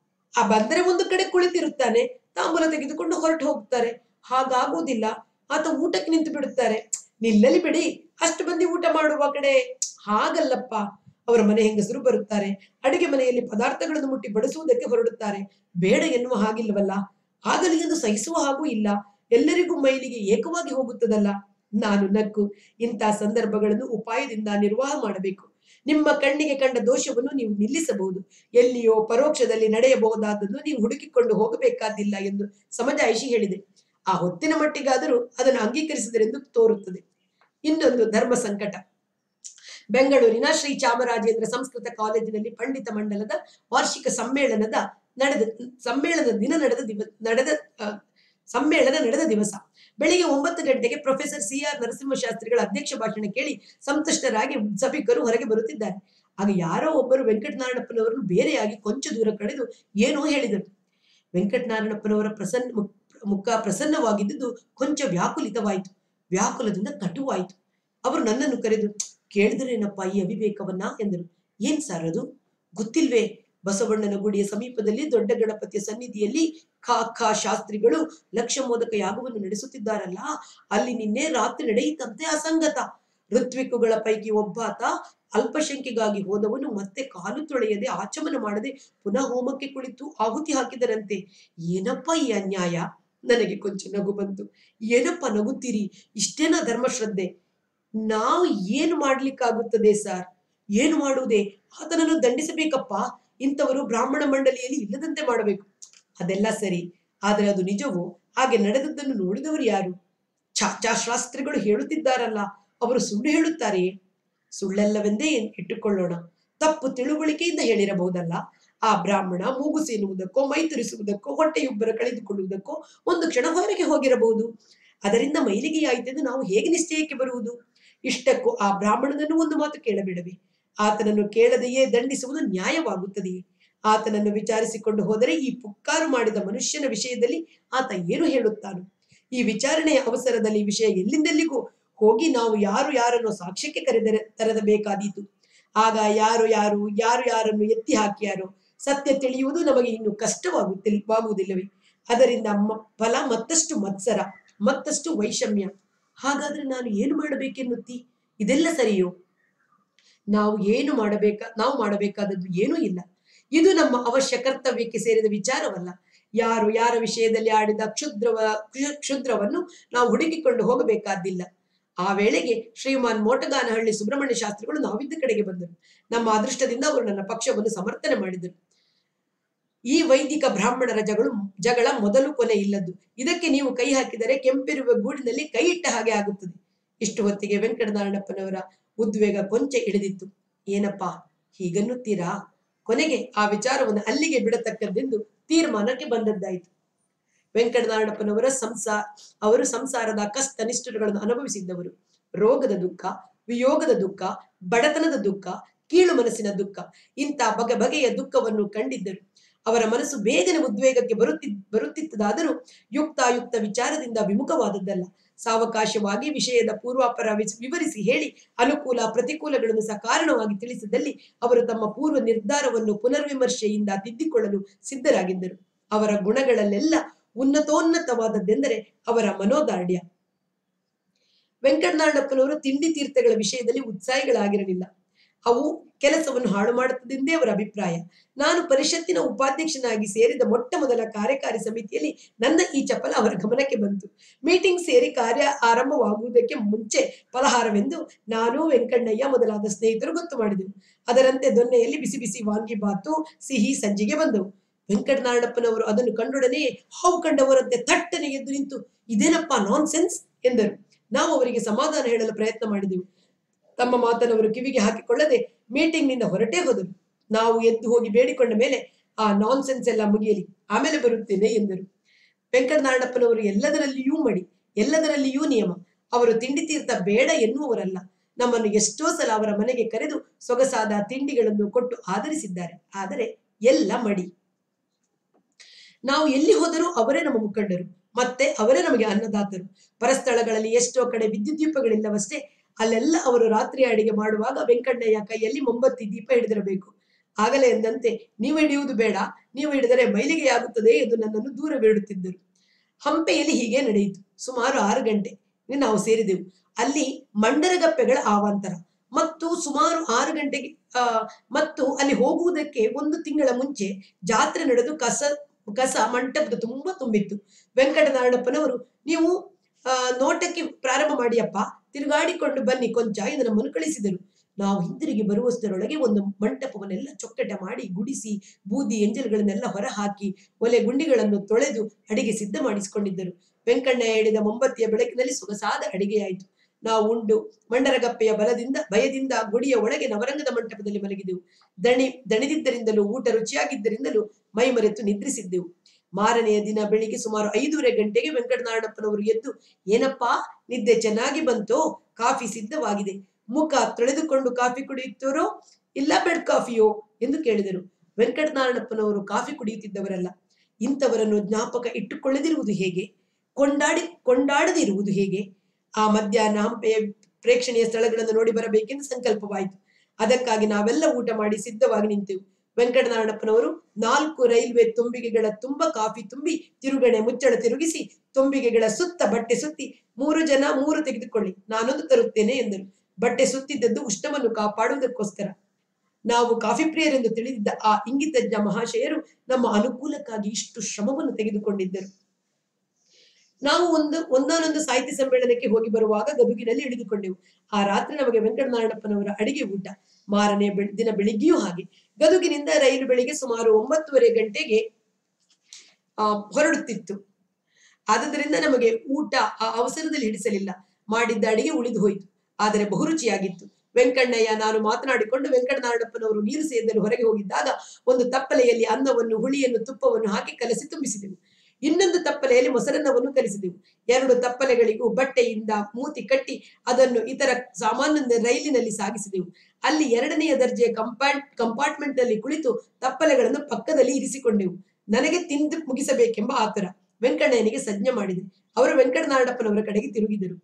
ಆ ಬಂದರೆ ಒಂದು ಕಡೆ ಕುಳಿತಿರುತ್ತಾನೆ ತಾಂಬೂಲ ತೆಗೆದುಕೊಂಡು ಹೊರಟು ಹೋಗ್ತಾರೆ ಹಾಗಾಗುವುದಿಲ್ಲ ಆತ ಊಟಕ್ಕೆ ನಿಂತು ಬಿಡುತ್ತಾರೆ ನಿಲ್ಲಲಿ ಬಿಡಿ ಅಷ್ಟು ಮಂದಿ ಊಟ ಮಾಡುವ ಕಡೆ ಹಾಗಲ್ಲಪ್ಪ ಅವರ ಮನೆ ಹೆಂಗಸರು ಬರುತ್ತಾರೆ ಅಡಿಗೆ ಮನೆಯಲ್ಲಿ ಪದಾರ್ಥಗಳನ್ನು ಮುಟ್ಟಿ ಬಡಿಸುವುದಕ್ಕೆ ಹೊರಡುತ್ತಾರೆ ಬೇಡ ಎನ್ನುವ ಹಾಗಿಲ್ವಲ್ಲ ಆಗಲಿ ಎಂದು ಸಹಿಸುವ ಹಾಗೂ ಇಲ್ಲ ಎಲ್ಲರಿಗೂ ಮೈಲಿಗೆ ಏಕವಾಗಿ ಹೋಗುತ್ತದಲ್ಲ ನಾನು ನಕ್ಕು ಇಂಥ ಸಂದರ್ಭಗಳನ್ನು ಉಪಾಯದಿಂದ ನಿರ್ವಾಹ ಮಾಡಬೇಕು ನಿಮ್ಮ ಕಣ್ಣಿಗೆ ಕಂಡ ದೋಷವನ್ನು ನೀವು ನಿಲ್ಲಿಸಬಹುದು ಎಲ್ಲಿಯೋ ಪರೋಕ್ಷದಲ್ಲಿ ನಡೆಯಬಹುದಾದನ್ನು ನೀವು ಹುಡುಕಿಕೊಂಡು ಹೋಗಬೇಕಾದಿಲ್ಲ ಎಂದು ಸಮಜಾಯಿಷಿ ಹೇಳಿದೆ ಆ ಹೊತ್ತಿನ ಮಟ್ಟಿಗಾದರೂ ಅದನ್ನು ಅಂಗೀಕರಿಸಿದರೆಂದು ತೋರುತ್ತದೆ ಇನ್ನೊಂದು ಧರ್ಮ ಸಂಕಟ ಬೆಂಗಳೂರಿನ ಶ್ರೀ ಚಾಮರಾಜೇಂದ್ರ ಸಂಸ್ಕೃತ ಕಾಲೇಜಿನಲ್ಲಿ ಪಂಡಿತ ಮಂಡಲದ ವಾರ್ಷಿಕ ಸಮ್ಮೇಳನದ ನಡೆದ ಸಮ್ಮೇಳನದ ದಿನ ನಡೆದ ದಿವ ನಡೆದ ಆ, ಸಮ್ಮೇಳನ ನಡೆದ ದಿವಸ ಬೆಳಿಗ್ಗೆ ಒಂಬತ್ತು ಗಂಟೆಗೆ ಪ್ರೊಫೆಸರ್ ಸಿ ಆರ್ ನರಸಿಂಹಶಾಸ್ತ್ರಿಗಳ ಅಧ್ಯಕ್ಷ ಭಾಷಣ ಕೇಳಿ ಸಂತುಷ್ಟರಾಗಿ ಸಭಿಕರು ಹೊರಗೆ ಬರುತ್ತಿದ್ದಾರೆ ಆಗ ಯಾರೋ ಒಬ್ಬರು ವೆಂಕಟನಾರಾಯಣಪ್ಪನವರನ್ನು ಬೇರೆಯಾಗಿ ಕೊಂಚ ದೂರ ಕಳೆದು ಏನೋ ಹೇಳಿದರು ವೆಂಕಟನಾರಾಯಣಪ್ಪನವರ ಪ್ರಸನ್ನ ಮುಖ- ಮುಖ ಪ್ರಸನ್ನವಾಗಿದ್ದುದು ಕೊಂಚ ವ್ಯಾಕುಲಿತವಾಯಿತು ವ್ಯಾಕುಲದಿಂದ ಕಟುವಾಯಿತು ಅವರು ನನ್ನನ್ನು ಕರೆದು ಕೇಳಿದ್ರೇನಪ್ಪ ಈ ಅವಿವೇಕವನ್ನ ಎಂದರು ಏನ್ ಸರ್ ಅದು ಗೊತ್ತಿಲ್ವೇ ಬಸವಣ್ಣನ ಗುಡಿಯ ಸಮೀಪದಲ್ಲಿ ದೊಡ್ಡ ಗಣಪತಿಯ ಸನ್ನಿಧಿಯಲ್ಲಿ ಖಾ ಖಾ ಶಾಸ್ತ್ರಿಗಳು ಲಕ್ಷ ಮೋದಕ ಯಾಗವನ್ನು ನಡೆಸುತ್ತಿದ್ದಾರಲ್ಲ ಅಲ್ಲಿ ನಿನ್ನೆ ರಾತ್ರಿ ನಡೆಯಿತಂತೆ ಅಸಂಗತ ಋತ್ವಿಕುಗಳ ಪೈಕಿ ಒಬ್ಬಾತ ಅಲ್ಪಸಂಖ್ಯೆಗಾಗಿ ಹೋದವನು ಮತ್ತೆ ಕಾಲು ತೊಳೆಯದೆ ಆಚಮನ ಮಾಡದೆ ಪುನಃ ಹೋಮಕ್ಕೆ ಕುಳಿತು ಆಹುತಿ ಹಾಕಿದರಂತೆ ಏನಪ್ಪ ಈ ಅನ್ಯಾಯ ನನಗೆ ಕೊಂಚ ನಗು ಬಂತು ಏನಪ್ಪ ನಗುತ್ತೀರಿ ಇಷ್ಟೇನಾ ಧರ್ಮಶ್ರದ್ಧೆ ನಾವು ಏನು ಮಾಡ್ಲಿಕ್ಕಾಗುತ್ತದೆ ಸರ್ ಏನು ಮಾಡುವುದೇ ಆತನನ್ನು ದಂಡಿಸಬೇಕಪ್ಪ ಇಂಥವರು ಬ್ರಾಹ್ಮಣ ಮಂಡಳಿಯಲ್ಲಿ ಇಲ್ಲದಂತೆ ಮಾಡಬೇಕು ಅದೆಲ್ಲ ಸರಿ ಆದರೆ ಅದು ನಿಜವೋ ಹಾಗೆ ನಡೆದದ್ದನ್ನು ನೋಡಿದವರು ಯಾರು ಚಾಚಾ ಶಾಸ್ತ್ರಿಗಳು ಹೇಳುತ್ತಿದ್ದಾರಲ್ಲ ಅವರು ಸುಳ್ಳು ಹೇಳುತ್ತಾರೆಯೇ ಸುಳ್ಳಲ್ಲವೆಂದೇ ಇಟ್ಟುಕೊಳ್ಳೋಣ ತಪ್ಪು ತಿಳುವಳಿಕೆಯಿಂದ ಹೇಳಿರಬಹುದಲ್ಲ ಆ ಬ್ರಾಹ್ಮಣ ಮೂಗು ಸೀನುವುದಕ್ಕೋ ಮೈ ತುರಿಸುವುದಕ್ಕೋ ಹೊಟ್ಟೆಯುಬ್ಬರ ಕಳೆದುಕೊಳ್ಳುವುದಕ್ಕೋ ಒಂದು ಕ್ಷಣ ಹೊರಗೆ ಹೋಗಿರಬಹುದು ಅದರಿಂದ ಮೈಲಿಗೆಯಾಯಿತೆಂದು ನಾವು ಹೇಗೆ ನಿಶ್ಚಯಕ್ಕೆ ಬರುವುದು ಇಷ್ಟಕ್ಕೂ ಆ ಬ್ರಾಹ್ಮಣನನ್ನು ಒಂದು ಮಾತು ಕೇಳಬೇಡವೇ ಆತನನ್ನು ಕೇಳದೆಯೇ ದಂಡಿಸುವುದು ನ್ಯಾಯವಾಗುತ್ತದೆಯೇ ಆತನನ್ನು ವಿಚಾರಿಸಿಕೊಂಡು ಹೋದರೆ ಈ ಪುಕ್ಕಾರು ಮಾಡಿದ ಮನುಷ್ಯನ ವಿಷಯದಲ್ಲಿ ಆತ ಏನು ಹೇಳುತ್ತಾನು ಈ ವಿಚಾರಣೆಯ ಅವಸರದಲ್ಲಿ ವಿಷಯ ಎಲ್ಲಿಂದೆಲ್ಲಿಗೂ ಹೋಗಿ ನಾವು ಯಾರು ಯಾರನ್ನು ಸಾಕ್ಷ್ಯಕ್ಕೆ ಕರೆದರೆ ತರಬೇಕಾದೀತು ಆಗ ಯಾರು ಯಾರು ಯಾರು ಯಾರನ್ನು ಎತ್ತಿ ಹಾಕಿಯಾರೋ ಸತ್ಯ ತಿಳಿಯುವುದು ನಮಗೆ ಇನ್ನು ಕಷ್ಟವಾಗುತ್ತಿಲ್ಲವಾಗುವುದಿಲ್ಲವೇ ಅದರಿಂದ ಮ- ಫಲ ಮತ್ತಷ್ಟು ಮತ್ಸರ ಮತ್ತಷ್ಟು ವೈಷಮ್ಯ ಹಾಗಾದ್ರೆ ನಾನು ಏನು ಮಾಡಬೇಕೆನ್ನುತ್ತಿ ಇದೆಲ್ಲ ಸರಿಯೋ ನಾವು ಏನು ಮಾಡಬೇಕ ನಾವು ಮಾಡಬೇಕಾದದ್ದು ಏನೂ ಇಲ್ಲ ಇದು ನಮ್ಮ ಅವಶ್ಯ ಕರ್ತವ್ಯಕ್ಕೆ ಸೇರಿದ ವಿಚಾರವಲ್ಲ ಯಾರು ಯಾರ ವಿಷಯದಲ್ಲಿ ಆಡಿದ ಕ್ಷುದ್ರವ ಕ್ಷು- ಕ್ಷುದ್ರವನ್ನು ನಾವು ಹುಡುಕಿಕೊಂಡು ಹೋಗಬೇಕಾದ್ದಿಲ್ಲ ಆ ವೇಳೆಗೆ ಶ್ರೀಮಾನ್ ಮೋಟಗಾನಹಳ್ಳಿ ಸುಬ್ರಹ್ಮಣ್ಯ ಶಾಸ್ತ್ರಿಗಳು ನಾವಿದ್ದ ಕಡೆಗೆ ಬಂದರು ನಮ್ಮ ಅದೃಷ್ಟದಿಂದ ಅವರು ನನ್ನ ಪಕ್ಷವನ್ನು ಸಮರ್ಥನೆ ಮಾಡಿದರು ಈ ವೈದಿಕ ಬ್ರಾಹ್ಮಣರ ಜಗಳು ಜಗಳ ಮೊದಲು ಕೊನೆ ಇಲ್ಲದ್ದು ಇದಕ್ಕೆ ನೀವು ಕೈ ಹಾಕಿದರೆ ಕೆಂಪಿರುವ ಗೂಡಿನಲ್ಲಿ ಕೈ ಇಟ್ಟ ಹಾಗೆ ಆಗುತ್ತದೆ ಇಷ್ಟು ಹೊತ್ತಿಗೆ ವೆಂಕಟನಾರಾಯಣಪ್ಪನವರ ಉದ್ವೇಗ ಕೊಂಚ ಇಳಿದಿತ್ತು ಏನಪ್ಪಾ ಹೀಗನ್ನುತ್ತೀರಾ ಕೊನೆಗೆ ಆ ವಿಚಾರವನ್ನು ಅಲ್ಲಿಗೆ ಬಿಡತಕ್ಕದ್ದೆಂದು ತೀರ್ಮಾನಕ್ಕೆ ಬಂದದ್ದಾಯಿತು ವೆಂಕಟನಾರಾಯಣಪ್ಪನವರ ಸಂಸಾರ ಅವರು ಸಂಸಾರದ ಕಷ್ಟ ನಿಷ್ಠುರಗಳನ್ನು ಅನುಭವಿಸಿದ್ದವರು ರೋಗದ ದುಃಖ ವಿಯೋಗದ ದುಃಖ ಬಡತನದ ದುಃಖ ಕೀಳು ಮನಸ್ಸಿನ ದುಃಖ ಇಂಥ ಬಗೆ ಬಗೆಯ ದುಃಖವನ್ನು ಕಂಡಿದ್ದರು ಅವರ ಮನಸ್ಸು ಬೇಗನೆ ಉದ್ವೇಗಕ್ಕೆ ಬರುತ್ತಿ ಬರುತ್ತಿತ್ತದಾದರೂ ಯುಕ್ತಾಯುಕ್ತ ವಿಚಾರದಿಂದ ವಿಮುಖವಾದದ್ದಲ್ಲ ಸಾವಕಾಶವಾಗಿ ವಿಷಯದ ಪೂರ್ವಾಪರ ವಿಸ್- ವಿವರಿಸಿ ಹೇಳಿ ಅನುಕೂಲ ಪ್ರತಿಕೂಲಗಳನ್ನು ಸಕಾರಣವಾಗಿ ತಿಳಿಸಿದಲ್ಲಿ ಅವರು ತಮ್ಮ ಪೂರ್ವ ನಿರ್ಧಾರವನ್ನು ಪುನರ್ವಿಮರ್ಶೆಯಿಂದ ತಿದ್ದಿಕೊಳ್ಳಲು ಸಿದ್ಧರಾಗಿದ್ದರು ಅವರ ಗುಣಗಳಲ್ಲೆಲ್ಲ ಉನ್ನತೋನ್ನತವಾದದ್ದೆಂದರೆ ಅವರ ಮನೋದಾರ್ಢ್ಯ ವೆಂಕಟನಾರಾಯಣಪ್ಪನವರು ತಿಂಡಿ ತೀರ್ಥಗಳ ವಿಷಯದಲ್ಲಿ ಉತ್ಸಾಹಿಗಳಾಗಿರಲಿಲ್ಲ ಅವು ಕೆಲಸವನ್ನು ಹಾಳು ಮಾಡುತ್ತದೆಂದೇ ಅವರ ಅಭಿಪ್ರಾಯ ನಾನು ಪರಿಷತ್ತಿನ ಉಪಾಧ್ಯಕ್ಷನಾಗಿ ಸೇರಿದ ಮೊಟ್ಟ ಮೊದಲ ಕಾರ್ಯಕಾರಿ ಸಮಿತಿಯಲ್ಲಿ ನನ್ನ ಈ ಚಪಲ ಅವರ ಗಮನಕ್ಕೆ ಬಂತು ಮೀಟಿಂಗ್ ಸೇರಿ ಕಾರ್ಯ ಆರಂಭವಾಗುವುದಕ್ಕೆ ಮುಂಚೆ ಫಲಹಾರವೆಂದು ನಾನು ವೆಂಕಣ್ಣಯ್ಯ ಮೊದಲಾದ ಸ್ನೇಹಿತರು ಗೊತ್ತು ಮಾಡಿದೆವು ಅದರಂತೆ ದೊನ್ನೆಯಲ್ಲಿ ಬಿಸಿ ಬಿಸಿ ವಾಂಗಿಬಾತು ಸಿಹಿ ಸಂಜೆಗೆ ಬಂದವು ವೆಂಕಟನಾರಾಯಣಪ್ಪನವರು ಅದನ್ನು ಕಂಡೊಡನೆ ಹಾವು ಕಂಡವರಂತೆ ಥಟ್ಟನೆ ಎದ್ದು ನಿಂತು ಇದೇನಪ್ಪ ನಾನ್ ಸೆನ್ಸ್ ಎಂದರು ನಾವು ಅವರಿಗೆ ಸಮಾಧಾನ ಹೇಳಲು ಪ್ರಯತ್ನ ಮಾಡಿದೆವು ತಮ್ಮ ಮಾತನ್ನು ಅವರು ಕಿವಿಗೆ ಹಾಕಿಕೊಳ್ಳದೆ ಮೀಟಿಂಗ್ ನಿಂದ ಹೊರಟೇ ಹೋದರು ನಾವು ಎದ್ದು ಹೋಗಿ ಬೇಡಿಕೊಂಡ ಮೇಲೆ ಆ ನಾನ್ ಸೆನ್ಸ್ ಎಲ್ಲ ಮುಗಿಯಲಿ ಆಮೇಲೆ ಬರುತ್ತೇನೆ ಎಂದರು ವೆಂಕಟನಾರಾಯಣಪ್ಪನವರು ಎಲ್ಲದರಲ್ಲಿಯೂ ಮಡಿ ಎಲ್ಲದರಲ್ಲಿಯೂ ನಿಯಮ ಅವರು ತಿಂಡಿ ತೀರ್ಥ ಬೇಡ ಎನ್ನುವವರಲ್ಲ ನಮ್ಮನ್ನು ಎಷ್ಟೋ ಸಲ ಅವರ ಮನೆಗೆ ಕರೆದು ಸೊಗಸಾದ ತಿಂಡಿಗಳನ್ನು ಕೊಟ್ಟು ಆದರಿಸಿದ್ದಾರೆ ಆದರೆ ಎಲ್ಲ ಮಡಿ ನಾವು ಎಲ್ಲಿ ಹೋದರೂ ಅವರೇ ನಮ್ಮ ಮುಖಂಡರು ಮತ್ತೆ ಅವರೇ ನಮಗೆ ಅನ್ನದಾತರು ಪರಸ್ಥಳಗಳಲ್ಲಿ ಎಷ್ಟೋ ಕಡೆ ವಿದ್ಯುತ್ ದೀಪಗಳಿಲ್ಲವಷ್ಟೇ ಅಲ್ಲೆಲ್ಲ ಅವರು ರಾತ್ರಿ ಅಡಿಗೆ ಮಾಡುವಾಗ ವೆಂಕಣ್ಣಯ್ಯ ಕೈಯಲ್ಲಿ ಮೊಂಬತ್ತಿ ದೀಪ ಹಿಡಿದಿರಬೇಕು ಆಗಲೇ ಎಂದಂತೆ ನೀವು ಹಿಡಿಯುವುದು ಬೇಡ ನೀವು ಹಿಡಿದರೆ ಮೈಲಿಗೆಯಾಗುತ್ತದೆ ಎಂದು ನನ್ನನ್ನು ದೂರ ಬಿಡುತ್ತಿದ್ದರು ಹಂಪೆಯಲ್ಲಿ ಹೀಗೆ ನಡೆಯಿತು ಸುಮಾರು ಆರು ಗಂಟೆ ನಾವು ಸೇರಿದೆವು ಅಲ್ಲಿ ಮಂಡರಗಪ್ಪೆಗಳ ಆವಾಂತರ ಮತ್ತು ಸುಮಾರು ಆರು ಗಂಟೆಗೆ ಆ ಮತ್ತು ಅಲ್ಲಿ ಹೋಗುವುದಕ್ಕೆ ಒಂದು ತಿಂಗಳ ಮುಂಚೆ ಜಾತ್ರೆ ನಡೆದು ಕಸ ಕಸ ಮಂಟಪದ ತುಂಬಾ ತುಂಬಿತ್ತು ವೆಂಕಟನಾರಾಯಣಪ್ಪನವರು ನೀವು ಆ ನೋಟಕ್ಕೆ ಪ್ರಾರಂಭ ಮಾಡಿಯಪ್ಪ ತಿರುಗಾಡಿಕೊಂಡು ಬನ್ನಿ ಕೊಂಚ ಎಂದು ನಮ್ಮನ್ನು ಕಳಿಸಿದರು ನಾವು ಹಿಂದಿರುಗಿ ಬರುವಷ್ಟರೊಳಗೆ ಒಂದು ಮಂಟಪವನ್ನೆಲ್ಲ ಚೊಕ್ಕಟ ಮಾಡಿ ಗುಡಿಸಿ ಬೂದಿ ಎಂಜಲ್ಗಳನ್ನೆಲ್ಲ ಹೊರ ಹಾಕಿ ಒಲೆ ಗುಂಡಿಗಳನ್ನು ತೊಳೆದು ಅಡಿಗೆ ಸಿದ್ಧ ಮಾಡಿಸಿಕೊಂಡಿದ್ದರು ವೆಂಕಣ್ಣ ಹೇಳಿದ ಮೊಂಬತ್ತಿಯ ಬೆಳಕಿನಲ್ಲಿ ಸೊಗಸಾದ ಅಡಿಗೆಯಾಯಿತು ನಾವು ಉಂಡು ಮಂಡರಗಪ್ಪೆಯ ಬಲದಿಂದ ಭಯದಿಂದ ಗುಡಿಯ ಒಳಗೆ ನವರಂಗದ ಮಂಟಪದಲ್ಲಿ ಮಲಗಿದೆವು ದಣಿ ದಣಿದಿದ್ದರಿಂದಲೂ ಊಟ ರುಚಿಯಾಗಿದ್ದರಿಂದಲೂ ಮೈ ಮರೆತು ನಿದ್ರಿಸಿದ್ದೆವು ಮಾರನೆಯ ದಿನ ಬೆಳಿಗ್ಗೆ ಸುಮಾರು ಐದೂವರೆ ಗಂಟೆಗೆ ವೆಂಕಟನಾರಾಯಣಪ್ಪನವರು ಎದ್ದು ಏನಪ್ಪಾ ನಿದ್ದೆ ಚೆನ್ನಾಗಿ ಬಂತೋ ಕಾಫಿ ಸಿದ್ಧವಾಗಿದೆ ಮುಖ ತೊಳೆದುಕೊಂಡು ಕಾಫಿ ಕುಡಿಯುತ್ತರೋ ಇಲ್ಲ ಬೆಡ್ ಕಾಫಿಯೋ ಎಂದು ಕೇಳಿದರು ವೆಂಕಟನಾರಾಯಣಪ್ಪನವರು ಕಾಫಿ ಕುಡಿಯುತ್ತಿದ್ದವರಲ್ಲ ಇಂಥವರನ್ನು ಜ್ಞಾಪಕ ಇಟ್ಟುಕೊಳ್ಳದಿರುವುದು ಹೇಗೆ ಕೊಂಡಾಡಿ ಕೊಂಡಾಡದಿರುವುದು ಹೇಗೆ ಆ ಮಧ್ಯಾಹ್ನ ಹಂಪೆಯ ಪ್ರೇಕ್ಷಣೀಯ ಸ್ಥಳಗಳನ್ನು ನೋಡಿ ಬರಬೇಕೆಂದು ಸಂಕಲ್ಪವಾಯಿತು ಅದಕ್ಕಾಗಿ ನಾವೆಲ್ಲ ಊಟ ಮಾಡಿ ಸಿದ್ಧವಾಗಿ ನಿಂತೆವು ವೆಂಕಟನಾರಾಯಣಪ್ಪನವರು ನಾಲ್ಕು ರೈಲ್ವೆ ತುಂಬಿಗೆಗಳ ತುಂಬ ಕಾಫಿ ತುಂಬಿ ತಿರುಗಣೆ ಮುಚ್ಚಳ ತಿರುಗಿಸಿ ತುಂಬಿಗೆಗಳ ಸುತ್ತ ಬಟ್ಟೆ ಸುತ್ತಿ ಮೂರು ಜನ ಮೂರು ತೆಗೆದುಕೊಳ್ಳಿ ನಾನೊಂದು ತರುತ್ತೇನೆ ಎಂದರು ಬಟ್ಟೆ ಸುತ್ತಿದ್ದದ್ದು ಉಷ್ಣವನ್ನು ಕಾಪಾಡುವುದಕ್ಕೋಸ್ಕರ ನಾವು ಕಾಫಿ ಪ್ರಿಯರೆಂದು ತಿಳಿದಿದ್ದ ಆ ಇಂಗಿತಜ್ಞ ಮಹಾಶಯರು ನಮ್ಮ ಅನುಕೂಲಕ್ಕಾಗಿ ಇಷ್ಟು ಶ್ರಮವನ್ನು ತೆಗೆದುಕೊಂಡಿದ್ದರು ನಾವು ಒಂದು ಒಂದಾನೊಂದು ಸಾಹಿತ್ಯ ಸಮ್ಮೇಳನಕ್ಕೆ ಹೋಗಿ ಬರುವಾಗ ಗದುಗಿನಲ್ಲಿ ಇಳಿದುಕೊಂಡೆವು ಆ ರಾತ್ರಿ ನಮಗೆ ವೆಂಕಟನಾರಾಯಣಪ್ಪನವರ ಅಡಿಗೆ ಊಟ ಮಾರನೇ ಬೆಳ್- ದಿನ ಬೆಳಿಗ್ಗೆಯೂ ಹಾಗೆ ಗದುಗಿನಿಂದ ರೈಲು ಬೆಳಿಗ್ಗೆ ಸುಮಾರು ಒಂಬತ್ತುವರೆ ಗಂಟೆಗೆ ಆ ಹೊರಡುತ್ತಿತ್ತು ಆದುದರಿಂದ ನಮಗೆ ಊಟ ಆ ಅವಸರದಲ್ಲಿ ಹಿಡಿಸಲಿಲ್ಲ ಮಾಡಿದ್ದ ಅಡಿಗೆ ಉಳಿದು ಹೋಯಿತು ಆದರೆ ಬಹುರುಚಿಯಾಗಿತ್ತು ವೆಂಕಣ್ಣಯ್ಯ ನಾನು ಮಾತನಾಡಿಕೊಂಡು ವೆಂಕಟನಾರಾಯಣಪ್ಪನವರು ನೀರು ಸೇದಲು ಹೊರಗೆ ಹೋಗಿದ್ದಾಗ ಒಂದು ತಪ್ಪಲೆಯಲ್ಲಿ ಅನ್ನವನ್ನು ಹುಳಿಯನ್ನು ತುಪ್ಪವನ್ನು ಹಾಕಿ ಕಲಸಿ ತುಂಬಿಸಿದೆವು ಇನ್ನೊಂದು ತಪ್ಪಲೆಯಲ್ಲಿ ಮೊಸರನ್ನವನ್ನು ಕಲಿಸಿದೆವು ಎರಡು ತಪ್ಪಲೆಗಳಿಗೂ ಬಟ್ಟೆಯಿಂದ ಮೂತಿ ಕಟ್ಟಿ ಅದನ್ನು ಇತರ ಸಾಮಾನ್ಯ ರೈಲಿನಲ್ಲಿ ಸಾಗಿಸಿದೆವು ಅಲ್ಲಿ ಎರಡನೆಯ ದರ್ಜೆಯ ಕಂಪಾರ್ಟ್ ಕಂಪಾರ್ಟ್ಮೆಂಟ್ ನಲ್ಲಿ ಕುಳಿತು ತಪ್ಪಲೆಗಳನ್ನು ಪಕ್ಕದಲ್ಲಿ ಇರಿಸಿಕೊಂಡೆವು ನನಗೆ ತಿಂದು ಮುಗಿಸಬೇಕೆಂಬ ಆತುರ ವೆಂಕಣ್ಣಯ್ಯನಿಗೆ ಸಂಜ್ಞೆ ಮಾಡಿದೆ ಅವರು ವೆಂಕಟನಾರಾಯಣಪ್ಪನವರ ಕಡೆಗೆ ತಿರುಗಿದರು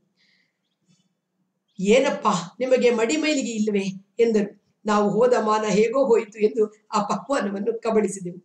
ಏನಪ್ಪಾ ನಿಮಗೆ ಮಡಿ ಮೈಲಿಗೆ ಇಲ್ಲವೇ ಎಂದರು ನಾವು ಹೋದ ಮಾನ ಹೇಗೋ ಹೋಯಿತು ಎಂದು ಆ ಪಕ್ವಾನವನ್ನು ಕಬಳಿಸಿದೆವು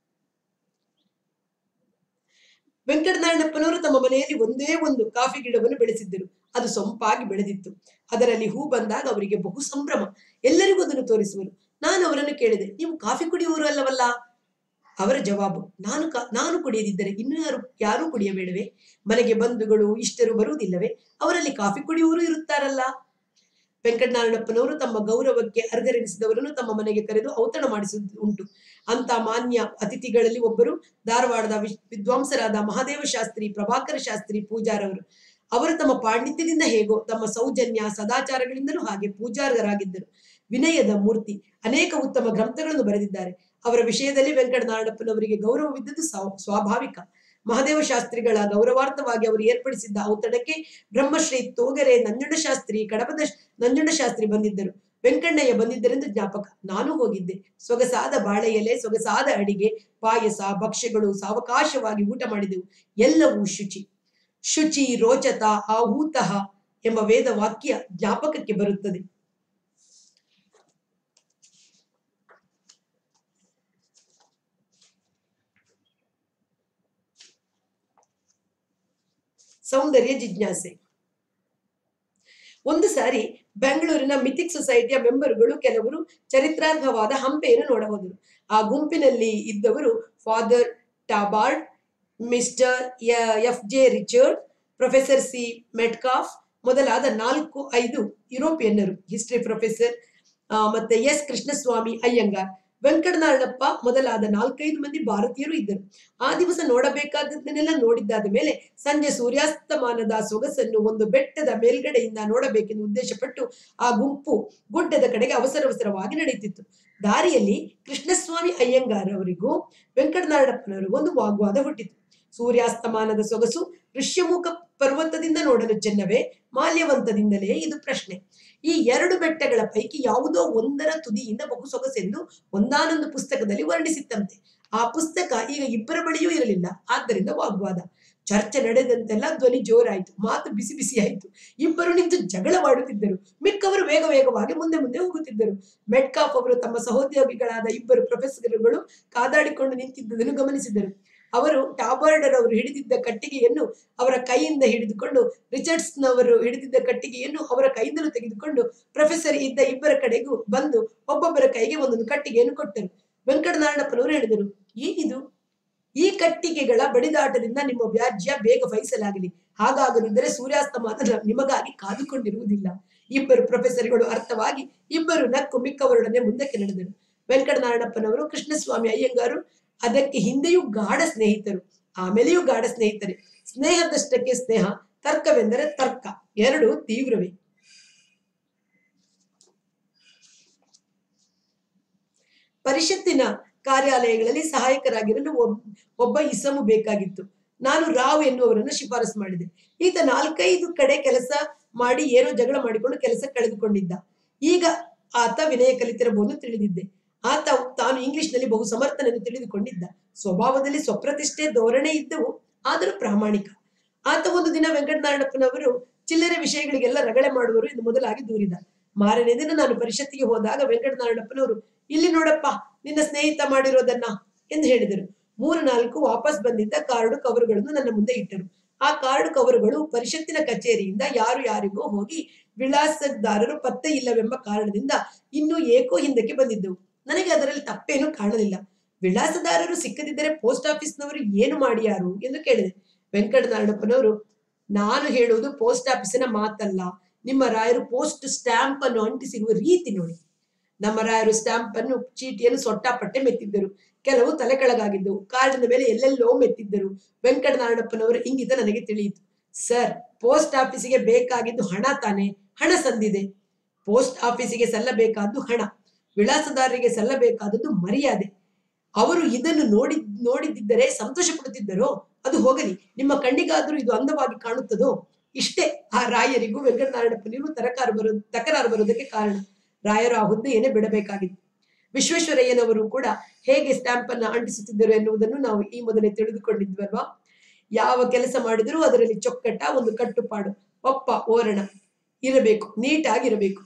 ವೆಂಕಟನಾರಾಯಣಪ್ಪನವರು ತಮ್ಮ ಮನೆಯಲ್ಲಿ ಒಂದೇ ಒಂದು ಕಾಫಿ ಗಿಡವನ್ನು ಬೆಳೆಸಿದ್ದರು ಅದು ಸೊಂಪಾಗಿ ಬೆಳೆದಿತ್ತು ಅದರಲ್ಲಿ ಹೂ ಬಂದಾಗ ಅವರಿಗೆ ಬಹು ಸಂಭ್ರಮ ಎಲ್ಲರಿಗೂ ಅದನ್ನು ತೋರಿಸುವರು ನಾನು ಅವರನ್ನು ಕೇಳಿದೆ ನೀವು ಕಾಫಿ ಕುಡಿಯುವವರು ಅಲ್ಲವಲ್ಲ ಅವರ ಜವಾಬು ನಾನು ಕಾ ನಾನು ಕುಡಿಯದಿದ್ದರೆ ಇನ್ನು ಯಾರು ಯಾರೂ ಕುಡಿಯಬೇಡವೇ ಮನೆಗೆ ಬಂಧುಗಳು ಇಷ್ಟರು ಬರುವುದಿಲ್ಲವೇ ಅವರಲ್ಲಿ ಕಾಫಿ ಕುಡಿಯುವವರು ಇರುತ್ತಾರಲ್ಲ ವೆಂಕಟನಾರಾಯಣಪ್ಪನವರು ತಮ್ಮ ಗೌರವಕ್ಕೆ ಅರ್ಗರೆನಿಸಿದವರನ್ನು ತಮ್ಮ ಮನೆಗೆ ಕರೆದು ಔತಣ ಮಾಡಿಸುವುದು ಉಂಟು ಅಂತ ಮಾನ್ಯ ಅತಿಥಿಗಳಲ್ಲಿ ಒಬ್ಬರು ಧಾರವಾಡದ ವಿಶ್- ವಿದ್ವಾಂಸರಾದ ಮಹಾದೇವ ಶಾಸ್ತ್ರಿ ಪ್ರಭಾಕರ ಶಾಸ್ತ್ರಿ ಪೂಜಾರವರು ಅವರು ತಮ್ಮ ಪಾಂಡಿತ್ಯದಿಂದ ಹೇಗೋ ತಮ್ಮ ಸೌಜನ್ಯ ಸದಾಚಾರಗಳಿಂದಲೂ ಹಾಗೆ ಪೂಜಾರರಾಗಿದ್ದರು ವಿನಯದ ಮೂರ್ತಿ ಅನೇಕ ಉತ್ತಮ ಗ್ರಂಥಗಳನ್ನು ಬರೆದಿದ್ದಾರೆ ಅವರ ವಿಷಯದಲ್ಲಿ ವೆಂಕಟನಾರಾಯಣಪ್ಪನವರಿಗೆ ಗೌರವವಿದ್ದದ್ದು ಸ್ವ- ಸ್ವಾಭಾವಿಕ ಮಹಾದೇವ ಶಾಸ್ತ್ರಿಗಳ ಗೌರವಾರ್ಥವಾಗಿ ಅವರು ಏರ್ಪಡಿಸಿದ್ದ ಔತಣಕ್ಕೆ ಬ್ರಹ್ಮಶ್ರೀ ತೋಗರೆ ನಂಜುಂಡ ಶಾಸ್ತ್ರಿ ಕಡಪದ ಶ- ನಂಜುಂಡ ಶಾಸ್ತ್ರಿ ಬಂದಿದ್ದರು ವೆಂಕಣ್ಣಯ್ಯ ಬಂದಿದ್ದರೆಂದು ಜ್ಞಾಪಕ ನಾನು ಹೋಗಿದ್ದೆ ಸೊಗಸಾದ ಬಾಳೆ ಎಲೆ ಸೊಗಸಾದ ಅಡಿಗೆ ಪಾಯಸ ಭಕ್ಷ್ಯಗಳು ಸಾವಕಾಶವಾಗಿ ಊಟ ಮಾಡಿದೆವು ಎಲ್ಲವೂ ಶುಚಿ ಶುಚಿ ರೋಚತ ಆಹೂತಃ ಎಂಬ ವೇದ ವಾಕ್ಯ ಜ್ಞಾಪಕಕ್ಕೆ ಬರುತ್ತದೆ ಸೌಂದರ್ಯ ಜಿಜ್ಞಾಸೆ ಒಂದು ಸಾರಿ ಬೆಂಗಳೂರಿನ ಮಿಥಿಕ್ ಸೊಸೈಟಿಯ ಮೆಂಬರ್ಗಳು ಕೆಲವರು ಚರಿತ್ರಾರ್ಹವಾದ ಹಂಪೆಯನ್ನು ನೋಡಬಹುದು ಆ ಗುಂಪಿನಲ್ಲಿ ಇದ್ದವರು father Tabard mister F J Richard professor C Metcalfe ಮೊದಲಾದ ನಾಲ್ಕು ಐದು ಯುರೋಪಿಯನ್ನರು ಹಿಸ್ಟ್ರಿ ಪ್ರೊಫೆಸರ್ ಆ, ಮತ್ತೆ ಎಸ್ ಕೃಷ್ಣಸ್ವಾಮಿ ಅಯ್ಯಂಗಾರ್ ವೆಂಕಟನಾರಾಯಣಪ್ಪ ಮೊದಲಾದ ನಾಲ್ಕೈದು ಮಂದಿ ಭಾರತೀಯರು ಇದ್ದರು ಆ ದಿವಸ ನೋಡಬೇಕಾದದ್ದನ್ನೆಲ್ಲ ನೋಡಿದ್ದಾದ ಮೇಲೆ ಸಂಜೆ ಸೂರ್ಯಾಸ್ತಮಾನದ ಸೊಗಸನ್ನು ಒಂದು ಬೆಟ್ಟದ ಮೇಲ್ಗಡೆಯಿಂದ ನೋಡಬೇಕೆಂದು ಉದ್ದೇಶಪಟ್ಟು ಆ ಗುಂಪು ಗುಡ್ಡದ ಕಡೆಗೆ ಅವಸರವಸರವಾಗಿ ನಡೆಯುತ್ತಿತ್ತು ದಾರಿಯಲ್ಲಿ ಕೃಷ್ಣಸ್ವಾಮಿ ಅಯ್ಯಂಗಾರ್ ಅವರಿಗೂ ವೆಂಕಟನಾರಾಯಣಪ್ಪನವರಿಗೂ ಒಂದು ವಾಗ್ವಾದ ಹುಟ್ಟಿತು ಸೂರ್ಯಾಸ್ತಮಾನದ ಸೊಗಸು ಋಷ್ಯಮುಖ ಪರ್ವತದಿಂದ ನೋಡಲು ಚೆನ್ನವೇ ಮಾಲ್ಯವಂತದಿಂದಲೇ ಇದು ಪ್ರಶ್ನೆ ಈ ಎರಡು ಬೆಟ್ಟಗಳ ಪೈಕಿ ಯಾವುದೋ ಒಂದರ ತುದಿಯಿಂದ ಬಹು ಸೊಗಸೆಂದು ಒಂದಾನೊಂದು ಪುಸ್ತಕದಲ್ಲಿ ವರ್ಣಿಸಿತ್ತಂತೆ ಆ ಪುಸ್ತಕ ಈಗ ಇಬ್ಬರ ಬಳಿಯೂ ಇರಲಿಲ್ಲ ಆದ್ದರಿಂದ ವಾಗ್ವಾದ ಚರ್ಚೆ ನಡೆದಂತೆಲ್ಲ ಧ್ವನಿ ಜೋರಾಯಿತು ಮಾತು ಬಿಸಿ ಬಿಸಿ ಆಯಿತು ಇಬ್ಬರು ನಿಂತು ಜಗಳವಾಡುತ್ತಿದ್ದರು ಮಿಕ್ಕವರು ವೇಗ ವೇಗವಾಗಿ ಮುಂದೆ ಮುಂದೆ ಹೋಗುತ್ತಿದ್ದರು ಮೆಟ್ಕಾಫ್ ಅವರು ತಮ್ಮ ಸಹೋದ್ಯೋಗಿಗಳಾದ ಇಬ್ಬರು ಪ್ರೊಫೆಸರ್ಗಳು ಕಾದಾಡಿಕೊಂಡು ನಿಂತಿದ್ದುದನ್ನು ಗಮನಿಸಿದರು ಅವರು ಟಾಬರ್ಡರ್ ಅವರು ಹಿಡಿದಿದ್ದ ಕಟ್ಟಿಗೆಯನ್ನು ಅವರ ಕೈಯಿಂದ ಹಿಡಿದುಕೊಂಡು ರಿಚರ್ಡ್ಸ್ನವರು ಹಿಡಿದಿದ್ದ ಕಟ್ಟಿಗೆಯನ್ನು ಅವರ ಕೈಯಿಂದಲೂ ತೆಗೆದುಕೊಂಡು ಪ್ರೊಫೆಸರ್ ಇದ್ದ ಇಬ್ಬರ ಕಡೆಗೂ ಬಂದು ಒಬ್ಬೊಬ್ಬರ ಕೈಗೆ ಒಂದೊಂದು ಕಟ್ಟಿಗೆಯನ್ನು ಕೊಟ್ಟರು ವೆಂಕಟನಾರಾಯಣಪ್ಪನವರು ಹೇಳಿದರು ಏನಿದು ಈ ಕಟ್ಟಿಗೆಗಳ ಬಡಿದಾಟದಿಂದ ನಿಮ್ಮ ವ್ಯಾಜ್ಯ ಬೇಗ ಫೈಸಲಾಗಲಿ ಹಾಗಾಗದಿದ್ದರೆ ಸೂರ್ಯಾಸ್ತಮಾನ ನಿಮಗಾಗಿ ಕಾದುಕೊಂಡಿರುವುದಿಲ್ಲ ಇಬ್ಬರು ಪ್ರೊಫೆಸರ್ಗಳು ಅರ್ಥವಾಗಿ ಇಬ್ಬರು ನಕ್ಕು ಮಿಕ್ಕವರೊಡನೆ ಮುಂದಕ್ಕೆ ನಡೆದರು ವೆಂಕಟನಾರಾಯಣಪ್ಪನವರು ಕೃಷ್ಣಸ್ವಾಮಿ ಅಯ್ಯಂಗಾರು ಅದಕ್ಕೆ ಹಿಂದೆಯೂ ಗಾಢ ಸ್ನೇಹಿತರು ಆಮೇಲೆಯೂ ಗಾಢ ಸ್ನೇಹಿತರೆ ಸ್ನೇಹದಷ್ಟಕ್ಕೆ ಸ್ನೇಹ ತರ್ಕವೆಂದರೆ ತರ್ಕ ಎರಡು ತೀವ್ರವೇ ಪರಿಷತ್ತಿನ ಕಾರ್ಯಾಲಯಗಳಲ್ಲಿ ಸಹಾಯಕರಾಗಿರಲು ಒಬ್- ಒಬ್ಬ ಇಸಮು ಬೇಕಾಗಿತ್ತು ನಾನು ರಾವ್ ಎನ್ನುವರನ್ನು ಶಿಫಾರಸು ಮಾಡಿದೆ ಈತ ನಾಲ್ಕೈದು ಕಡೆ ಕೆಲಸ ಮಾಡಿ ಏನೋ ಜಗಳ ಮಾಡಿಕೊಂಡು ಕೆಲಸ ಕಳೆದುಕೊಂಡಿದ್ದ ಈಗ ಆತ ವಿನಯ ಕಲಿತಿರಬಹುದು ತಿಳಿದಿದ್ದೆ ಆತ ತಾನು ಇಂಗ್ಲಿಷ್ನಲ್ಲಿ ಬಹು ಸಮರ್ಥನೆಂದು ತಿಳಿದುಕೊಂಡಿದ್ದ ಸ್ವಭಾವದಲ್ಲಿ ಸ್ವಪ್ರತಿಷ್ಠೆ ಧೋರಣೆ ಇದ್ದವು ಆದರೂ ಪ್ರಾಮಾಣಿಕ ಆತ ಒಂದು ದಿನ ವೆಂಕಟನಾರಾಯಣಪ್ಪನವರು ಚಿಲ್ಲರೆ ವಿಷಯಗಳಿಗೆಲ್ಲ ರಗಳೆ ಮಾಡುವರು ಎಂದು ಮೊದಲಾಗಿ ದೂರಿದ ಮಾರನೇ ದಿನ ನಾನು ಪರಿಷತ್ತಿಗೆ ಹೋದಾಗ ವೆಂಕಟನಾರಾಯಣಪ್ಪನವರು ಇಲ್ಲಿ ನೋಡಪ್ಪ ನಿನ್ನ ಸ್ನೇಹಿತ ಮಾಡಿರೋದನ್ನ ಎಂದು ಹೇಳಿದರು ಮೂರು ನಾಲ್ಕು ವಾಪಸ್ ಬಂದಿದ್ದ ಕಾರ್ಡು ಕವರುಗಳನ್ನು ನನ್ನ ಮುಂದೆ ಇಟ್ಟರು ಆ ಕಾರ್ಡು ಕವರುಗಳು ಪರಿಷತ್ತಿನ ಕಚೇರಿಯಿಂದ ಯಾರು ಯಾರಿಗೋ ಹೋಗಿ ವಿಳಾಸದಾರರು ಪತ್ತೆ ಇಲ್ಲವೆಂಬ ಕಾರಣದಿಂದ ಇನ್ನೂ ಏಕೋ ಹಿಂದಕ್ಕೆ ಬಂದಿದ್ದವು ನನಗೆ ಅದರಲ್ಲಿ ತಪ್ಪೇನೂ ಕಾಣಲಿಲ್ಲ ವಿಳಾಸದಾರರು ಸಿಕ್ಕದಿದ್ದರೆ ಪೋಸ್ಟ್ ಆಫೀಸ್ನವರು ಏನು ಮಾಡಿಯಾರು ಎಂದು ಕೇಳಿದೆ ವೆಂಕಟನಾರಾಯಣಪ್ಪನವರು ನಾನು ಹೇಳುವುದು ಪೋಸ್ಟ್ ಆಫೀಸಿನ ಮಾತಲ್ಲ ನಿಮ್ಮ ರಾಯರು ಪೋಸ್ಟ್ ಸ್ಟ್ಯಾಂಪ್ ಅನ್ನು ಅಂಟಿಸಿರುವ ರೀತಿ ನೋಡಿ ನಮ್ಮ ರಾಯರು ಸ್ಟ್ಯಾಂಪ್ ಅನ್ನು ಚೀಟಿಯನ್ನು ಸೊಟ್ಟಾಪಟ್ಟೆ ಮೆತ್ತಿದ್ದರು ಕೆಲವು ತಲೆ ಕೆಳಗಾಗಿದ್ದವು ಕಾರ್ಡಿನ ಮೇಲೆ ಎಲ್ಲೆಲ್ಲೋ ಮೆತ್ತಿದ್ದರು ವೆಂಕಟನಾರಾಯಣಪ್ಪನವರ ಇಂಗಿತ ನನಗೆ ತಿಳಿಯಿತು ಸರ್ ಪೋಸ್ಟ್ ಆಫೀಸಿಗೆ ಬೇಕಾಗಿದ್ದು ಹಣ ತಾನೆ ಹಣ ಸಂದಿದೆ ಪೋಸ್ಟ್ ಆಫೀಸಿಗೆ ಸಲ್ಲಬೇಕಾದ್ದು ಹಣ ವಿಳಾಸದಾರರಿಗೆ ಸಲ್ಲಬೇಕಾದದ್ದು ಮರ್ಯಾದೆ ಅವರು ಇದನ್ನು ನೋಡಿ ನೋಡಿದ್ದರೆ ಸಂತೋಷ ಪಡುತ್ತಿದ್ದರೋ ಅದು ಹೋಗಲಿ ನಿಮ್ಮ ಕಣ್ಣಿಗಾದರೂ ಇದು ಅಂದವಾಗಿ ಕಾಣುತ್ತದೋ ಇಷ್ಟೇ ಆ ರಾಯರಿಗೂ ವೆಂಕಟನಾರಾಯಣಪ್ಪನಿಗೂ ತರಕಾರು ಬರೋ ತಕರಾರು ಬರೋದಕ್ಕೆ ಕಾರಣ ರಾಯರು ಆ ಹುದ್ದೆಯನ್ನೇ ಬಿಡಬೇಕಾಗಿತ್ತು ವಿಶ್ವೇಶ್ವರಯ್ಯನವರು ಕೂಡ ಹೇಗೆ ಸ್ಟ್ಯಾಂಪ್ ಅನ್ನ ಅಂಟಿಸುತ್ತಿದ್ದರು ಎನ್ನುವುದನ್ನು ನಾವು ಈ ಮೊದಲೇ ತಿಳಿದುಕೊಂಡಿದ್ವಲ್ವಾ ಯಾವ ಕೆಲಸ ಮಾಡಿದರೂ ಅದರಲ್ಲಿ ಚೊಕ್ಕಟ ಒಂದು ಕಟ್ಟುಪಾಡು ಒಪ್ಪ ಓರಣ ಇರಬೇಕು ನೀಟಾಗಿರಬೇಕು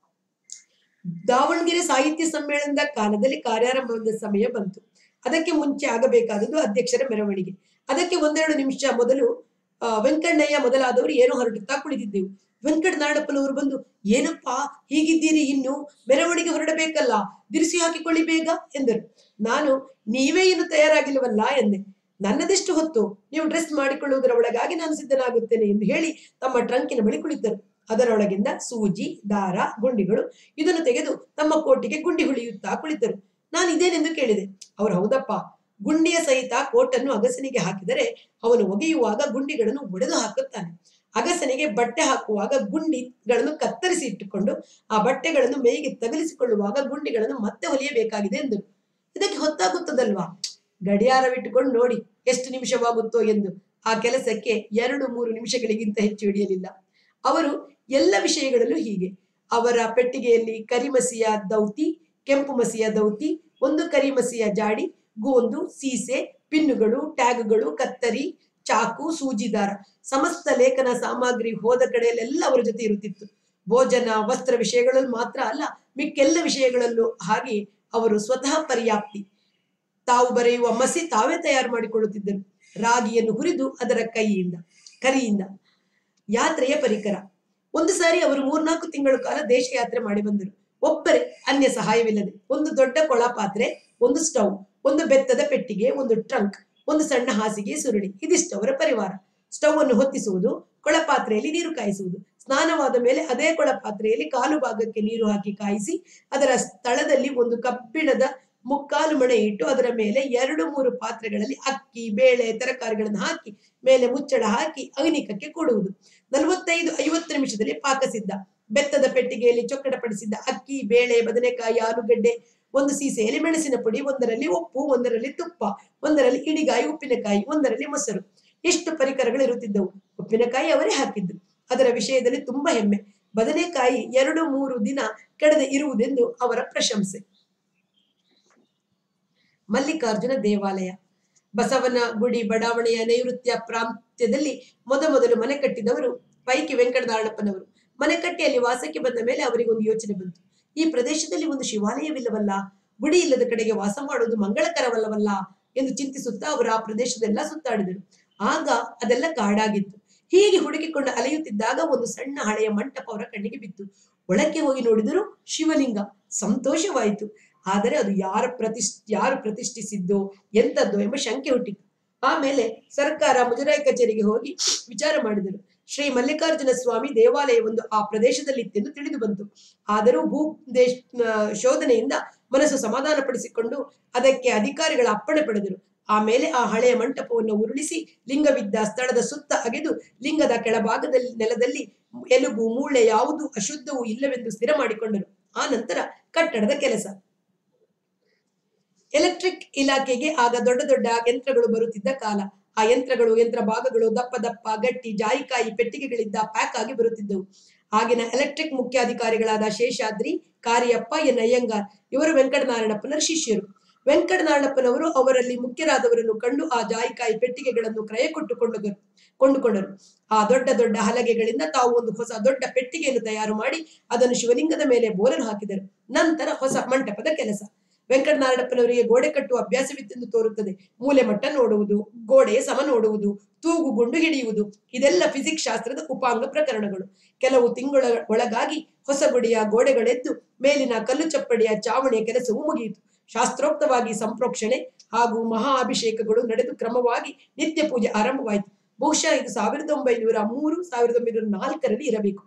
ದಾವಣಗೆರೆ ಸಾಹಿತ್ಯ ಸಮ್ಮೇಳನದ ಕಾಲದಲ್ಲಿ ಕಾರ್ಯಾರಂಭದ ಸಮಯ ಬಂತು ಅದಕ್ಕೆ ಮುಂಚೆ ಆಗಬೇಕಾದದ್ದು ಅಧ್ಯಕ್ಷರ ಮೆರವಣಿಗೆ ಅದಕ್ಕೆ ಒಂದೆರಡು ನಿಮಿಷ ಮೊದಲು ಆ, ವೆಂಕಣ್ಣಯ್ಯ ಮೊದಲಾದವರು ಏನೋ ಹೊರಡುತ್ತಾ ಕುಳಿತಿದ್ದೆವು ವೆಂಕಟನಾಡಪ್ಪನವರು ಬಂದು ಏನಪ್ಪಾ ಹೀಗಿದ್ದೀರಿ ಇನ್ನು ಮೆರವಣಿಗೆ ಹೊರಡಬೇಕಲ್ಲ ದಿರಿಸಿ ಹಾಕಿಕೊಳ್ಳಿ ಬೇಗ ಎಂದರು ನಾನು ನೀವೇ ಇನ್ನು ತಯಾರಾಗಿಲ್ಲವಲ್ಲ ಎಂದೆ ನನ್ನದೆಷ್ಟು ಹೊತ್ತು ನೀವು ಡ್ರೆಸ್ ಮಾಡಿಕೊಳ್ಳುವುದರ ಒಳಗಾಗಿ ನಾನು ಸಿದ್ಧನಾಗುತ್ತೇನೆ ಎಂದು ಹೇಳಿ ತಮ್ಮ ಟ್ರಂಕಿನ ಬಳಿ ಕುಳಿತರು ಅದರೊಳಗಿಂದ ಸೂಜಿ ದಾರ ಗುಂಡಿಗಳು ಇದನ್ನು ತೆಗೆದು ತಮ್ಮ ಕೋಟಿಗೆ ಗುಂಡಿ ಹುಳಿಯುತ್ತಾ ಕುಳಿತರು ನಾನು ಇದೇನೆಂದು ಕೇಳಿದೆ ಅವರು ಹೌದಪ್ಪ ಗುಂಡಿಯ ಸಹಿತ ಕೋಟನ್ನು ಅಗಸನಿಗೆ ಹಾಕಿದರೆ ಅವನು ಒಗೆಯುವಾಗ ಗುಂಡಿಗಳನ್ನು ಒಡೆದು ಹಾಕುತ್ತಾನೆ ಅಗಸನಿಗೆ ಬಟ್ಟೆ ಹಾಕುವಾಗ ಗುಂಡಿಗಳನ್ನು ಕತ್ತರಿಸಿ ಇಟ್ಟುಕೊಂಡು ಆ ಬಟ್ಟೆಗಳನ್ನು ಮೈಗೆ ತಗಲಿಸಿಕೊಳ್ಳುವಾಗ ಗುಂಡಿಗಳನ್ನು ಮತ್ತೆ ಹೊಲಿಯಬೇಕಾಗಿದೆ ಎಂದರು ಇದಕ್ಕೆ ಹೊತ್ತಾಗುತ್ತದಲ್ವಾ ಗಡಿಯಾರವಿಟ್ಟುಕೊಂಡು ನೋಡಿ ಎಷ್ಟು ನಿಮಿಷವಾಗುತ್ತೋ ಎಂದು ಆ ಕೆಲಸಕ್ಕೆ ಎರಡು ಮೂರು ನಿಮಿಷಗಳಿಗಿಂತ ಹೆಚ್ಚು ಹಿಡಿಯಲಿಲ್ಲ ಅವರು ಎಲ್ಲ ವಿಷಯಗಳಲ್ಲೂ ಹೀಗೆ ಅವರ ಪೆಟ್ಟಿಗೆಯಲ್ಲಿ ಕರಿಮಸಿಯ ದೌತಿ ಕೆಂಪು ಮಸಿಯ ದೌತಿ ಒಂದು ಕರಿಮಸಿಯ ಜಾಡಿ ಗೋಂದು ಸೀಸೆ ಪಿನ್ನುಗಳು ಟ್ಯಾಗ್ಗಳು ಕತ್ತರಿ ಚಾಕು ಸೂಜಿದಾರ ಸಮಸ್ತ ಲೇಖನ ಸಾಮಗ್ರಿ ಹೋದ ಕಡೆಯಲ್ಲೆಲ್ಲ ಅವರ ಜೊತೆ ಇರುತ್ತಿತ್ತು ಭೋಜನ ವಸ್ತ್ರ ವಿಷಯಗಳಲ್ಲಿ ಮಾತ್ರ ಅಲ್ಲ ಮಿಕ್ಕೆಲ್ಲ ವಿಷಯಗಳಲ್ಲೂ ಹಾಗೆ ಅವರು ಸ್ವತಃ ಪರ್ಯಾಪ್ತಿ ತಾವು ಬರೆಯುವ ಮಸಿ ತಾವೇ ತಯಾರು ಮಾಡಿಕೊಳ್ಳುತ್ತಿದ್ದರು ರಾಗಿಯನ್ನು ಹುರಿದು ಅದರ ಕೈಯಿಂದ ಕರಿಯಿಂದ ಯಾತ್ರೆಯ ಪರಿಕರ ಒಂದು ಸಾರಿ ಅವರು ಮೂರ್ನಾಲ್ಕು ತಿಂಗಳ ಕಾಲ ದೇಶ ಯಾತ್ರೆ ಮಾಡಿ ಬಂದರು ಒಬ್ಬರೇ ಅನ್ಯ ಸಹಾಯವಿಲ್ಲದೆ ಒಂದು ದೊಡ್ಡ ಕೊಳ ಪಾತ್ರೆ ಒಂದು ಸ್ಟವ್ ಒಂದು ಬೆತ್ತದ ಪೆಟ್ಟಿಗೆ ಒಂದು ಟ್ರಂಕ್ ಒಂದು ಸಣ್ಣ ಹಾಸಿಗೆ ಸುರುಳಿ ಇದಿಷ್ಟು ಅವರ ಪರಿವಾರ ಸ್ಟವ್ ಅನ್ನು ಹೊತ್ತಿಸುವುದು ಕೊಳಪಾತ್ರೆಯಲ್ಲಿ ನೀರು ಕಾಯಿಸುವುದು ಸ್ನಾನವಾದ ಮೇಲೆ ಅದೇ ಕೊಳಪಾತ್ರೆಯಲ್ಲಿ ಕಾಲು ಭಾಗಕ್ಕೆ ನೀರು ಹಾಕಿ ಕಾಯಿಸಿ ಅದರ ಸ್ಥಳದಲ್ಲಿ ಒಂದು ಕಬ್ಬಿಣದ ಮುಕ್ಕಾಲು ಮಣೆ ಇಟ್ಟು ಅದರ ಮೇಲೆ ಎರಡು ಮೂರು ಪಾತ್ರೆಗಳಲ್ಲಿ ಅಕ್ಕಿ ಬೇಳೆ ತರಕಾರಿಗಳನ್ನು ಹಾಕಿ ಮೇಲೆ ಮುಚ್ಚಳ ಹಾಕಿ ಅಗ್ನಿಕಕ್ಕೆ ಕೊಡುವುದು ನಲವತ್ತೈದು ಐವತ್ತು ನಿಮಿಷದಲ್ಲಿ ಪಾಕ ಸಿದ್ಧ ಬೆತ್ತದ ಪೆಟ್ಟಿಗೆಯಲ್ಲಿ ಚೊಕ್ಕಟಪಡಿಸಿದ್ದ ಅಕ್ಕಿ ಬೇಳೆ ಬದನೆಕಾಯಿ ಆಲೂಗಡ್ಡೆ ಒಂದು ಸೀಸೆಯಲ್ಲಿ ಮೆಣಸಿನ ಪುಡಿ ಒಂದರಲ್ಲಿ ಉಪ್ಪು ಒಂದರಲ್ಲಿ ತುಪ್ಪ ಒಂದರಲ್ಲಿ ಇಡಿಗಾಯಿ ಉಪ್ಪಿನಕಾಯಿ ಒಂದರಲ್ಲಿ ಮೊಸರು ಎಷ್ಟು ಪರಿಕರಗಳು ಇರುತ್ತಿದ್ದವು ಉಪ್ಪಿನಕಾಯಿ ಅವರೇ ಹಾಕಿದ್ದು ಅದರ ವಿಷಯದಲ್ಲಿ ತುಂಬಾ ಹೆಮ್ಮೆ ಬದನೆಕಾಯಿ ಎರಡು ಮೂರು ದಿನ ಕೆಡದೆ ಇರುವುದೆಂದು ಅವರ ಪ್ರಶಂಸೆ ಮಲ್ಲಿಕಾರ್ಜುನ ದೇವಾಲಯ ಬಸವನ ಗುಡಿ ಬಡಾವಣೆಯ ನೈಋತ್ಯ ಪ್ರಾಂತ್ಯದಲ್ಲಿ ಮೊದಮೊದಲು ಮನೆ ಕಟ್ಟಿದವರು ಪೈಕಿ ವೆಂಕಟನಾರಾಯಣಪ್ಪನವರು ಮನೆ ಕಟ್ಟಿ ಅಲ್ಲಿ ವಾಸಕ್ಕೆ ಬಂದ ಮೇಲೆ ಅವರಿಗೊಂದು ಯೋಚನೆ ಬಂತು ಈ ಪ್ರದೇಶದಲ್ಲಿ ಒಂದು ಶಿವಾಲಯವಿಲ್ಲವಲ್ಲ ಗುಡಿ ಇಲ್ಲದ ಕಡೆಗೆ ವಾಸ ಮಾಡುವುದು ಮಂಗಳಕರವಲ್ಲವಲ್ಲ ಎಂದು ಚಿಂತಿಸುತ್ತಾ ಅವರು ಆ ಪ್ರದೇಶದೆಲ್ಲ ಸುತ್ತಾಡಿದರು ಆಗ ಅದೆಲ್ಲ ಕಾಡಾಗಿತ್ತು ಹೀಗೆ ಹುಡುಕಿಕೊಂಡು ಅಲೆಯುತ್ತಿದ್ದಾಗ ಒಂದು ಸಣ್ಣ ಹಳೆಯ ಮಂಟಪ ಅವರ ಕಣ್ಣಿಗೆ ಬಿತ್ತು ಒಳಕ್ಕೆ ಹೋಗಿ ನೋಡಿದರು ಶಿವಲಿಂಗ ಸಂತೋಷವಾಯಿತು ಆದರೆ ಅದು ಯಾರ ಪ್ರತಿಷ್ ಯಾರು ಪ್ರತಿಷ್ಠಿಸಿದ್ದೋ ಎಂತದ್ದೋ ಎಂಬ ಶಂಕೆ ಹುಟ್ಟಿತು ಆಮೇಲೆ ಸರ್ಕಾರ ಮುಜರಾಯಿ ಕಚೇರಿಗೆ ಹೋಗಿ ವಿಚಾರ ಮಾಡಿದರು ಶ್ರೀ ಮಲ್ಲಿಕಾರ್ಜುನ ಸ್ವಾಮಿ ದೇವಾಲಯವೊಂದು ಆ ಪ್ರದೇಶದಲ್ಲಿತ್ತೆಂದು ತಿಳಿದು ಬಂತು ಆದರೂ ಭೂ ದೇಶ ಆ, ಶೋಧನೆಯಿಂದ ಮನಸ್ಸು ಸಮಾಧಾನಪಡಿಸಿಕೊಂಡು ಅದಕ್ಕೆ ಅಧಿಕಾರಿಗಳ ಅಪ್ಪಣೆ ಪಡೆದರು ಆಮೇಲೆ ಆ ಹಳೆಯ ಮಂಟಪವನ್ನು ಉರುಳಿಸಿ ಲಿಂಗವಿದ್ದ ಸ್ಥಳದ ಸುತ್ತ ಅಗೆದು ಲಿಂಗದ ಕೆಳಭಾಗದಲ್ಲಿ ನೆಲದಲ್ಲಿ ಎಲುಬು ಮೂಳೆ ಯಾವುದು ಅಶುದ್ಧವೂ ಇಲ್ಲವೆಂದು ಸ್ಥಿರ ಮಾಡಿಕೊಂಡರು ಆ ನಂತರ ಕಟ್ಟಡದ ಕೆಲಸ ಎಲೆಕ್ಟ್ರಿಕ್ ಇಲಾಖೆಗೆ ಆಗ ದೊಡ್ಡ ದೊಡ್ಡ ಯಂತ್ರಗಳು ಬರುತ್ತಿದ್ದ ಕಾಲ ಆ ಯಂತ್ರಗಳು ಯಂತ್ರ ಭಾಗಗಳು ದಪ್ಪ ದಪ್ಪ ಗಟ್ಟಿ ಜಾಯಿಕಾಯಿ ಪೆಟ್ಟಿಗೆಗಳಿದ್ದ ಪ್ಯಾಕ್ ಆಗಿ ಬರುತ್ತಿದ್ದವು ಆಗಿನ ಎಲೆಕ್ಟ್ರಿಕ್ ಮುಖ್ಯಾಧಿಕಾರಿಗಳಾದ ಶೇಷಾದ್ರಿ ಕಾರಿಯಪ್ಪ ಎನ್ ಅಯ್ಯಂಗಾರ್ ಇವರು ವೆಂಕಟನಾರಾಯಣಪ್ಪನರ ಶಿಷ್ಯರು ವೆಂಕಟನಾರಾಯಣಪ್ಪನವರು ಅವರಲ್ಲಿ ಮುಖ್ಯರಾದವರನ್ನು ಕಂಡು ಆ ಜಾಯಿಕಾಯಿ ಪೆಟ್ಟಿಗೆಗಳನ್ನು ಕ್ರಯ ಕೊಟ್ಟುಕೊಂಡು ಕೊಂಡುಕೊಂಡರು ಆ ದೊಡ್ಡ ದೊಡ್ಡ ಹಲಗೆಗಳಿಂದ ತಾವು ಒಂದು ಹೊಸ ದೊಡ್ಡ ಪೆಟ್ಟಿಗೆಯನ್ನು ತಯಾರು ಮಾಡಿ ಅದನ್ನು ಶಿವಲಿಂಗದ ಮೇಲೆ ಬೋರಲು ಹಾಕಿದರು ನಂತರ ಹೊಸ ಮಂಟಪದ ಕೆಲಸ ವೆಂಕಟನಾರಾಯಣಪ್ಪನವರಿಗೆ ಗೋಡೆ ಕಟ್ಟುವ ಅಭ್ಯಾಸವಿತ್ತೆಂದು ತೋರುತ್ತದೆ ಮೂಲೆ ಮಟ್ಟ ನೋಡುವುದು ಗೋಡೆಯ ಸಮ ನೋಡುವುದು ತೂಗು ಗುಂಡು ಹಿಡಿಯುವುದು ಇದೆಲ್ಲ ಫಿಸಿಕ್ಸ್ ಶಾಸ್ತ್ರದ ಉಪಾಂಗ ಪ್ರಕರಣಗಳು ಕೆಲವು ತಿಂಗಳ ಒಳಗಾಗಿ ಹೊಸ ಗುಡಿಯ ಗೋಡೆಗಳೆದ್ದು ಮೇಲಿನ ಕಲ್ಲು ಚಪ್ಪಡಿಯ ಚಾವಣಿಯ ಕೆಲಸವು ಮುಗಿಯಿತು ಶಾಸ್ತ್ರೋಕ್ತವಾಗಿ ಸಂಪ್ರೋಕ್ಷಣೆ ಹಾಗೂ ಮಹಾ ಅಭಿಷೇಕಗಳು ನಡೆದು ಕ್ರಮವಾಗಿ ನಿತ್ಯ ಪೂಜೆ ಆರಂಭವಾಯಿತು ಬಹುಶಃ ಇದು ಸಾವಿರದ ಒಂಬೈನೂರ ಮೂರು ಸಾವಿರದ ಒಂಬೈನೂರ ನಾಲ್ಕರಲ್ಲಿ ಇರಬೇಕು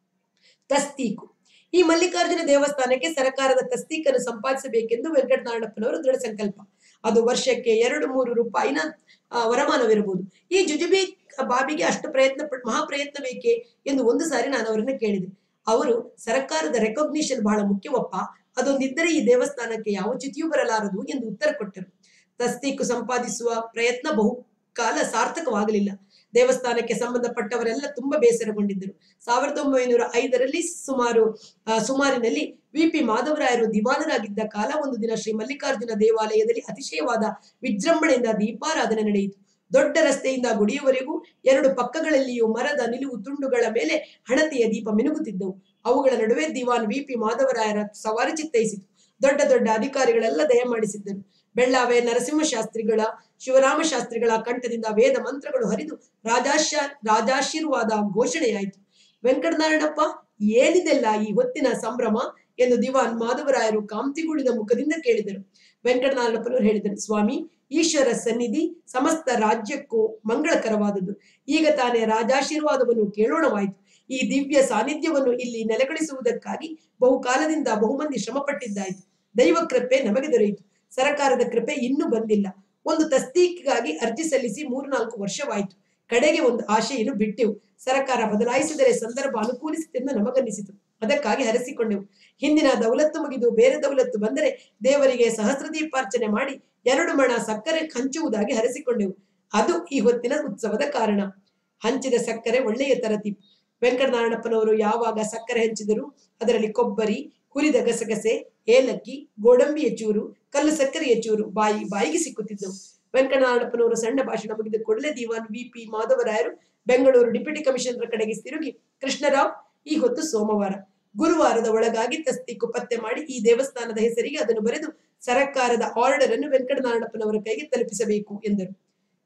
ತಸ್ತೀಕು ಈ ಮಲ್ಲಿಕಾರ್ಜುನ ದೇವಸ್ಥಾನಕ್ಕೆ ಸರ್ಕಾರದ ತಸ್ತೀಕನ್ನು ಸಂಪಾದಿಸಬೇಕೆಂದು ವೆಂಕಟನಾರಾಯಣಪ್ಪನವರು ದೃಢ ಸಂಕಲ್ಪ ಅದು ವರ್ಷಕ್ಕೆ ಎರಡು ಮೂರು ರೂಪಾಯಿನ ಆ, ವರಮಾನವಿರಬಹುದು ಈ ಜುಜುಬಿ ಬಾಬಿಗೆ ಅಷ್ಟು ಪ್ರಯತ್ನ ಪಟ್- ಮಹಾ ಪ್ರಯತ್ನ ಬೇಕೇ ಎಂದು ಒಂದು ಸಾರಿ ನಾನು ಅವರನ್ನ ಕೇಳಿದೆ ಅವರು ಸರ್ಕಾರದ ರೆಕಗ್ನಿಷನ್ ಬಹಳ ಮುಖ್ಯವಪ್ಪ ಅದೊಂದಿದ್ದರೆ ಈ ದೇವಸ್ಥಾನಕ್ಕೆ ಯಾವ ಚ್ಯುತಿಯೂ ಬರಲಾರದು ಎಂದು ಉತ್ತರ ಕೊಟ್ಟರು ತಸ್ತೀಕು ಸಂಪಾದಿಸುವ ಪ್ರಯತ್ನ ಬಹುಕಾಲ ಸಾರ್ಥಕವಾಗಲಿಲ್ಲ ದೇವಸ್ಥಾನಕ್ಕೆ ಸಂಬಂಧಪಟ್ಟವರೆಲ್ಲ ತುಂಬಾ ಬೇಸರಗೊಂಡಿದ್ದರು ಸಾವಿರದ ಒಂಬೈನೂರ ಐದರಲ್ಲಿ ಸುಮಾರು ಆ, ಸುಮಾರಿನಲ್ಲಿ ವಿ ಪಿ ಮಾಧವರಾಯರು ದಿವಾನರಾಗಿದ್ದ ಕಾಲ ಒಂದು ದಿನ ಶ್ರೀ ಮಲ್ಲಿಕಾರ್ಜುನ ದೇವಾಲಯದಲ್ಲಿ ಅತಿಶಯವಾದ ವಿಜೃಂಭಣೆಯಿಂದ ದೀಪಾರಾಧನೆ ನಡೆಯಿತು ದೊಡ್ಡ ರಸ್ತೆಯಿಂದ ಗುಡಿಯವರೆಗೂ ಎರಡು ಪಕ್ಕಗಳಲ್ಲಿಯೂ ಮರದ ನಿಲುವು ತುಂಡುಗಳ ಮೇಲೆ ಹಣತೆಯ ದೀಪ ಮಿನುಗುತ್ತಿದ್ದವು ಅವುಗಳ ನಡುವೆ ದಿವಾನ್ ವಿ ಪಿ ಮಾಧವರಾಯರ ಸವಾರಿ ಚಿತ್ತೈಸಿತು ದೊಡ್ಡ ದೊಡ್ಡ ಅಧಿಕಾರಿಗಳೆಲ್ಲ ದಯಮಾಡಿಸಿದ್ದರು ಬೆಳ್ಳಾವೆ ನರಸಿಂಹಶಾಸ್ತ್ರಿಗಳ ಶಿವರಾಮ ಶಾಸ್ತ್ರಿಗಳ ಕಂಠದಿಂದ ವೇದ ಮಂತ್ರಗಳು ಹರಿದು ರಾಜಾಶ ರಾಜಾಶೀರ್ವಾದ ಘೋಷಣೆಯಾಯಿತು ವೆಂಕಟನಾರಾಯಣಪ್ಪ ಏನಿದೆಲ್ಲ ಈ ಹೊತ್ತಿನ ಸಂಭ್ರಮ ಎಂದು ದಿವಾನ್ ಮಾಧವರಾಯರು ಕಾಂತಿಗೂಡಿದ ಮುಖದಿಂದ ಕೇಳಿದರು ವೆಂಕಟನಾರಾಯಣಪ್ಪನವರು ಹೇಳಿದರು ಸ್ವಾಮಿ ಈಶ್ವರ ಸನ್ನಿಧಿ ಸಮಸ್ತ ರಾಜ್ಯಕ್ಕೂ ಮಂಗಳಕರವಾದದ್ದು ಈಗ ತಾನೇ ರಾಜಾಶೀರ್ವಾದವನ್ನು ಕೇಳೋಣವಾಯಿತು ಈ ದಿವ್ಯ ಸಾನ್ನಿಧ್ಯವನ್ನು ಇಲ್ಲಿ ನೆಲೆಗೊಳಿಸುವುದಕ್ಕಾಗಿ ಬಹುಕಾಲದಿಂದ ಬಹುಮಂದಿ ಶ್ರಮಪಟ್ಟಿದ್ದಾಯಿತು ದೈವ ಕೃಪೆ ನಮಗೆ ದೊರೆಯಿತು ಸರಕಾರದ ಕೃಪೆ ಇನ್ನೂ ಬಂದಿಲ್ಲ ಒಂದು ತಸ್ತೀಕಿಗಾಗಿ ಅರ್ಜಿ ಸಲ್ಲಿಸಿ ಮೂರ್ನಾಲ್ಕು ವರ್ಷವಾಯಿತು ಕಡೆಗೆ ಒಂದು ಆಶೆಯನ್ನು ಬಿಟ್ಟೆವು ಸರಕಾರ ಬದಲಾಯಿಸಿದರೆ ಸಂದರ್ಭ ಅನುಕೂಲಿಸಿತೆಂದು ನಮಗನ್ನಿಸಿತು ಅದಕ್ಕಾಗಿ ಹರಸಿಕೊಂಡೆವು ಹಿಂದಿನ ದೌಲತ್ತು ಮುಗಿದು ಬೇರೆ ದೌಲತ್ತು ಬಂದರೆ ದೇವರಿಗೆ ಸಹಸ್ರ ದೀಪಾರ್ಚನೆ ಮಾಡಿ ಎರಡು ಮಣ ಸಕ್ಕರೆ ಹಂಚುವುದಾಗಿ ಹರಸಿಕೊಂಡೆವು ಅದು ಈ ಹೊತ್ತಿನ ಉತ್ಸವದ ಕಾರಣ ಹಂಚಿದ ಸಕ್ಕರೆ ಒಳ್ಳೆಯ ತರತಿ ವೆಂಕಟನಾರಾಯಣಪ್ಪನವರು ಯಾವಾಗ ಸಕ್ಕರೆ ಹಂಚಿದರು ಅದರಲ್ಲಿ ಕೊಬ್ಬರಿ ಹುರಿದ ಗಸಗಸೆ ಏಲಕ್ಕಿ ಗೋಡಂಬಿಯ ಚೂರು ಕಲ್ಲು ಸಕ್ಕರೆಯ ಚೂರು ಬಾಯಿ ಬಾಯಿಗೆ ಸಿಕ್ಕುತ್ತಿದ್ದವು ವೆಂಕಟನಾರಾಯಣಪ್ಪನವರು ಸಣ್ಣ ಭಾಷಣ ಮುಗಿದ ಕೂಡಲೇ ದಿವಾನ್ ವಿ ಪಿ ಮಾಧವರಾಯರು ಬೆಂಗಳೂರು ಡಿಪ್ಯೂಟಿ ಕಮಿಷನರ್ ಕಡೆಗೆ ತಿರುಗಿ ಕೃಷ್ಣರಾವ್ ಈ ಹೊತ್ತು ಸೋಮವಾರ ಗುರುವಾರದ ಒಳಗಾಗಿ ತಸ್ತಿಕ್ಕು ಪತ್ತೆ ಮಾಡಿ ಈ ದೇವಸ್ಥಾನದ ಹೆಸರಿಗೆ ಅದನ್ನು ಬರೆದು ಸರ್ಕಾರದ ಆರ್ಡರ್ ಅನ್ನು ವೆಂಕಟನಾರಾಯಣಪ್ಪನವರ ಕೈಗೆ ತಲುಪಿಸಬೇಕು ಎಂದರು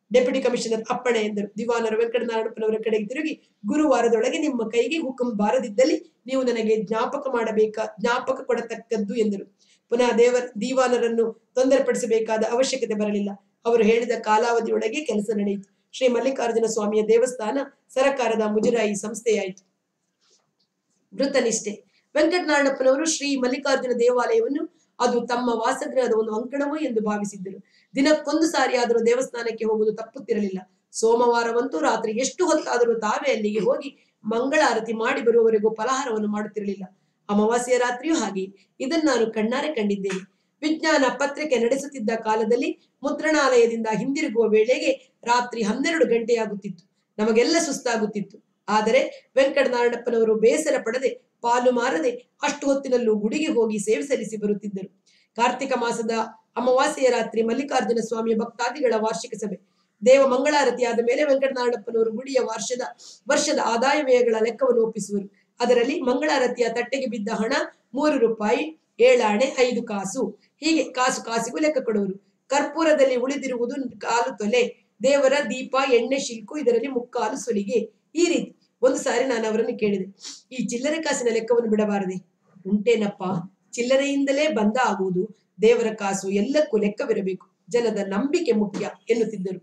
ಡೆಪ್ಯೂಟಿ ಕಮಿಷನರ್ ಅಪ್ಪಣೆ ಎಂದರು ದಿವಾನರು ವೆಂಕಟನಾರಾಯಣಪ್ಪನವರ ಕಡೆಗೆ ತಿರುಗಿ ಗುರುವಾರದೊಳಗೆ ನಿಮ್ಮ ಕೈಗೆ ಹುಕುಂ ಬಾರದಿದ್ದಲ್ಲಿ ನೀವು ನನಗೆ ಜ್ಞಾಪಕ ಮಾಡಬೇಕಾ ಜ್ಞಾಪಕ ಕೊಡತಕ್ಕದ್ದು ಎಂದರು ಪುನಃ ದೇವರ ದಿವಾನರನ್ನು ತೊಂದರೆಪಡಿಸಬೇಕಾದ ಅವಶ್ಯಕತೆ ಬರಲಿಲ್ಲ ಅವರು ಹೇಳಿದ ಕಾಲಾವಧಿಯೊಳಗೆ ಕೆಲಸ ನಡೆಯಿತು ಶ್ರೀ ಮಲ್ಲಿಕಾರ್ಜುನ ಸ್ವಾಮಿಯ ದೇವಸ್ಥಾನ ಸರಕಾರದ ಮುಜರಾಯಿ ಸಂಸ್ಥೆಯಾಯಿತು ವೃತ್ತನಿಷ್ಠೆ ವೆಂಕಟನಾರಾಯಣಪ್ಪನವರು ಶ್ರೀ ಮಲ್ಲಿಕಾರ್ಜುನ ದೇವಾಲಯವನ್ನು ಅದು ತಮ್ಮ ವಾಸಗೃಹದ ಒಂದು ಅಂಕಣವೂ ಎಂದು ಭಾವಿಸಿದ್ದರು ದಿನಕ್ಕೊಂದು ಸಾರಿ ಆದರೂ ದೇವಸ್ಥಾನಕ್ಕೆ ಹೋಗುವುದು ತಪ್ಪುತ್ತಿರಲಿಲ್ಲ ಸೋಮವಾರವಂತೂ ರಾತ್ರಿ ಎಷ್ಟು ಹೊತ್ತಾದರೂ ತಾವೇ ಅಲ್ಲಿಗೆ ಹೋಗಿ ಮಂಗಳಾರತಿ ಮಾಡಿ ಬರುವವರೆಗೂ ಫಲಹಾರವನ್ನು ಮಾಡುತ್ತಿರಲಿಲ್ಲ ಅಮಾವಾಸ್ಯ ರಾತ್ರಿಯೂ ಹಾಗೆ ಇದನ್ನು ನಾನು ಕಣ್ಣಾರೆ ಕಂಡಿದ್ದೇನೆ ವಿಜ್ಞಾನ ಪತ್ರಿಕೆ ನಡೆಸುತ್ತಿದ್ದ ಕಾಲದಲ್ಲಿ ಮುದ್ರಣಾಲಯದಿಂದ ಹಿಂದಿರುಗುವ ವೇಳೆಗೆ ರಾತ್ರಿ ಹನ್ನೆರಡು ಗಂಟೆಯಾಗುತ್ತಿತ್ತು ನಮಗೆಲ್ಲ ಸುಸ್ತಾಗುತ್ತಿತ್ತು ಆದರೆ ವೆಂಕಟನಾರಾಯಣಪ್ಪನವರು ಬೇಸರ ಪಡದೆ ಪಾಲು ಮಾರದೆ ಅಷ್ಟು ಹೊತ್ತಿನಲ್ಲೂ ಗುಡಿಗೆ ಹೋಗಿ ಸೇವೆ ಸಲ್ಲಿಸಿ ಬರುತ್ತಿದ್ದರು ಕಾರ್ತಿಕ ಮಾಸದ ಅಮಾವಾಸ್ಯೆಯ ರಾತ್ರಿ ಮಲ್ಲಿಕಾರ್ಜುನ ಸ್ವಾಮಿಯ ಭಕ್ತಾದಿಗಳ ವಾರ್ಷಿಕ ಸಭೆ ದೇವ ಮಂಗಳಾರತಿ ಆದ ಮೇಲೆ ವೆಂಕಟನಾರಾಯಣಪ್ಪನವರು ಗುಡಿಯ ವರ್ಷದ ವರ್ಷದ ಆದಾಯ ವ್ಯಯಗಳ ಲೆಕ್ಕವನ್ನು ಒಪ್ಪಿಸುವರು ಅದರಲ್ಲಿ ಮಂಗಳಾರತಿಯ ತಟ್ಟೆಗೆ ಬಿದ್ದ ಹಣ ಮೂರು ರೂಪಾಯಿ ಏಳಾಣೆ ಐದು ಕಾಸು ಹೀಗೆ ಕಾಸು ಕಾಸಿಗೂ ಲೆಕ್ಕ ಕೊಡುವರು ಕರ್ಪೂರದಲ್ಲಿ ಉಳಿದಿರುವುದು ಕಾಲು ತೊಲೆ ದೇವರ ದೀಪ ಎಣ್ಣೆ ಶಿಲ್ಕು ಇದರಲ್ಲಿ ಮುಕ್ಕಾಲು ಸೊಲಿಗೆ ಈ ರೀತಿ ಒಂದು ಸಾರಿ ನಾನು ಅವರನ್ನು ಕೇಳಿದೆ ಈ ಚಿಲ್ಲರೆ ಕಾಸಿನ ಲೆಕ್ಕವನ್ನು ಬಿಡಬಾರದೆ ಉಂಟೇನಪ್ಪ ಚಿಲ್ಲರೆಯಿಂದಲೇ ಬಂದ ಆಗುವುದು ದೇವರ ಕಾಸು ಎಲ್ಲಕ್ಕೂ ಲೆಕ್ಕವಿರಬೇಕು ಜನದ ನಂಬಿಕೆ ಮುಖ್ಯ ಎನ್ನುತ್ತಿದ್ದರು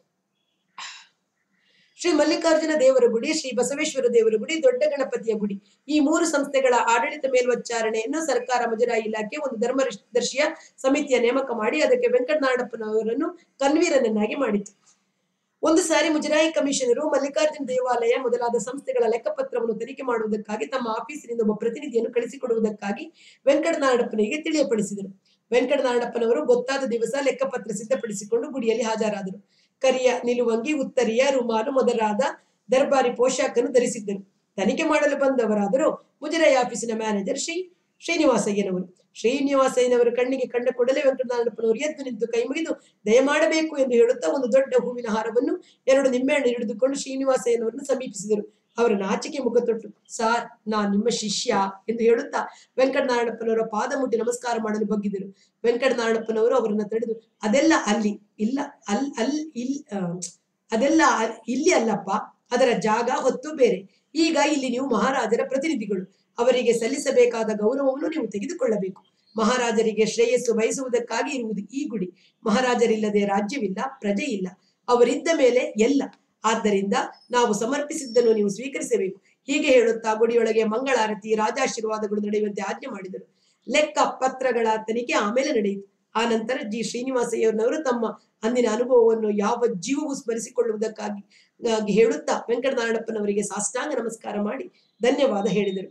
ಶ್ರೀ ಮಲ್ಲಿಕಾರ್ಜುನ ದೇವರ ಗುಡಿ ಶ್ರೀ ಬಸವೇಶ್ವರ ದೇವರ ಗುಡಿ ದೊಡ್ಡ ಗಣಪತಿಯ ಗುಡಿ ಈ ಮೂರು ಸಂಸ್ಥೆಗಳ ಆಡಳಿತ ಮೇಲ್ವಿಚಾರಣೆಯನ್ನು ಸರ್ಕಾರ ಮುಜರಾಯಿ ಇಲಾಖೆ ಒಂದು ಧರ್ಮದರ್ಶಿಯ ಸಮಿತಿಯ ನೇಮಕ ಮಾಡಿ ಅದಕ್ಕೆ ವೆಂಕಟನಾರಾಯಣಪ್ಪನವರನ್ನು ಕನ್ವೀರನನ್ನಾಗಿ ಮಾಡಿತು ಒಂದು ಸಾರಿ ಮುಜರಾಯಿ ಕಮಿಷನರು ಮಲ್ಲಿಕಾರ್ಜುನ ದೇವಾಲಯ ಮೊದಲಾದ ಸಂಸ್ಥೆಗಳ ಲೆಕ್ಕಪತ್ರವನ್ನು ತನಿಖೆ ಮಾಡುವುದಕ್ಕಾಗಿ ತಮ್ಮ ಆಫೀಸಿನಿಂದ ಒಬ್ಬ ಪ್ರತಿನಿಧಿಯನ್ನು ಕಳಿಸಿಕೊಡುವುದಕ್ಕಾಗಿ ವೆಂಕಟನಾರಾಯಣಪ್ಪನಿಗೆ ತಿಳಿಯಪಡಿಸಿದರು ವೆಂಕಟನಾರಾಯಣಪ್ಪನವರು ಗೊತ್ತಾದ ದಿವಸ ಲೆಕ್ಕಪತ್ರ ಸಿದ್ಧಪಡಿಸಿಕೊಂಡು ಗುಡಿಯಲ್ಲಿ ಹಾಜರಾದರು ಕರಿಯ ನಿಲುವಂಗಿ ಉತ್ತರಿಯ ರುಮಾಲು ಮೊದಲಾದ ದರ್ಬಾರಿ ಪೋಷಾಕನ್ನು ಧರಿಸಿದ್ದರು ತನಿಖೆ ಮಾಡಲು ಬಂದವರಾದರೂ ಮುಜರಾಯಿ ಆಫೀಸಿನ ಮ್ಯಾನೇಜರ್ ಶ್ರೀ ಶ್ರೀನಿವಾಸಯ್ಯನವರು ಶ್ರೀನಿವಾಸಯ್ಯನವರ ಕಣ್ಣಿಗೆ ಕಂಡ ಕೂಡಲೇ ವೆಂಕಟನಾರಾಯಣಪ್ಪನವರು ಎದ್ದು ನಿಂತು ಕೈ ಮುಗಿದು ದಯಮಾಡಬೇಕು ಎಂದು ಹೇಳುತ್ತಾ ಒಂದು ದೊಡ್ಡ ಹೂವಿನ ಹಾರವನ್ನು ಎರಡು ನಿಂಬೆಹಣ್ಣು ಹಿಡಿದುಕೊಂಡು ಶ್ರೀನಿವಾಸಯ್ಯನವರನ್ನು ಸಮೀಪಿಸಿದರು ಅವರ ನಾಚಿಕೆ ಮುಖ ತೊಟ್ಟು ಸಾರ್ ನಾನ್ ನಿಮ್ಮ ಶಿಷ್ಯ ಎಂದು ಹೇಳುತ್ತಾ ವೆಂಕಟನಾರಾಯಣಪ್ಪನವರ ಪಾದ ಮುಟ್ಟಿ ನಮಸ್ಕಾರ ಮಾಡಲು ಬಗ್ಗಿದರು ವೆಂಕಟನಾರಾಯಣಪ್ಪನವರು ಅವರನ್ನ ತಡೆದು ಅದೆಲ್ಲ ಅಲ್ಲಿ ಇಲ್ಲ ಅಲ್ ಅಲ್ ಇಲ್ ಆ, ಅದೆಲ್ಲ ಅಲ್- ಇಲ್ಲಿ ಅಲ್ಲಪ್ಪ ಅದರ ಜಾಗ ಹೊತ್ತು ಬೇರೆ ಈಗ ಇಲ್ಲಿ ನೀವು ಮಹಾರಾಜರ ಪ್ರತಿನಿಧಿಗಳು ಅವರಿಗೆ ಸಲ್ಲಿಸಬೇಕಾದ ಗೌರವವನ್ನು ನೀವು ತೆಗೆದುಕೊಳ್ಳಬೇಕು ಮಹಾರಾಜರಿಗೆ ಶ್ರೇಯಸ್ಸು ಬಯಸುವುದಕ್ಕಾಗಿ ಇರುವುದು ಈ ಗುಡಿ ಮಹಾರಾಜರಿಲ್ಲದೆ ರಾಜ್ಯವಿಲ್ಲ ಪ್ರಜೆ ಇಲ್ಲ ಅವರಿದ್ದ ಮೇಲೆ ಎಲ್ಲ ಆದ್ದರಿಂದ ನಾವು ಸಮರ್ಪಿಸಿದ್ದನ್ನು ನೀವು ಸ್ವೀಕರಿಸಬೇಕು ಹೀಗೆ ಹೇಳುತ್ತಾ ಗುಡಿಯೊಳಗೆ ಮಂಗಳಾರತಿ ರಾಜಾಶೀರ್ವಾದಗಳು ನಡೆಯುವಂತೆ ಆಜ್ಞೆ ಮಾಡಿದರು ಲೆಕ್ಕ ಪತ್ರಗಳ ತನಿಖೆ ಆಮೇಲೆ ನಡೆಯಿತು ಆ ನಂತರ ಜಿ ಶ್ರೀನಿವಾಸಯ್ಯನವರು ತಮ್ಮ ಅಂದಿನ ಅನುಭವವನ್ನು ಯಾವ ಜೀವವು ಸ್ಮರಿಸಿಕೊಳ್ಳುವುದಕ್ಕಾಗಿ ಆಗಿ ಹೇಳುತ್ತಾ ವೆಂಕಟನಾರಾಯಣಪ್ಪನವರಿಗೆ ಸಾಷ್ಟಾಂಗ ನಮಸ್ಕಾರ ಮಾಡಿ ಧನ್ಯವಾದ ಹೇಳಿದರು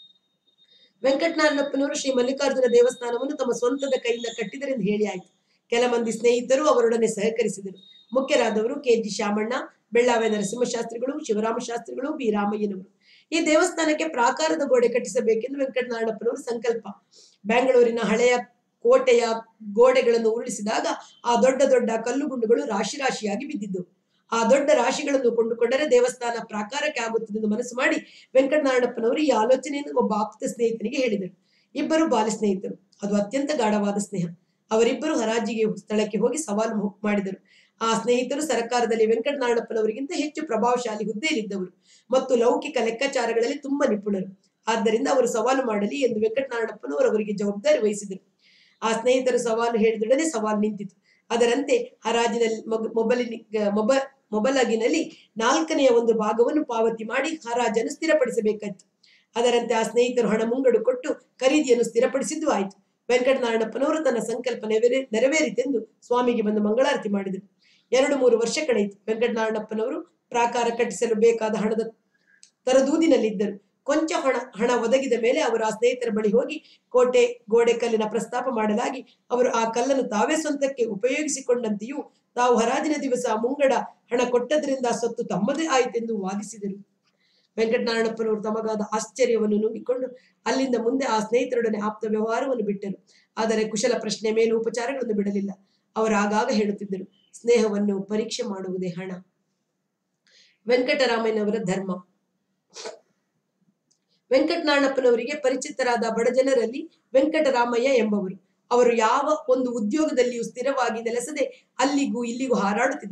ವೆಂಕಟನಾರಾಯಣಪ್ಪನವರು ಶ್ರೀ ಮಲ್ಲಿಕಾರ್ಜುನ ದೇವಸ್ಥಾನವನ್ನು ತಮ್ಮ ಸ್ವಂತದ ಕೈಯಿಂದ ಕಟ್ಟಿದರೆಂದು ಹೇಳಿ ಆಯಿತು ಕೆಲ ಮಂದಿ ಸ್ನೇಹಿತರು ಅವರೊಡನೆ ಸಹಕರಿಸಿದರು ಮುಖ್ಯರಾದವರು ಕೆ ಜಿ ಶಾಮಣ್ಣ ಬೆಳ್ಳಾವೆ ನರಸಿಂಹಶಾಸ್ತ್ರಿಗಳು ಶಿವರಾಮ ಶಾಸ್ತ್ರಿಗಳು ಬಿ ರಾಮಯ್ಯನವರು ಈ ದೇವಸ್ಥಾನಕ್ಕೆ ಪ್ರಾಕಾರದ ಗೋಡೆ ಕಟ್ಟಿಸಬೇಕೆಂದು ವೆಂಕಟನಾರಾಯಣಪ್ಪನವರು ಸಂಕಲ್ಪ ಬೆಂಗಳೂರಿನ ಹಳೆಯ ಕೋಟೆಯ ಗೋಡೆಗಳನ್ನು ಉರುಳಿಸಿದಾಗ ಆ ದೊಡ್ಡ ದೊಡ್ಡ ಕಲ್ಲುಗುಂಡುಗಳು ರಾಶಿ ರಾಶಿಯಾಗಿ ಬಿದ್ದಿದ್ದವು ಆ ದೊಡ್ಡ ರಾಶಿಗಳನ್ನು ಕೊಂಡುಕೊಂಡರೆ ದೇವಸ್ಥಾನ ಪ್ರಾಕಾರಕ್ಕೆ ಆಗುತ್ತದೆಂದು ಮನಸ್ಸು ಮಾಡಿ ವೆಂಕಟನಾರಾಯಣಪ್ಪನವರು ಈ ಆಲೋಚನೆಯನ್ನು ಒಬ್ಬ ಆಪ್ತ ಸ್ನೇಹಿತನಿಗೆ ಹೇಳಿದರು ಇಬ್ಬರು ಬಾಲ್ಯ ಸ್ನೇಹಿತರು ಅದು ಅತ್ಯಂತ ಗಾಢವಾದ ಸ್ನೇಹ ಅವರಿಬ್ಬರು ಹರಾಜಿಗೆ ಸ್ಥಳಕ್ಕೆ ಹೋಗಿ ಸವಾಲು ಮು- ಮಾಡಿದರು ಆ ಸ್ನೇಹಿತರು ಸರ್ಕಾರದಲ್ಲಿ ವೆಂಕಟನಾರಾಯಣಪ್ಪನವರಿಗಿಂತ ಹೆಚ್ಚು ಪ್ರಭಾವಶಾಲಿ ಹುದ್ದೆಯಲ್ಲಿದ್ದವರು ಮತ್ತು ಲೌಕಿಕ ಲೆಕ್ಕಾಚಾರಗಳಲ್ಲಿ ತುಂಬಾ ನಿಪುಣರು ಆದ್ದರಿಂದ ಅವರು ಸವಾಲು ಮಾಡಲಿ ಎಂದು ವೆಂಕಟನಾರಾಯಣಪ್ಪನವರು ಅವರಿಗೆ ಜವಾಬ್ದಾರಿ ವಹಿಸಿದರು ಆ ಸ್ನೇಹಿತರು ಸವಾಲು ಹೇಳಿದೊಡನೆ ಸವಾಲು ನಿಂತಿತು ಅದರಂತೆ ಹರಾಜಿನಲ್ಲಿ ಮೊಗ- ಮೊಬಲಿನ ಮೊಬ ಮೊಬಲಗಿನಲ್ಲಿ ನಾಲ್ಕನೆಯ ಒಂದು ಭಾಗವನ್ನು ಪಾವತಿ ಮಾಡಿ ಹರಾಜನ್ನು ಸ್ಥಿರಪಡಿಸಬೇಕಾಯಿತು ಅದರಂತೆ ಆ ಸ್ನೇಹಿತರು ಹಣ ಮುಂಗಡು ಕೊಟ್ಟು ಖರೀದಿಯನ್ನು ಸ್ಥಿರಪಡಿಸಿದ್ದು ಆಯಿತು ವೆಂಕಟನಾರಾಯಣಪ್ಪನವರು ತನ್ನ ಸಂಕಲ್ಪ ನೆರವೇ ನೆರವೇರಿತೆಂದು ಸ್ವಾಮಿಗೆ ಬಂದು ಮಂಗಳಾರತಿ ಮಾಡಿದರು ಎರಡು ಮೂರು ವರ್ಷ ಕಳೆಯಿತು ವೆಂಕಟನಾರಾಯಣಪ್ಪನವರು ಪ್ರಾಕಾರ ಕಟ್ಟಿಸಲು ಬೇಕಾದ ಹಣದ ತರದೂದಿನಲ್ಲಿದ್ದರು ಕೊಂಚ ಹಣ ಹಣ ಒದಗಿದ ಮೇಲೆ ಅವರು ಆ ಸ್ನೇಹಿತರ ಬಳಿ ಹೋಗಿ ಕೋಟೆ ಗೋಡೆ ಕಲ್ಲಿನ ಪ್ರಸ್ತಾಪ ಮಾಡಲಾಗಿ ಅವರು ಆ ಕಲ್ಲನ್ನು ತಾವೇ ಸ್ವಂತಕ್ಕೆ ಉಪಯೋಗಿಸಿಕೊಂಡಂತೆಯೂ ತಾವು ಹರಾಜಿನ ದಿವಸ ಮುಂಗಡ ಹಣ ಕೊಟ್ಟದ್ರಿಂದ ಆ ಸೊತ್ತು ತಮ್ಮದೇ ಆಯಿತೆಂದು ವಾದಿಸಿದರು ವೆಂಕಟನಾರಾಯಣಪ್ಪನವರು ತಮಗಾದ ಆಶ್ಚರ್ಯವನ್ನು ನುಂಗಿಕೊಂಡು ಅಲ್ಲಿಂದ ಮುಂದೆ ಆ ಸ್ನೇಹಿತರೊಡನೆ ಆಪ್ತ ವ್ಯವಹಾರವನ್ನು ಬಿಟ್ಟರು ಆದರೆ ಕುಶಲ ಪ್ರಶ್ನೆ ಮೇಲೆ ಉಪಚಾರಗಳನ್ನು ಬಿಡಲಿಲ್ಲ ಅವರು ಆಗಾಗ ಹೇಳುತ್ತಿದ್ದರು ಸ್ನೇಹವನ್ನು ಪರೀಕ್ಷೆ ಮಾಡುವುದೇ ಹಣ ವೆಂಕಟರಾಮಯ್ಯನವರ ಧರ್ಮ ವೆಂಕಟನಾರಾಯಣಪ್ಪನವರಿಗೆ ಪರಿಚಿತರಾದ ಬಡಜನರಲ್ಲಿ ವೆಂಕಟರಾಮಯ್ಯ ಎಂಬವರು ಅವರು ಯಾವ ಒಂದು ಉದ್ಯೋಗದಲ್ಲಿಯೂ ಸ್ಥಿರವಾಗಿ ನೆಲೆಸದೆ ಅಲ್ಲಿಗೂ ಇಲ್ಲಿಗೂ ಹಾರಾಡುತ್ತಿದ್ದರು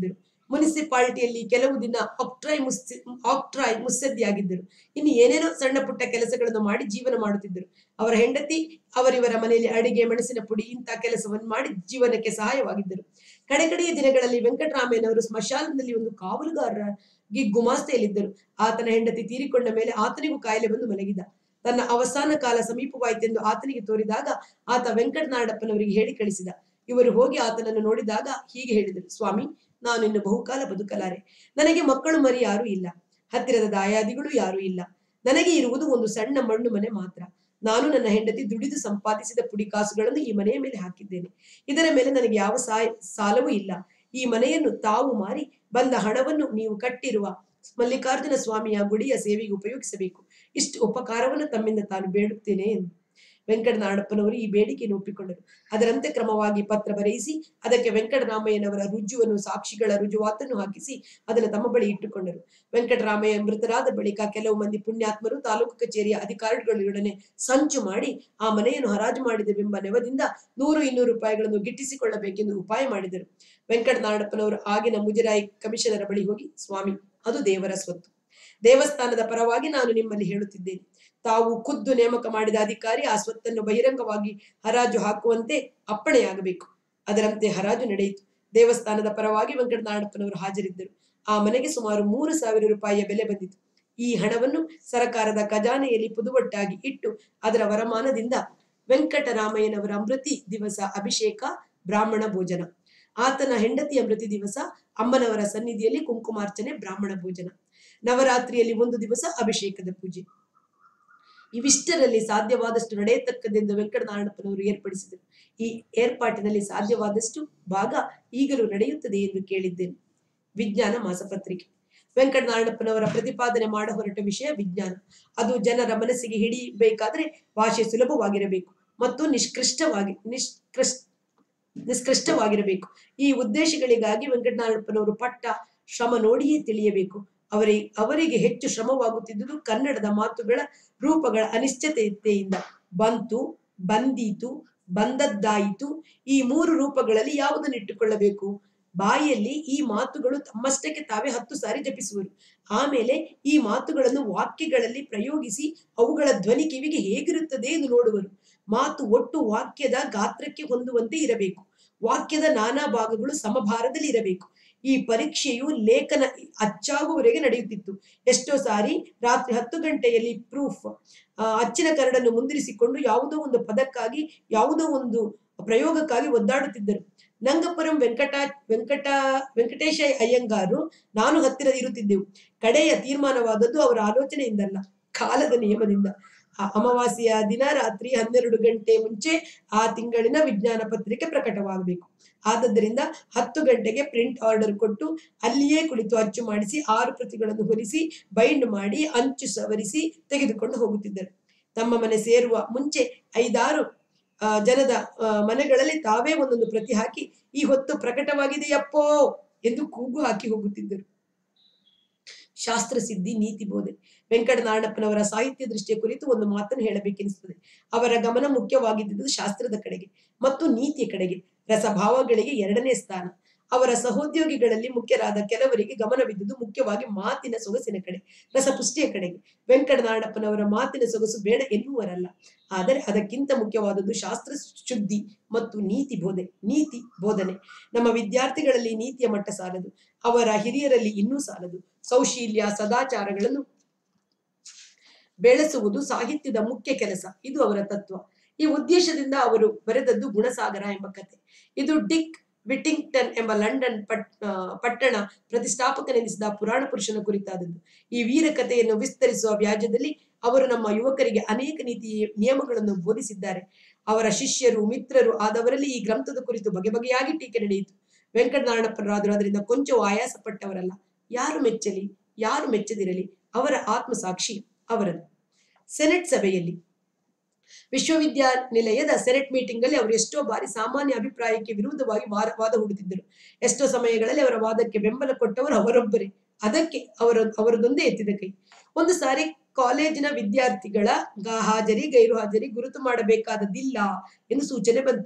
ಮುನಿಸಿಪಾಲಿಟಿಯಲ್ಲಿ ಕೆಲವು ದಿನ ಆಕ್ಟ್ರಾಯ್ ಮುಸ್ಸಿ ಆಕ್ಟ್ರಾಯ್ ಮುತ್ಸದ್ದಿಯಾಗಿದ್ದರು ಇನ್ನು ಏನೇನೋ ಸಣ್ಣ ಪುಟ್ಟ ಕೆಲಸಗಳನ್ನು ಮಾಡಿ ಜೀವನ ಮಾಡುತ್ತಿದ್ದರು ಅವರ ಹೆಂಡತಿ ಅವರಿವರ ಮನೆಯಲ್ಲಿ ಅಡಿಗೆ ಮೆಣಸಿನ ಪುಡಿ ಇಂಥ ಕೆಲಸವನ್ನು ಮಾಡಿ ಜೀವನಕ್ಕೆ ಸಹಾಯವಾಗಿದ್ದರು ಕಡೆ ಕಡೆಯ ದಿನಗಳಲ್ಲಿ ವೆಂಕಟರಾಮಯ್ಯನವರು ಸ್ಮಶಾನದಲ್ಲಿ ಒಂದು ಕಾವಲುಗಾರರಾಗಿ ಗುಮಾಸ್ತೆಯಲ್ಲಿದ್ದರು ಆತನ ಹೆಂಡತಿ ತೀರಿಕೊಂಡ ಮೇಲೆ ಆತನಿಗೂ ಕಾಯಿಲೆ ಬಂದು ಮಲಗಿದ ತನ್ನ ಅವಸಾನ ಕಾಲ ಸಮೀಪವಾಯಿತೆಂದು ಆತನಿಗೆ ತೋರಿದಾಗ ಆತ ವೆಂಕಟನಾಡಪ್ಪನವರಿಗೆ ಹೇಳಿ ಕಳಿಸಿದ ಇವರು ಹೋಗಿ ಆತನನ್ನು ನೋಡಿದಾಗ ಹೀಗೆ ಹೇಳಿದರು ಸ್ವಾಮಿ ನಾನು ಇನ್ನು ಬಹುಕಾಲ ಬದುಕಲಾರೆ ನನಗೆ ಮಕ್ಕಳು ಮರಿ ಯಾರೂ ಇಲ್ಲ ಹತ್ತಿರದ ದಾಯಾದಿಗಳು ಯಾರೂ ಇಲ್ಲ ನನಗೆ ಇರುವುದು ಒಂದು ಸಣ್ಣ ಮಣ್ಣು ಮನೆ ಮಾತ್ರ ನಾನು ನನ್ನ ಹೆಂಡತಿ ದುಡಿದು ಸಂಪಾದಿಸಿದ ಪುಡಿ ಕಾಸುಗಳನ್ನು ಈ ಮನೆಯ ಮೇಲೆ ಹಾಕಿದ್ದೇನೆ ಇದರ ಮೇಲೆ ನನಗೆ ಯಾವ ಸಾಯ ಸಾಲವೂ ಇಲ್ಲ ಈ ಮನೆಯನ್ನು ತಾವು ಮಾರಿ ಬಂದ ಹಣವನ್ನು ನೀವು ಕಟ್ಟಿರುವ ಮಲ್ಲಿಕಾರ್ಜುನ ಸ್ವಾಮಿಯ ಗುಡಿಯ ಸೇವೆಗೆ ಉಪಯೋಗಿಸಬೇಕು ಇಷ್ಟು ಉಪಕಾರವನ್ನು ತಮ್ಮಿಂದ ತಾನು ಬೇಡುತ್ತೇನೆ ಎಂದು ವೆಂಕಟನಾಡಪ್ಪನವರು ಈ ಬೇಡಿಕೆಯನ್ನು ಒಪ್ಪಿಕೊಂಡರು ಅದರಂತೆ ಕ್ರಮವಾಗಿ ಪತ್ರ ಬರೆಯಿಸಿ ಅದಕ್ಕೆ ವೆಂಕಟರಾಮಯ್ಯನವರ ರುಜುವನ್ನು ಸಾಕ್ಷಿಗಳ ರುಜುವಾತನ್ನು ಹಾಕಿಸಿ ಅದನ್ನು ತಮ್ಮ ಬಳಿ ಇಟ್ಟುಕೊಂಡರು ವೆಂಕಟರಾಮಯ್ಯ ಮೃತರಾದ ಬಳಿಕ ಕೆಲವು ಮಂದಿ ಪುಣ್ಯಾತ್ಮರು ತಾಲೂಕು ಕಚೇರಿಯ ಅಧಿಕಾರಿಗಳೊಡನೆ ಸಂಚು ಮಾಡಿ ಆ ಮನೆಯನ್ನು ಹರಾಜು ಮಾಡಿದೆವೆಂಬ ನೆವದಿಂದ ನೂರು ಇನ್ನೂರು ರೂಪಾಯಿಗಳನ್ನು ಗಿಟ್ಟಿಸಿಕೊಳ್ಳಬೇಕೆಂದು ಉಪಾಯ ಮಾಡಿದರು ವೆಂಕಟನಾಡಪ್ಪನವರು ಆಗಿನ ಮುಜರಾಯಿ ಕಮಿಷನರ ಬಳಿ ಹೋಗಿ ಸ್ವಾಮಿ ಅದು ದೇವರ ಸ್ವತ್ತು ದೇವಸ್ಥಾನದ ಪರವಾಗಿ ನಾನು ನಿಮ್ಮಲ್ಲಿ ಹೇಳುತ್ತಿದ್ದೇನೆ ತಾವು ಖುದ್ದು ನೇಮಕ ಮಾಡಿದ ಅಧಿಕಾರಿ ಆ ಸ್ವತ್ತನ್ನು ಬಹಿರಂಗವಾಗಿ ಹರಾಜು ಹಾಕುವಂತೆ ಅಪ್ಪಣೆಯಾಗಬೇಕು ಅದರಂತೆ ಹರಾಜು ನಡೆಯಿತು ದೇವಸ್ಥಾನದ ಪರವಾಗಿ ವೆಂಕಟನಾಡಪ್ಪನವರು ಹಾಜರಿದ್ದರು ಆ ಮನೆಗೆ ಸುಮಾರು ಮೂರು ಸಾವಿರ ರೂಪಾಯಿಯ ಬೆಲೆ ಬಂದಿತು ಈ ಹಣವನ್ನು ಸರಕಾರದ ಖಜಾನೆಯಲ್ಲಿ ಪುದುವಟ್ಟಾಗಿ ಇಟ್ಟು ಅದರ ವರಮಾನದಿಂದ ವೆಂಕಟರಾಮಯ್ಯನವರ ಮೃತಿ ದಿವಸ ಅಭಿಷೇಕ ಬ್ರಾಹ್ಮಣ ಭೋಜನ ಆತನ ಹೆಂಡತಿಯ ಮೃತಿ ದಿವಸ ಅಮ್ಮನವರ ಸನ್ನಿಧಿಯಲ್ಲಿ ಕುಂಕುಮಾರ್ಚನೆ ಬ್ರಾಹ್ಮಣ ಭೋಜನ ನವರಾತ್ರಿಯಲ್ಲಿ ಒಂದು ದಿವಸ ಅಭಿಷೇಕದ ಪೂಜೆ ಇವಿಷ್ಟರಲ್ಲಿ ಸಾಧ್ಯವಾದಷ್ಟು ನಡೆಯತಕ್ಕದೆಂದು ವೆಂಕಟನಾರಾಯಣಪ್ಪನವರು ಏರ್ಪಡಿಸಿದರು ಈ ಏರ್ಪಾಟಿನಲ್ಲಿ ಸಾಧ್ಯವಾದಷ್ಟು ಭಾಗ ಈಗಲೂ ನಡೆಯುತ್ತದೆ ಎಂದು ಕೇಳಿದ್ದೇನೆ ವಿಜ್ಞಾನ ಮಾಸಪತ್ರಿಕೆ ವೆಂಕಟನಾರಾಯಣಪ್ಪನವರ ಪ್ರತಿಪಾದನೆ ಮಾಡ ಹೊರಟ ವಿಷಯ ವಿಜ್ಞಾನ ಅದು ಜನರ ಮನಸ್ಸಿಗೆ ಹಿಡಿಬೇಕಾದ್ರೆ ಭಾಷೆ ಸುಲಭವಾಗಿರಬೇಕು ಮತ್ತು ನಿಷ್ಕೃಷ್ಟವಾಗಿ ನಿಷ್ಕೃಷ್ಟ ನಿಷ್ಕೃಷ್ಟವಾಗಿರಬೇಕು ಈ ಉದ್ದೇಶಗಳಿಗಾಗಿ ವೆಂಕಟನಾರಾಯಣಪ್ಪನವರು ಪಟ್ಟ ಶ್ರಮ ನೋಡಿಯೇ ತಿಳಿಯಬೇಕು ಅವರಿ ಅವರಿಗೆ ಹೆಚ್ಚು ಶ್ರಮವಾಗುತ್ತಿದ್ದುದು ಕನ್ನಡದ ಮಾತುಗಳ ರೂಪಗಳ ಅನಿಶ್ಚಿತತೆಯಿಂದ ಬಂತು ಬಂದೀತು ಬಂದದ್ದಾಯಿತು ಈ ಮೂರು ರೂಪಗಳಲ್ಲಿ ಯಾವುದನ್ನು ಇಟ್ಟುಕೊಳ್ಳಬೇಕು ಬಾಯಲ್ಲಿ ಈ ಮಾತುಗಳು ತಮ್ಮಷ್ಟಕ್ಕೆ ತಾವೇ ಹತ್ತು ಸಾರಿ ಜಪಿಸುವರು ಆಮೇಲೆ ಈ ಮಾತುಗಳನ್ನು ವಾಕ್ಯಗಳಲ್ಲಿ ಪ್ರಯೋಗಿಸಿ ಅವುಗಳ ಧ್ವನಿ ಕಿವಿಗೆ ಹೇಗಿರುತ್ತದೆ ಎಂದು ನೋಡುವರು ಮಾತು ಒಟ್ಟು ವಾಕ್ಯದ ಗಾತ್ರಕ್ಕೆ ಹೊಂದುವಂತೆ ಇರಬೇಕು ವಾಕ್ಯದ ನಾನಾ ಭಾಗಗಳು ಸಮಭಾರದಲ್ಲಿ ಇರಬೇಕು ಈ ಪರೀಕ್ಷೆಯು ಲೇಖನ ಅಚ್ಚಾಗುವವರೆಗೆ ನಡೆಯುತ್ತಿತ್ತು ಎಷ್ಟೋ ಸಾರಿ ರಾತ್ರಿ ಹತ್ತು ಗಂಟೆಯಲ್ಲಿ ಪ್ರೂಫ್ ಅಚ್ಚಿನ ಕರಡನ್ನು ಮುಂದಿರಿಸಿಕೊಂಡು ಯಾವುದೋ ಒಂದು ಪದಕ್ಕಾಗಿ ಯಾವುದೋ ಒಂದು ಪ್ರಯೋಗಕ್ಕಾಗಿ ಒದ್ದಾಡುತ್ತಿದ್ದರು ನಂಗಪುರಂ ವೆಂಕಟ ವೆಂಕಟ ವೆಂಕಟೇಶ ಅಯ್ಯಂಗಾರು ನಾನು ಹತ್ತಿರ ಇರುತ್ತಿದ್ದೆವು ಕಡೆಯ ತೀರ್ಮಾನವಾದದ್ದು ಅವರ ಆಲೋಚನೆಯಿಂದಲ್ಲ ಕಾಲದ ನಿಯಮದಿಂದ ಆ ಅಮಾವಾಸ್ಯೆಯ ದಿನ ರಾತ್ರಿ ಹನ್ನೆರಡು ಗಂಟೆ ಮುಂಚೆ ಆ ತಿಂಗಳಿನ ವಿಜ್ಞಾನ ಪತ್ರಿಕೆ ಪ್ರಕಟವಾಗಬೇಕು ಆದದ್ದರಿಂದ ಹತ್ತು ಗಂಟೆಗೆ ಪ್ರಿಂಟ್ ಆರ್ಡರ್ ಕೊಟ್ಟು ಅಲ್ಲಿಯೇ ಕುಳಿತು ಅಚ್ಚು ಮಾಡಿಸಿ ಆರು ಪ್ರತಿಗಳನ್ನು ಹೊಲಿಸಿ ಬೈಂಡ್ ಮಾಡಿ ಅಂಚು ಸವರಿಸಿ ತೆಗೆದುಕೊಂಡು ಹೋಗುತ್ತಿದ್ದರು ತಮ್ಮ ಮನೆ ಸೇರುವ ಮುಂಚೆ ಐದಾರು ಆ, ಜನದ ಆ, ಮನೆಗಳಲ್ಲಿ ತಾವೇ ಒಂದೊಂದು ಪ್ರತಿ ಹಾಕಿ ಈ ಹೊತ್ತು ಪ್ರಕಟವಾಗಿದೆಯಪ್ಪೋ ಎಂದು ಕೂಗು ಹಾಕಿ ಹೋಗುತ್ತಿದ್ದರು ಶಾಸ್ತ್ರ ಸಿದ್ಧಿ ನೀತಿ ಬೋಧನೆ ವೆಂಕಟನಾರಾಯಣಪ್ಪನವರ ಸಾಹಿತ್ಯ ದೃಷ್ಟಿಯ ಕುರಿತು ಒಂದು ಮಾತನ್ನು ಹೇಳಬೇಕೆನಿಸುತ್ತದೆ ಅವರ ಗಮನ ಮುಖ್ಯವಾಗಿದ್ದುದು ಶಾಸ್ತ್ರದ ಕಡೆಗೆ ಮತ್ತು ನೀತಿಯ ಕಡೆಗೆ ರಸಭಾವಗಳಿಗೆ ಎರಡನೇ ಸ್ಥಾನ ಅವರ ಸಹೋದ್ಯೋಗಿಗಳಲ್ಲಿ ಮುಖ್ಯರಾದ ಕೆಲವರಿಗೆ ಗಮನವಿದ್ದುದು ಮುಖ್ಯವಾಗಿ ಮಾತಿನ ಸೊಗಸಿನ ಕಡೆ ರಸಪುಷ್ಟಿಯ ಕಡೆಗೆ ವೆಂಕಟನಾರಾಯಣಪ್ಪನವರ ಮಾತಿನ ಸೊಗಸು ಬೇಡ ಎನ್ನುವರಲ್ಲ ಆದರೆ ಅದಕ್ಕಿಂತ ಮುಖ್ಯವಾದದ್ದು ಶಾಸ್ತ್ರ ಶುದ್ಧಿ ಮತ್ತು ನೀತಿ ಬೋಧನೆ ನೀತಿ ಬೋಧನೆ ನಮ್ಮ ವಿದ್ಯಾರ್ಥಿಗಳಲ್ಲಿ ನೀತಿಯ ಮಟ್ಟ ಸಾಲದು ಅವರ ಹಿರಿಯರಲ್ಲಿ ಇನ್ನೂ ಸಾಲದು ಸೌಶೀಲ್ಯ ಸದಾಚಾರಗಳನ್ನು ಬೆಳೆಸುವುದು ಸಾಹಿತ್ಯದ ಮುಖ್ಯ ಕೆಲಸ ಇದು ಅವರ ತತ್ವ ಈ ಉದ್ದೇಶದಿಂದ ಅವರು ಬರೆದದ್ದು ಗುಣಸಾಗರ ಎಂಬ ಕತೆ ಇದು ಡಿಕ್ ವಿಟಿಂಗ್ಟನ್ ಎಂಬ ಲಂಡನ್ ಪಟ್ ಆ, ಪಟ್ಟಣ ಪ್ರತಿಷ್ಠಾಪಕನೆನಿಸಿದ ಪುರಾಣ ಪುರುಷನ ಕುರಿತಾದದ್ದು ಈ ವೀರ ಕಥೆಯನ್ನು ವಿಸ್ತರಿಸುವ ವ್ಯಾಜ್ಯದಲ್ಲಿ ಅವರು ನಮ್ಮ ಯುವಕರಿಗೆ ಅನೇಕ ನೀತಿ ನಿಯಮಗಳನ್ನು ಬೋಧಿಸಿದ್ದಾರೆ ಅವರ ಶಿಷ್ಯರು ಮಿತ್ರರು ಆದವರಲ್ಲಿ ಈ ಗ್ರಂಥದ ಕುರಿತು ಬಗೆ ಬಗೆಯಾಗಿ ಟೀಕೆ ನಡೆಯಿತು ವೆಂಕಟನಾರಾಯಣಪ್ಪನರಾದರು ಅದರಿಂದ ಕೊಂಚವೂ ಆಯಾಸ ಪಟ್ಟವರಲ್ಲ ಯಾರು ಮೆಚ್ಚಲಿ ಯಾರು ಮೆಚ್ಚದಿರಲಿ ಅವರ ಆತ್ಮಸಾಕ್ಷಿ ಅವರದು ಸೆನೆಟ್ ಸಭೆಯಲ್ಲಿ ವಿಶ್ವವಿದ್ಯಾನಿಲಯದ ಸೆನೆಟ್ ಮೀಟಿಂಗ್ ಅಲ್ಲಿ ಅವರು ಎಷ್ಟೋ ಬಾರಿ ಸಾಮಾನ್ಯ ಅಭಿಪ್ರಾಯಕ್ಕೆ ವಿರುದ್ಧವಾಗಿ ವಾದ ವಾದ ಹೂಡುತ್ತಿದ್ದರು ಎಷ್ಟೋ ಸಮಯಗಳಲ್ಲಿ ಅವರ ವಾದಕ್ಕೆ ಬೆಂಬಲ ಕೊಟ್ಟವರು ಅವರೊಬ್ಬರೇ ಅದಕ್ಕೆ ಅವರ ಅವರದೊಂದೇ ಎತ್ತಿದ ಕೈ ಒಂದು ಸಾರಿ ಕಾಲೇಜಿನ ವಿದ್ಯಾರ್ಥಿಗಳ ಗಾ- ಹಾಜರಿ ಗೈರು ಹಾಜರಿ ಗುರುತು ಮಾಡಬೇಕಾದದ್ದಿಲ್ಲ ಎಂದು ಸೂಚನೆ ಬಂತು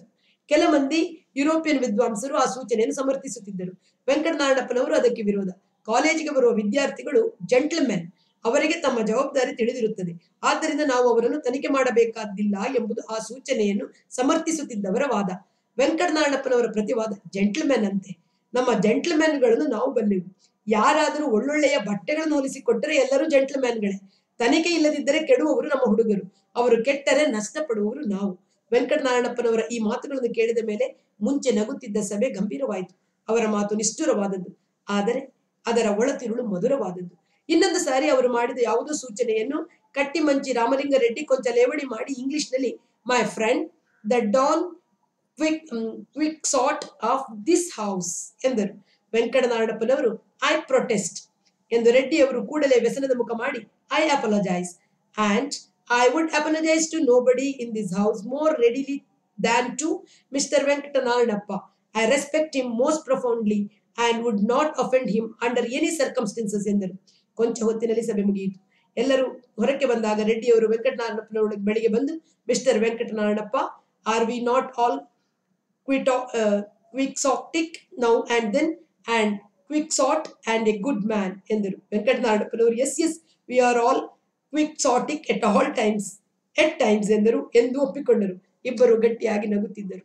ಕೆಲ ಮಂದಿ ಯುರೋಪಿಯನ್ ವಿದ್ವಾಂಸರು ಆ ಸೂಚನೆಯನ್ನು ಸಮರ್ಥಿಸುತ್ತಿದ್ದರು ವೆಂಕಟನಾರಾಯಣಪ್ಪನವರು ಅದಕ್ಕೆ ವಿರೋಧ ಕಾಲೇಜಿಗೆ ಬರುವ ವಿದ್ಯಾರ್ಥಿಗಳು ಜೆಂಟ್ಲ್ಮೆನ್ ಅವರಿಗೆ ತಮ್ಮ ಜವಾಬ್ದಾರಿ ತಿಳಿದಿರುತ್ತದೆ ಆದ್ದರಿಂದ ನಾವು ಅವರನ್ನು ತನಿಖೆ ಮಾಡಬೇಕಾದ್ದಿಲ್ಲ ಎಂಬುದು ಆ ಸೂಚನೆಯನ್ನು ಸಮರ್ಥಿಸುತ್ತಿದ್ದವರ ವಾದ ವೆಂಕಟನಾರಾಯಣಪ್ಪನವರ ಪ್ರತಿವಾದ ಜೆಂಟ್ಲ್ಮೆನ್ ಅಂತೆ ನಮ್ಮ ಜೆಂಟ್ಲ್ಮೆನ್ಗಳನ್ನು ನಾವು ಬಲ್ಲೆವು ಯಾರಾದರೂ ಒಳ್ಳೊಳ್ಳೆಯ ಬಟ್ಟೆಗಳನ್ನು ಹೊಲಿಸಿಕೊಟ್ಟರೆ ಎಲ್ಲರೂ ಜೆಂಟ್ಲ್ಮ್ಯಾನ್ಗಳೇ ತನಿಖೆ ಇಲ್ಲದಿದ್ದರೆ ಕೆಡುವವರು ನಮ್ಮ ಹುಡುಗರು ಅವರು ಕೆಟ್ಟರೆ ನಷ್ಟಪಡುವವರು ನಾವು ವೆಂಕಟನಾರಾಯಣಪ್ಪನವರ ಈ ಮಾತುಗಳನ್ನು ಕೇಳಿದ ಮೇಲೆ ಮುಂಚೆ ನಗುತ್ತಿದ್ದ ಸಭೆ ಗಂಭೀರವಾಯಿತು ಅವರ ಮಾತು ನಿಷ್ಠುರವಾದದ್ದು ಆದರೆ ಅದರ ಒಳತಿರುಳು ಮಧುರವಾದದ್ದು ಇನ್ನೊಂದು ಸಾರಿ ಅವರು ಮಾಡಿದ ಯಾವುದೋ ಸೂಚನೆಯನ್ನು ಕಟ್ಟಿಮಂಚಿ ರಾಮಲಿಂಗಾರೆಡ್ಡಿ ಕೊಂಚ ಲೇವಡಿ ಮಾಡಿ ಇಂಗ್ಲಿಷ್ನಲ್ಲಿ my friend the Don quick Quixote of this house ಎಂದರು ವೆಂಕಟನಾರಾಯಣಪ್ಪನವರು ಐ ಪ್ರೊಟೆಸ್ಟ್ ಎಂದು ರೆಡ್ಡಿ ಅವರು ಕೂಡಲೇ ವ್ಯಸನದ ಮುಖ ಮಾಡಿ I apologise and I would apologise to nobody in this house more readily than to mister Venkatanarayanappa I respect him most profoundly and would not offend him under any circumstances ಎಂದರು ಕೊಂಚ ಹೊತ್ತಿನಲ್ಲಿ ಸಭೆ ಮುಗಿಯಿತು ಎಲ್ಲರೂ ಹೊರಕ್ಕೆ ಬಂದಾಗ ರೆಡ್ಡಿಯವರು ವೆಂಕಟನಾರಾಯಣಪ್ಪನವರ ಬಳಿಗೆ ಬಂದು mister Venkatanarayanappa are we not all Quixote quixotic now and then and Quixote and a good man ಎಂದರು ವೆಂಕಟನಾರಾಯಣಪ್ಪನವರು yes yes we are all quixotic at all times at times ಎಂದರು ಎಂದು ಒಪ್ಪಿಕೊಂಡರು ಇಬ್ಬರು ಗಟ್ಟಿಯಾಗಿ ನಗುತ್ತಿದ್ದರು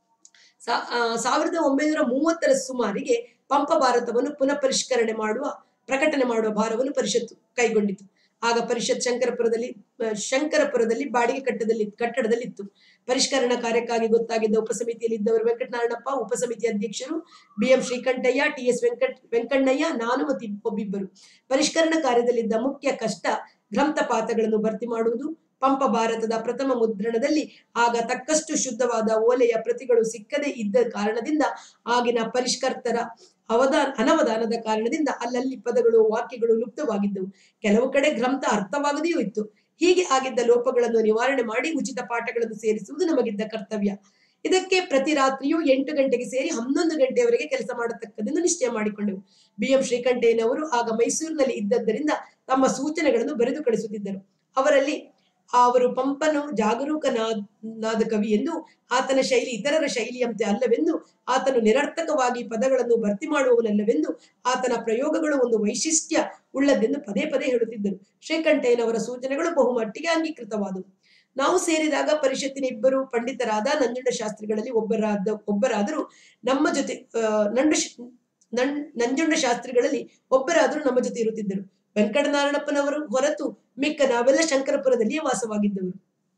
ಸಾ- ಆ, ಸಾವಿರದ ಒಂಬೈನೂರ ಮೂವತ್ತರ ಸುಮಾರಿಗೆ ಪಂಪ ಭಾರತವನ್ನು ಪುನಃ ಪರಿಷ್ಕರಣೆ ಮಾಡುವ ಪ್ರಕಟಣೆ ಮಾಡುವ ಭಾರವನ್ನು ಪರಿಷತ್ತು ಕೈಗೊಂಡಿತು ಆಗ ಪರಿಷತ್ ಶಂಕರಪುರದಲ್ಲಿ ಆ, ಶಂಕರಪುರದಲ್ಲಿ ಬಾಡಿಗೆ ಕಟ್ಟದಲ್ಲಿ ಕಟ್ಟಡದಲ್ಲಿತ್ತು ಪರಿಷ್ಕರಣಾ ಕಾರ್ಯಕ್ಕಾಗಿ ಗೊತ್ತಾಗಿದ್ದ ಉಪಸಮಿತಿಯಲ್ಲಿ ಇದ್ದವರು ವೆಂಕಟನಾರಾಯಣಪ್ಪ ಉಪಸಮಿತಿ ಅಧ್ಯಕ್ಷರು B M Srikantaiah T S Venkat Venkannaiah ನಾನು ಮತ್ತು ಇಬ್- ಒಬ್ಬಿಬ್ಬರು ಪರಿಷ್ಕರಣಾ ಕಾರ್ಯದಲ್ಲಿದ್ದ ಮುಖ್ಯ ಕಷ್ಟ ಗ್ರಂಥಪಾತಗಳನ್ನು ಭರ್ತಿ ಮಾಡುವುದು ಪಂಪ ಭಾರತದ ಪ್ರಥಮ ಮುದ್ರಣದಲ್ಲಿ ಆಗ ತಕ್ಕಷ್ಟು ಶುದ್ಧವಾದ ಓಲೆಯ ಪ್ರತಿಗಳು ಸಿಕ್ಕದೇ ಇದ್ದ ಕಾರಣದಿಂದ ಆಗಿನ ಪರಿಷ್ಕರ್ತರ ಅವಧಾನ ಅನವಧಾನದ ಕಾರಣದಿಂದ ಅಲ್ಲಲ್ಲಿ ಪದಗಳು ವಾಕ್ಯಗಳು ಲುಪ್ತವಾಗಿದ್ದವು ಕೆಲವು ಕಡೆ ಗ್ರಂಥ ಅರ್ಥವಾಗದೆಯೂ ಇತ್ತು ಹೀಗೆ ಆಗಿದ್ದ ಲೋಪಗಳನ್ನು ನಿವಾರಣೆ ಮಾಡಿ ಉಚಿತ ಪಾಠಗಳನ್ನು ಸೇರಿಸುವುದು ನಮಗಿದ್ದ ಕರ್ತವ್ಯ ಇದಕ್ಕೆ ಪ್ರತಿ ರಾತ್ರಿಯೂ ಎಂಟು ಗಂಟೆಗೆ ಸೇರಿ ಹನ್ನೊಂದು ಗಂಟೆಯವರೆಗೆ ಕೆಲಸ ಮಾಡತಕ್ಕದೆಂದು ನಿಶ್ಚಯ ಮಾಡಿಕೊಂಡೆವು ಬಿ ಎಂ ಶ್ರೀಕಂಠಯ್ಯನವರು ಆಗ ಮೈಸೂರಿನಲ್ಲಿ ಇದ್ದದ್ದರಿಂದ ತಮ್ಮ ಸೂಚನೆಗಳನ್ನು ಬರೆದು ಕಳಿಸುತ್ತಿದ್ದರು ಅವರಲ್ಲಿ ಅವರು ಪಂಪನು ಜಾಗರೂಕನಾದ ಕವಿ ಎಂದು ಆತನ ಶೈಲಿ ಇತರರ ಶೈಲಿಯಂತೆ ಅಲ್ಲವೆಂದು ಆತನು ನಿರರ್ಥಕವಾಗಿ ಪದಗಳನ್ನು ಭರ್ತಿ ಮಾಡುವವನಲ್ಲವೆಂದು ಆತನ ಪ್ರಯೋಗಗಳು ಒಂದು ವೈಶಿಷ್ಟ್ಯ ಉಳ್ಳದೆಂದು ಪದೇ ಪದೇ ಹೇಳುತ್ತಿದ್ದರು ಶ್ರೀಕಂಠಯ್ಯನವರ ಸೂಚನೆಗಳು ಬಹುಮಟ್ಟಿಗೆ ಅಂಗೀಕೃತವಾದವು ನಾವು ಸೇರಿದಾಗ ಪರಿಷತ್ತಿನ ಇಬ್ಬರು ಪಂಡಿತರಾದ ನಂಜುಂಡ ಶಾಸ್ತ್ರಿಗಳಲ್ಲಿ ಒಬ್ಬರಾದ ಒಬ್ಬರಾದರೂ ನಮ್ಮ ಜೊತೆ ಆ, ನಂಡು ಶ- ನಂ- ನಂಜುಂಡ ಶಾಸ್ತ್ರಿಗಳಲ್ಲಿ ಒಬ್ಬರಾದರೂ ನಮ್ಮ ಜೊತೆ ಇರುತ್ತಿದ್ದರು ವೆಂಕಟನಾರಾಯಣಪ್ಪನವರು ಹೊರತು ಮಿಕ್ಕ ನಾವೆಲ್ಲ ಶಂಕರಪುರದಲ್ಲಿಯೇ ವಾಸವಾಗಿದ್ದವರು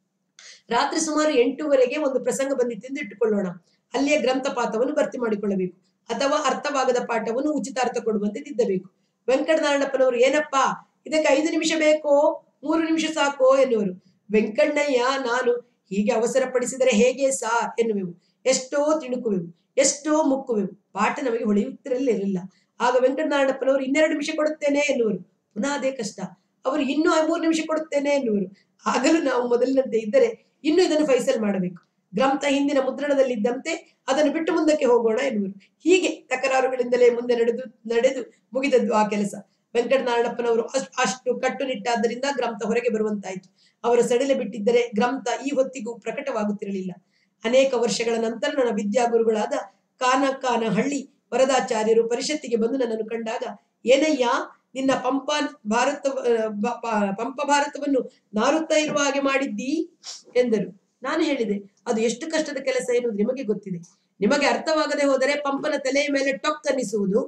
ರಾತ್ರಿ ಸುಮಾರು ಎಂಟೂವರೆಗೆ ಒಂದು ಪ್ರಸಂಗ ಬಂದಿತ್ತೆಂದು ಇಟ್ಟುಕೊಳ್ಳೋಣ ಅಲ್ಲಿಯ ಗ್ರಂಥಪಾಠವನ್ನು ಭರ್ತಿ ಮಾಡಿಕೊಳ್ಳಬೇಕು ಅಥವಾ ಅರ್ಥವಾಗದ ಪಾಠವನ್ನು ಉಚಿತಾರ್ಥ ಕೊಡುವಂತೆ ತಿದ್ದಬೇಕು ವೆಂಕಟನಾರಾಯಣಪ್ಪನವರು ಏನಪ್ಪಾ ಇದಕ್ಕೆ ಐದು ನಿಮಿಷ ಬೇಕೋ ಮೂರು ನಿಮಿಷ ಸಾಕೋ ಎನ್ನುವರು ವೆಂಕಣ್ಣಯ್ಯ ನಾನು ಹೀಗೆ ಅವಸರಪಡಿಸಿದರೆ ಹೇಗೆ ಸಾ ಎನ್ನುವೆವು ಎಷ್ಟೋ ತಿಣುಕುವೆವು ಎಷ್ಟೋ ಮುಕ್ಕುವೆವು ಪಾಠ ನಮಗೆ ಹೊಳೆಯುತ್ತಿರಲಿಲ್ಲ ಆಗ ವೆಂಕಟನಾರಾಯಣಪ್ಪನವರು ಇನ್ನೆರಡು ನಿಮಿಷ ಕೊಡುತ್ತೇನೆ ಎನ್ನುವರು ಪುನಃ ಅದೇ ಕಷ್ಟ ಅವರು ಇನ್ನೂ ಮೂರು ನಿಮಿಷ ಕೊಡುತ್ತೇನೆ ಎನ್ನುವರು ಆಗಲೂ ನಾವು ಮೊದಲಿನಂತೆ ಇದ್ದರೆ ಇನ್ನು ಇದನ್ನು ಫೈಸಲ್ ಮಾಡಬೇಕು ಗ್ರಂಥ ಹಿಂದಿನ ಮುದ್ರಣದಲ್ಲಿದ್ದಂತೆ ಅದನ್ನು ಬಿಟ್ಟು ಮುಂದಕ್ಕೆ ಹೋಗೋಣ ಎನ್ನುವರು ಹೀಗೆ ತಕರಾರುಗಳಿಂದಲೇ ಮುಂದೆ ನಡೆದು ನಡೆದು ಮುಗಿದದ್ದು ಆ ಕೆಲಸ ವೆಂಕಟನಾರಾಯಣಪ್ಪನವರು ಅಷ್ಟು ಅಷ್ಟು ಕಟ್ಟುನಿಟ್ಟಾದ್ದರಿಂದ ಗ್ರಂಥ ಹೊರಗೆ ಬರುವಂತಾಯಿತು ಅವರ ಸಡಿಲ ಬಿಟ್ಟಿದ್ದರೆ ಗ್ರಂಥ ಈ ಹೊತ್ತಿಗೂ ಪ್ರಕಟವಾಗುತ್ತಿರಲಿಲ್ಲ ಅನೇಕ ವರ್ಷಗಳ ನಂತರ ನನ್ನ ವಿದ್ಯಾಗುರುಗಳಾದ ಕಾನಕಾನಹಳ್ಳಿ ವರದಾಚಾರ್ಯರು ಪರಿಷತ್ತಿಗೆ ಬಂದು ನನ್ನನ್ನು ಕಂಡಾಗ ಏನಯ್ಯ ನಿನ್ನ ಪಂಪ ಭಾರತ ಬ- ಪ- ಪಂಪ ಭಾರತವನ್ನು ನಾರುತ್ತಾ ಇರುವ ಹಾಗೆ ಮಾಡಿದ್ದೀ ಎಂದರು ನಾನು ಹೇಳಿದೆ ಅದು ಎಷ್ಟು ಕಷ್ಟದ ಕೆಲಸ ಎನ್ನುವುದು ನಿಮಗೆ ಗೊತ್ತಿದೆ ನಿಮಗೆ ಅರ್ಥವಾಗದೆ ಹೋದರೆ ಪಂಪನ ತಲೆಯ ಮೇಲೆ ಟೊಕ್ ಅನ್ನಿಸುವುದು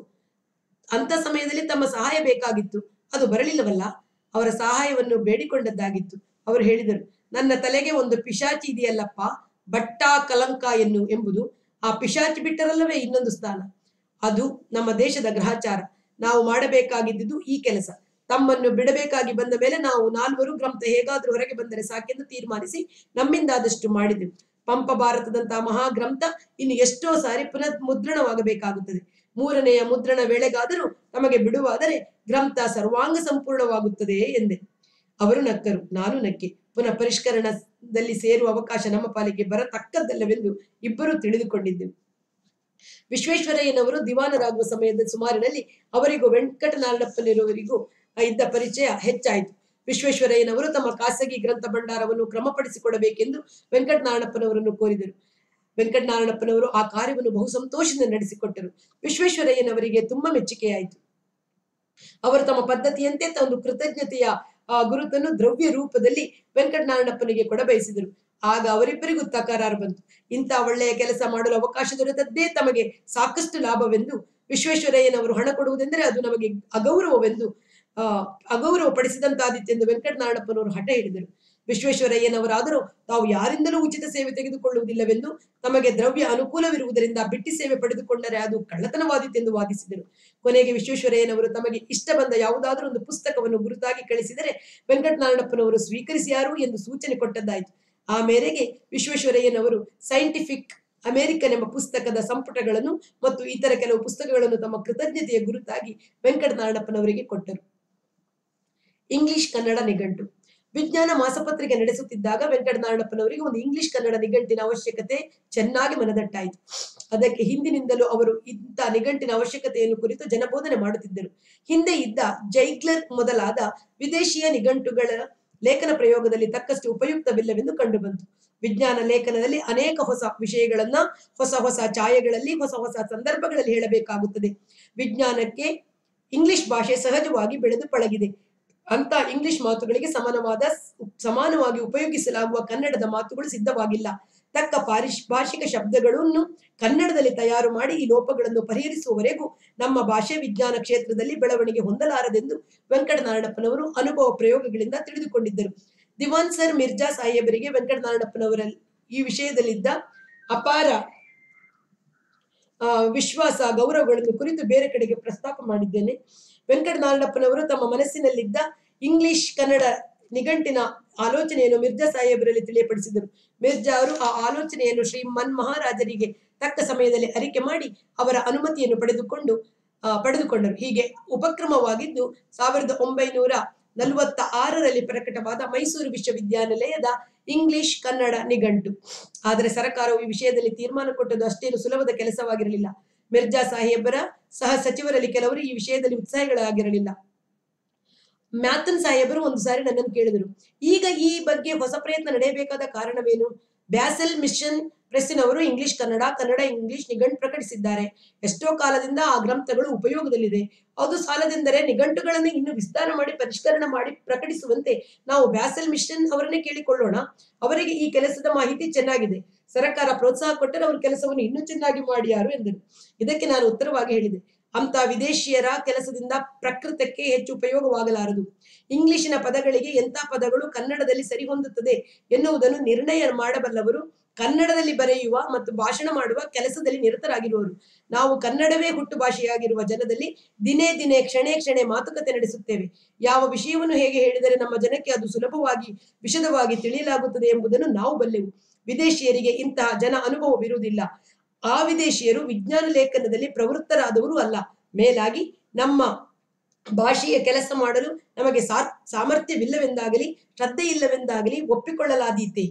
ಅಂತ ಸಮಯದಲ್ಲಿ ತಮ್ಮ ಸಹಾಯ ಬೇಕಾಗಿತ್ತು ಅದು ಬರಲಿಲ್ಲವಲ್ಲ ಅವರ ಸಹಾಯವನ್ನು ಬೇಡಿಕೊಂಡದ್ದಾಗಿತ್ತು ಅವರು ಹೇಳಿದರು ನನ್ನ ತಲೆಗೆ ಒಂದು ಪಿಶಾಚಿ ಇದೆಯಲ್ಲಪ್ಪ ಬಟ್ಟಾ ಕಲಂಕ ಎನ್ನು ಎಂಬುದು ಆ ಪಿಶಾಚಿ ಬಿಟ್ಟರಲ್ಲವೇ ಇನ್ನೊಂದು ಸ್ಥಾನ ಅದು ನಮ್ಮ ದೇಶದ ಗ್ರಹಚಾರ ನಾವು ಮಾಡಬೇಕಾಗಿದ್ದುದು ಈ ಕೆಲಸ ತಮ್ಮನ್ನು ಬಿಡಬೇಕಾಗಿ ಬಂದ ಮೇಲೆ ನಾವು ನಾಲ್ವರು ಗ್ರಂಥ ಹೇಗಾದ್ರೂ ಹೊರಗೆ ಬಂದರೆ ಸಾಕೆಂದು ತೀರ್ಮಾನಿಸಿ ನಮ್ಮಿಂದಾದಷ್ಟು ಮಾಡಿದೆವು ಪಂಪ ಭಾರತದಂತಹ ಮಹಾ ಗ್ರಂಥ ಇನ್ನು ಎಷ್ಟೋ ಸಾರಿ ಪುನಃ ಮುದ್ರಣವಾಗಬೇಕಾಗುತ್ತದೆ ಮೂರನೆಯ ಮುದ್ರಣ ವೇಳೆಗಾದರೂ ನಮಗೆ ಬಿಡುವಾದರೆ ಗ್ರಂಥ ಸರ್ವಾಂಗ ಸಂಪೂರ್ಣವಾಗುತ್ತದೆ ಎಂದೆ ಅವರು ನಕ್ಕರು ನಾನು ನಕ್ಕೆ ಪುನಃ ಪರಿಷ್ಕರಣದಲ್ಲಿ ಸೇರುವ ಅವಕಾಶ ನಮ್ಮ ಪಾಲಿಗೆ ಬರತಕ್ಕದ್ದಲ್ಲವೆಂದು ಇಬ್ಬರೂ ತಿಳಿದುಕೊಂಡಿದ್ದೆವು ವಿಶ್ವೇಶ್ವರಯ್ಯನವರು ದಿವಾನರಾಗುವ ಸಮಯದ ಸುಮಾರಿನಲ್ಲಿ ಅವರಿಗೂ ವೆಂಕಟನಾರಾಯಣಪ್ಪನಿರುವರಿಗೂ ಇದ್ದ ಪರಿಚಯ ಹೆಚ್ಚಾಯಿತು ವಿಶ್ವೇಶ್ವರಯ್ಯನವರು ತಮ್ಮ ಖಾಸಗಿ ಗ್ರಂಥ ಭಂಡಾರವನ್ನು ಕ್ರಮಪಡಿಸಿಕೊಡಬೇಕೆಂದು ವೆಂಕಟನಾರಾಯಣಪ್ಪನವರನ್ನು ಕೋರಿದರು ವೆಂಕಟನಾರಾಯಣಪ್ಪನವರು ಆ ಕಾರ್ಯವನ್ನು ಬಹು ಸಂತೋಷದಿಂದ ನಡೆಸಿಕೊಟ್ಟರು ವಿಶ್ವೇಶ್ವರಯ್ಯನವರಿಗೆ ತುಂಬಾ ಮೆಚ್ಚುಗೆಯಾಯಿತು ಅವರು ತಮ್ಮ ಪದ್ಧತಿಯಂತೆ ಒಂದು ಕೃತಜ್ಞತೆಯ ಆ ಗುರುತನ್ನು ದ್ರವ್ಯ ರೂಪದಲ್ಲಿ ವೆಂಕಟನಾರಾಯಣಪ್ಪನಿಗೆ ಕೊಡಬಯಸಿದರು ಆಗ ಅವರಿಬ್ಬರಿಗೂ ತಕರಾರು ಬಂತು ಇಂಥ ಒಳ್ಳೆಯ ಕೆಲಸ ಮಾಡಲು ಅವಕಾಶ ದೊರೆತದ್ದೇ ತಮಗೆ ಸಾಕಷ್ಟು ಲಾಭವೆಂದು ವಿಶ್ವೇಶ್ವರಯ್ಯನವರು ಹಣ ಕೊಡುವುದೆಂದರೆ ಅದು ನಮಗೆ ಅಗೌರವವೆಂದು ಆ ಅಗೌರವ ಪಡಿಸಿದಂತಾದಿತ್ತೆಂದು ವೆಂಕಟನಾರಾಯಣಪ್ಪನವರು ಹಠ ಹಿಡಿದರು ವಿಶ್ವೇಶ್ವರಯ್ಯನವರಾದರೂ ತಾವು ಯಾರಿಂದಲೂ ಉಚಿತ ಸೇವೆ ತೆಗೆದುಕೊಳ್ಳುವುದಿಲ್ಲವೆಂದು ತಮಗೆ ದ್ರವ್ಯ ಅನುಕೂಲವಿರುವುದರಿಂದ ಬಿಟ್ಟಿ ಸೇವೆ ಪಡೆದುಕೊಂಡರೆ ಅದು ಕಳ್ಳತನವಾದಿತ್ತೆಂದು ವಾದಿಸಿದರು ಕೊನೆಗೆ ವಿಶ್ವೇಶ್ವರಯ್ಯನವರು ತಮಗೆ ಇಷ್ಟ ಬಂದ ಯಾವುದಾದರೂ ಒಂದು ಪುಸ್ತಕವನ್ನು ಗುರುತಾಗಿ ಕಳಿಸಿದರೆ ವೆಂಕಟನಾರಾಯಣಪ್ಪನವರು ಸ್ವೀಕರಿಸಿಯಾರು ಎಂದು ಸೂಚನೆ ಕೊಟ್ಟದ್ದಾಯಿತು ಆ ಮೇರೆಗೆ ವಿಶ್ವೇಶ್ವರಯ್ಯನವರು ಸೈಂಟಿಫಿಕ್ ಅಮೆರಿಕನ್ ಎಂಬ ಪುಸ್ತಕದ ಸಂಪುಟಗಳನ್ನು ಮತ್ತು ಇತರ ಕೆಲವು ಪುಸ್ತಕಗಳನ್ನು ತಮ್ಮ ಕೃತಜ್ಞತೆಯ ಗುರುತಾಗಿ ವೆಂಕಟನಾರಾಯಣಪ್ಪನವರಿಗೆ ಕೊಟ್ಟರು ಇಂಗ್ಲಿಷ್ ಕನ್ನಡ ನಿಘಂಟು ವಿಜ್ಞಾನ ಮಾಸಪತ್ರಿಕೆ ನಡೆಸುತ್ತಿದ್ದಾಗ ವೆಂಕಟನಾರಾಯಣಪ್ಪನವರಿಗೆ ಒಂದು ಇಂಗ್ಲಿಷ್ ಕನ್ನಡ ನಿಘಂಟಿನ ಅವಶ್ಯಕತೆ ಚೆನ್ನಾಗಿ ಮನದಟ್ಟಾಯಿತು ಅದಕ್ಕೆ ಹಿಂದಿನಿಂದಲೂ ಅವರು ಇಂಥ ನಿಘಂಟಿನ ಅವಶ್ಯಕತೆಯನ್ನು ಕುರಿತು ಜನಬೋಧನೆ ಮಾಡುತ್ತಿದ್ದರು ಹಿಂದೆ ಇದ್ದ ಜೈಗ್ಲರ್ ಮೊದಲಾದ ವಿದೇಶಿಯ ನಿಘಂಟುಗಳ ಲೇಖನ ಪ್ರಯೋಗದಲ್ಲಿ ತಕ್ಕಷ್ಟು ಉಪಯುಕ್ತವಿಲ್ಲವೆಂದು ಕಂಡುಬಂತು ವಿಜ್ಞಾನ ಲೇಖನದಲ್ಲಿ ಅನೇಕ ಹೊಸ ವಿಷಯಗಳನ್ನ ಹೊಸ ಹೊಸ ಛಾಯೆಗಳಲ್ಲಿ ಹೊಸ ಹೊಸ ಸಂದರ್ಭಗಳಲ್ಲಿ ಹೇಳಬೇಕಾಗುತ್ತದೆ ವಿಜ್ಞಾನಕ್ಕೆ ಇಂಗ್ಲಿಷ್ ಭಾಷೆ ಸಹಜವಾಗಿ ಬೆಳೆದು ಪಳಗಿದೆ ಅಂತ ಇಂಗ್ಲಿಷ್ ಮಾತುಗಳಿಗೆ ಸಮಾನವಾದ ಸಮಾನವಾಗಿ ಉಪಯೋಗಿಸಲಾಗುವ ಕನ್ನಡದ ಮಾತುಗಳು ಸಿದ್ಧವಾಗಿಲ್ಲ ತಕ್ಕ ಪಾರಿಶ್ ಭಾಷಿಕ ಶಬ್ದಗಳನ್ನು ಕನ್ನಡದಲ್ಲಿ ತಯಾರು ಮಾಡಿ ಈ ಲೋಪಗಳನ್ನು ಪರಿಹರಿಸುವವರೆಗೂ ನಮ್ಮ ಭಾಷೆ ವಿಜ್ಞಾನ ಕ್ಷೇತ್ರದಲ್ಲಿ ಬೆಳವಣಿಗೆ ಹೊಂದಲಾರದೆಂದು ವೆಂಕಟನಾರಾಯಣಪ್ಪನವರು ಅನುಭವ ಪ್ರಯೋಗಗಳಿಂದ ತಿಳಿದುಕೊಂಡಿದ್ದರು ದಿವಾನ್ ಸರ್ ಮಿರ್ಜಾ ಸಾಹೇಬರಿಗೆ ವೆಂಕಟನಾರಾಯಣಪ್ಪನವರ ಈ ವಿಷಯದಲ್ಲಿದ್ದ ಅಪಾರ ಆ, ವಿಶ್ವಾಸ ಗೌರವಗಳನ್ನು ಕುರಿತು ಬೇರೆ ಕಡೆಗೆ ಪ್ರಸ್ತಾಪ ಮಾಡಿದ್ದೇನೆ ವೆಂಕಟನಾರಾಯಣಪ್ಪನವರು ತಮ್ಮ ಮನಸ್ಸಿನಲ್ಲಿದ್ದ ಇಂಗ್ಲಿಷ್ ಕನ್ನಡ ನಿಘಂಟಿನ ಆಲೋಚನೆಯನ್ನು ಮಿರ್ಜಾ ಸಾಹೇಬರಲ್ಲಿ ತಿಳಿಯಪಡಿಸಿದರು ಮಿರ್ಜಾ ಅವರು ಆ ಆಲೋಚನೆಯನ್ನು ಶ್ರೀ ಮನ್ ಮಹಾರಾಜರಿಗೆ ತಕ್ಕ ಸಮಯದಲ್ಲಿ ಅರಿಕೆ ಮಾಡಿ ಅವರ ಅನುಮತಿಯನ್ನು ಪಡೆದುಕೊಂಡು ಆ, ಪಡೆದುಕೊಂಡರು ಹೀಗೆ ಉಪಕ್ರಮವಾಗಿದ್ದು ಸಾವಿರದ ಒಂಬೈನೂರ ನಲವತ್ತ ಆರರಲ್ಲಿ ಪ್ರಕಟವಾದ ಮೈಸೂರು ವಿಶ್ವವಿದ್ಯಾನಿಲಯದ ಇಂಗ್ಲಿಷ್ ಕನ್ನಡ ನಿಘಂಟು ಆದರೆ ಸರ್ಕಾರವು ಈ ವಿಷಯದಲ್ಲಿ ತೀರ್ಮಾನ ಕೊಟ್ಟದ್ದು ಅಷ್ಟೇನು ಸುಲಭದ ಕೆಲಸವಾಗಿರಲಿಲ್ಲ ಮಿರ್ಜಾ ಸಾಹೇಬರ ಸಹ ಸಚಿವರಲ್ಲಿ ಕೆಲವರು ಈ ವಿಷಯದಲ್ಲಿ ಉತ್ಸಾಹಿಗಳಾಗಿರಲಿಲ್ಲ ಮ್ಯಾಥನ್ ಸಾಹೇಬರು ಒಂದು ಸಾರಿ ನನ್ನನ್ನು ಕೇಳಿದರು ಈಗ ಈ ಬಗ್ಗೆ ಹೊಸ ಪ್ರಯತ್ನ ನಡೆಯಬೇಕಾದ ಕಾರಣವೇನು ಬ್ಯಾಸೆಲ್ ಮಿಷನ್ ಪ್ರೆಸ್ಸಿನವರು ಇಂಗ್ಲಿಷ್ ಕನ್ನಡ ಕನ್ನಡ ಇಂಗ್ಲಿಷ್ ನಿಘಂಟು ಪ್ರಕಟಿಸಿದ್ದಾರೆ ಎಷ್ಟೋ ಕಾಲದಿಂದ ಆ ಗ್ರಂಥಗಳು ಉಪಯೋಗದಲ್ಲಿದೆ ಅದು ಸಾಲದೆಂದರೆ ನಿಘಂಟುಗಳನ್ನು ಇನ್ನು ವಿಸ್ತಾರ ಮಾಡಿ ಪರಿಷ್ಕರಣ ಮಾಡಿ ಪ್ರಕಟಿಸುವಂತೆ ನಾವು ಬ್ಯಾಸೆಲ್ ಮಿಷನ್ ಅವರನ್ನೇ ಕೇಳಿಕೊಳ್ಳೋಣ ಅವರಿಗೆ ಈ ಕೆಲಸದ ಮಾಹಿತಿ ಚೆನ್ನಾಗಿದೆ ಸರ್ಕಾರ ಪ್ರೋತ್ಸಾಹ ಕೊಟ್ಟರೆ ಅವರು ಕೆಲಸವನ್ನು ಇನ್ನೂ ಚೆನ್ನಾಗಿ ಮಾಡಿಯಾರು ಎಂದರು ಇದಕ್ಕೆ ನಾನು ಉತ್ತರವಾಗಿ ಹೇಳಿದೆ ಅಂತ ವಿದೇಶಿಯರ ಕೆಲಸದಿಂದ ಪ್ರಕೃತಕ್ಕೆ ಹೆಚ್ಚು ಉಪಯೋಗವಾಗಲಾರದು ಇಂಗ್ಲಿಶಿನ ಪದಗಳಿಗೆ ಎಂಥ ಪದಗಳು ಕನ್ನಡದಲ್ಲಿ ಸರಿಹೊಂದುತ್ತದೆ ಎನ್ನುವುದನ್ನು ನಿರ್ಣಯ ಮಾಡಬಲ್ಲವರು ಕನ್ನಡದಲ್ಲಿ ಬರೆಯುವ ಮತ್ತು ಭಾಷಣ ಮಾಡುವ ಕೆಲಸದಲ್ಲಿ ನಿರತರಾಗಿರುವರು ನಾವು ಕನ್ನಡವೇ ಹುಟ್ಟು ಭಾಷೆಯಾಗಿರುವ ಜನದಲ್ಲಿ ದಿನೇ ದಿನೇ ಕ್ಷಣೆ ಕ್ಷಣೆ ಮಾತುಕತೆ ನಡೆಸುತ್ತೇವೆ ಯಾವ ವಿಷಯವನ್ನು ಹೇಗೆ ಹೇಳಿದರೆ ನಮ್ಮ ಜನಕ್ಕೆ ಅದು ಸುಲಭವಾಗಿ ವಿಶದವಾಗಿ ತಿಳಿಯಲಾಗುತ್ತದೆ ಎಂಬುದನ್ನು ನಾವು ಬಲ್ಲೆವು ವಿದೇಶಿಯರಿಗೆ ಇಂತಹ ಜನ ಅನುಭವವಿರುವುದಿಲ್ಲ ಆ ವಿದೇಶಿಯರು ವಿಜ್ಞಾನ ಲೇಖನದಲ್ಲಿ ಪ್ರವೃತ್ತರಾದವರು ಅಲ್ಲ ಮೇಲಾಗಿ ನಮ್ಮ ಭಾಷೆಯ ಕೆಲಸ ಮಾಡಲು ನಮಗೆ ಸಾ ಸಾಮರ್ಥ್ಯವಿಲ್ಲವೆಂದಾಗಲಿ ಶ್ರದ್ಧೆ ಇಲ್ಲವೆಂದಾಗಲಿ ಒಪ್ಪಿಕೊಳ್ಳಲಾದೀತೆ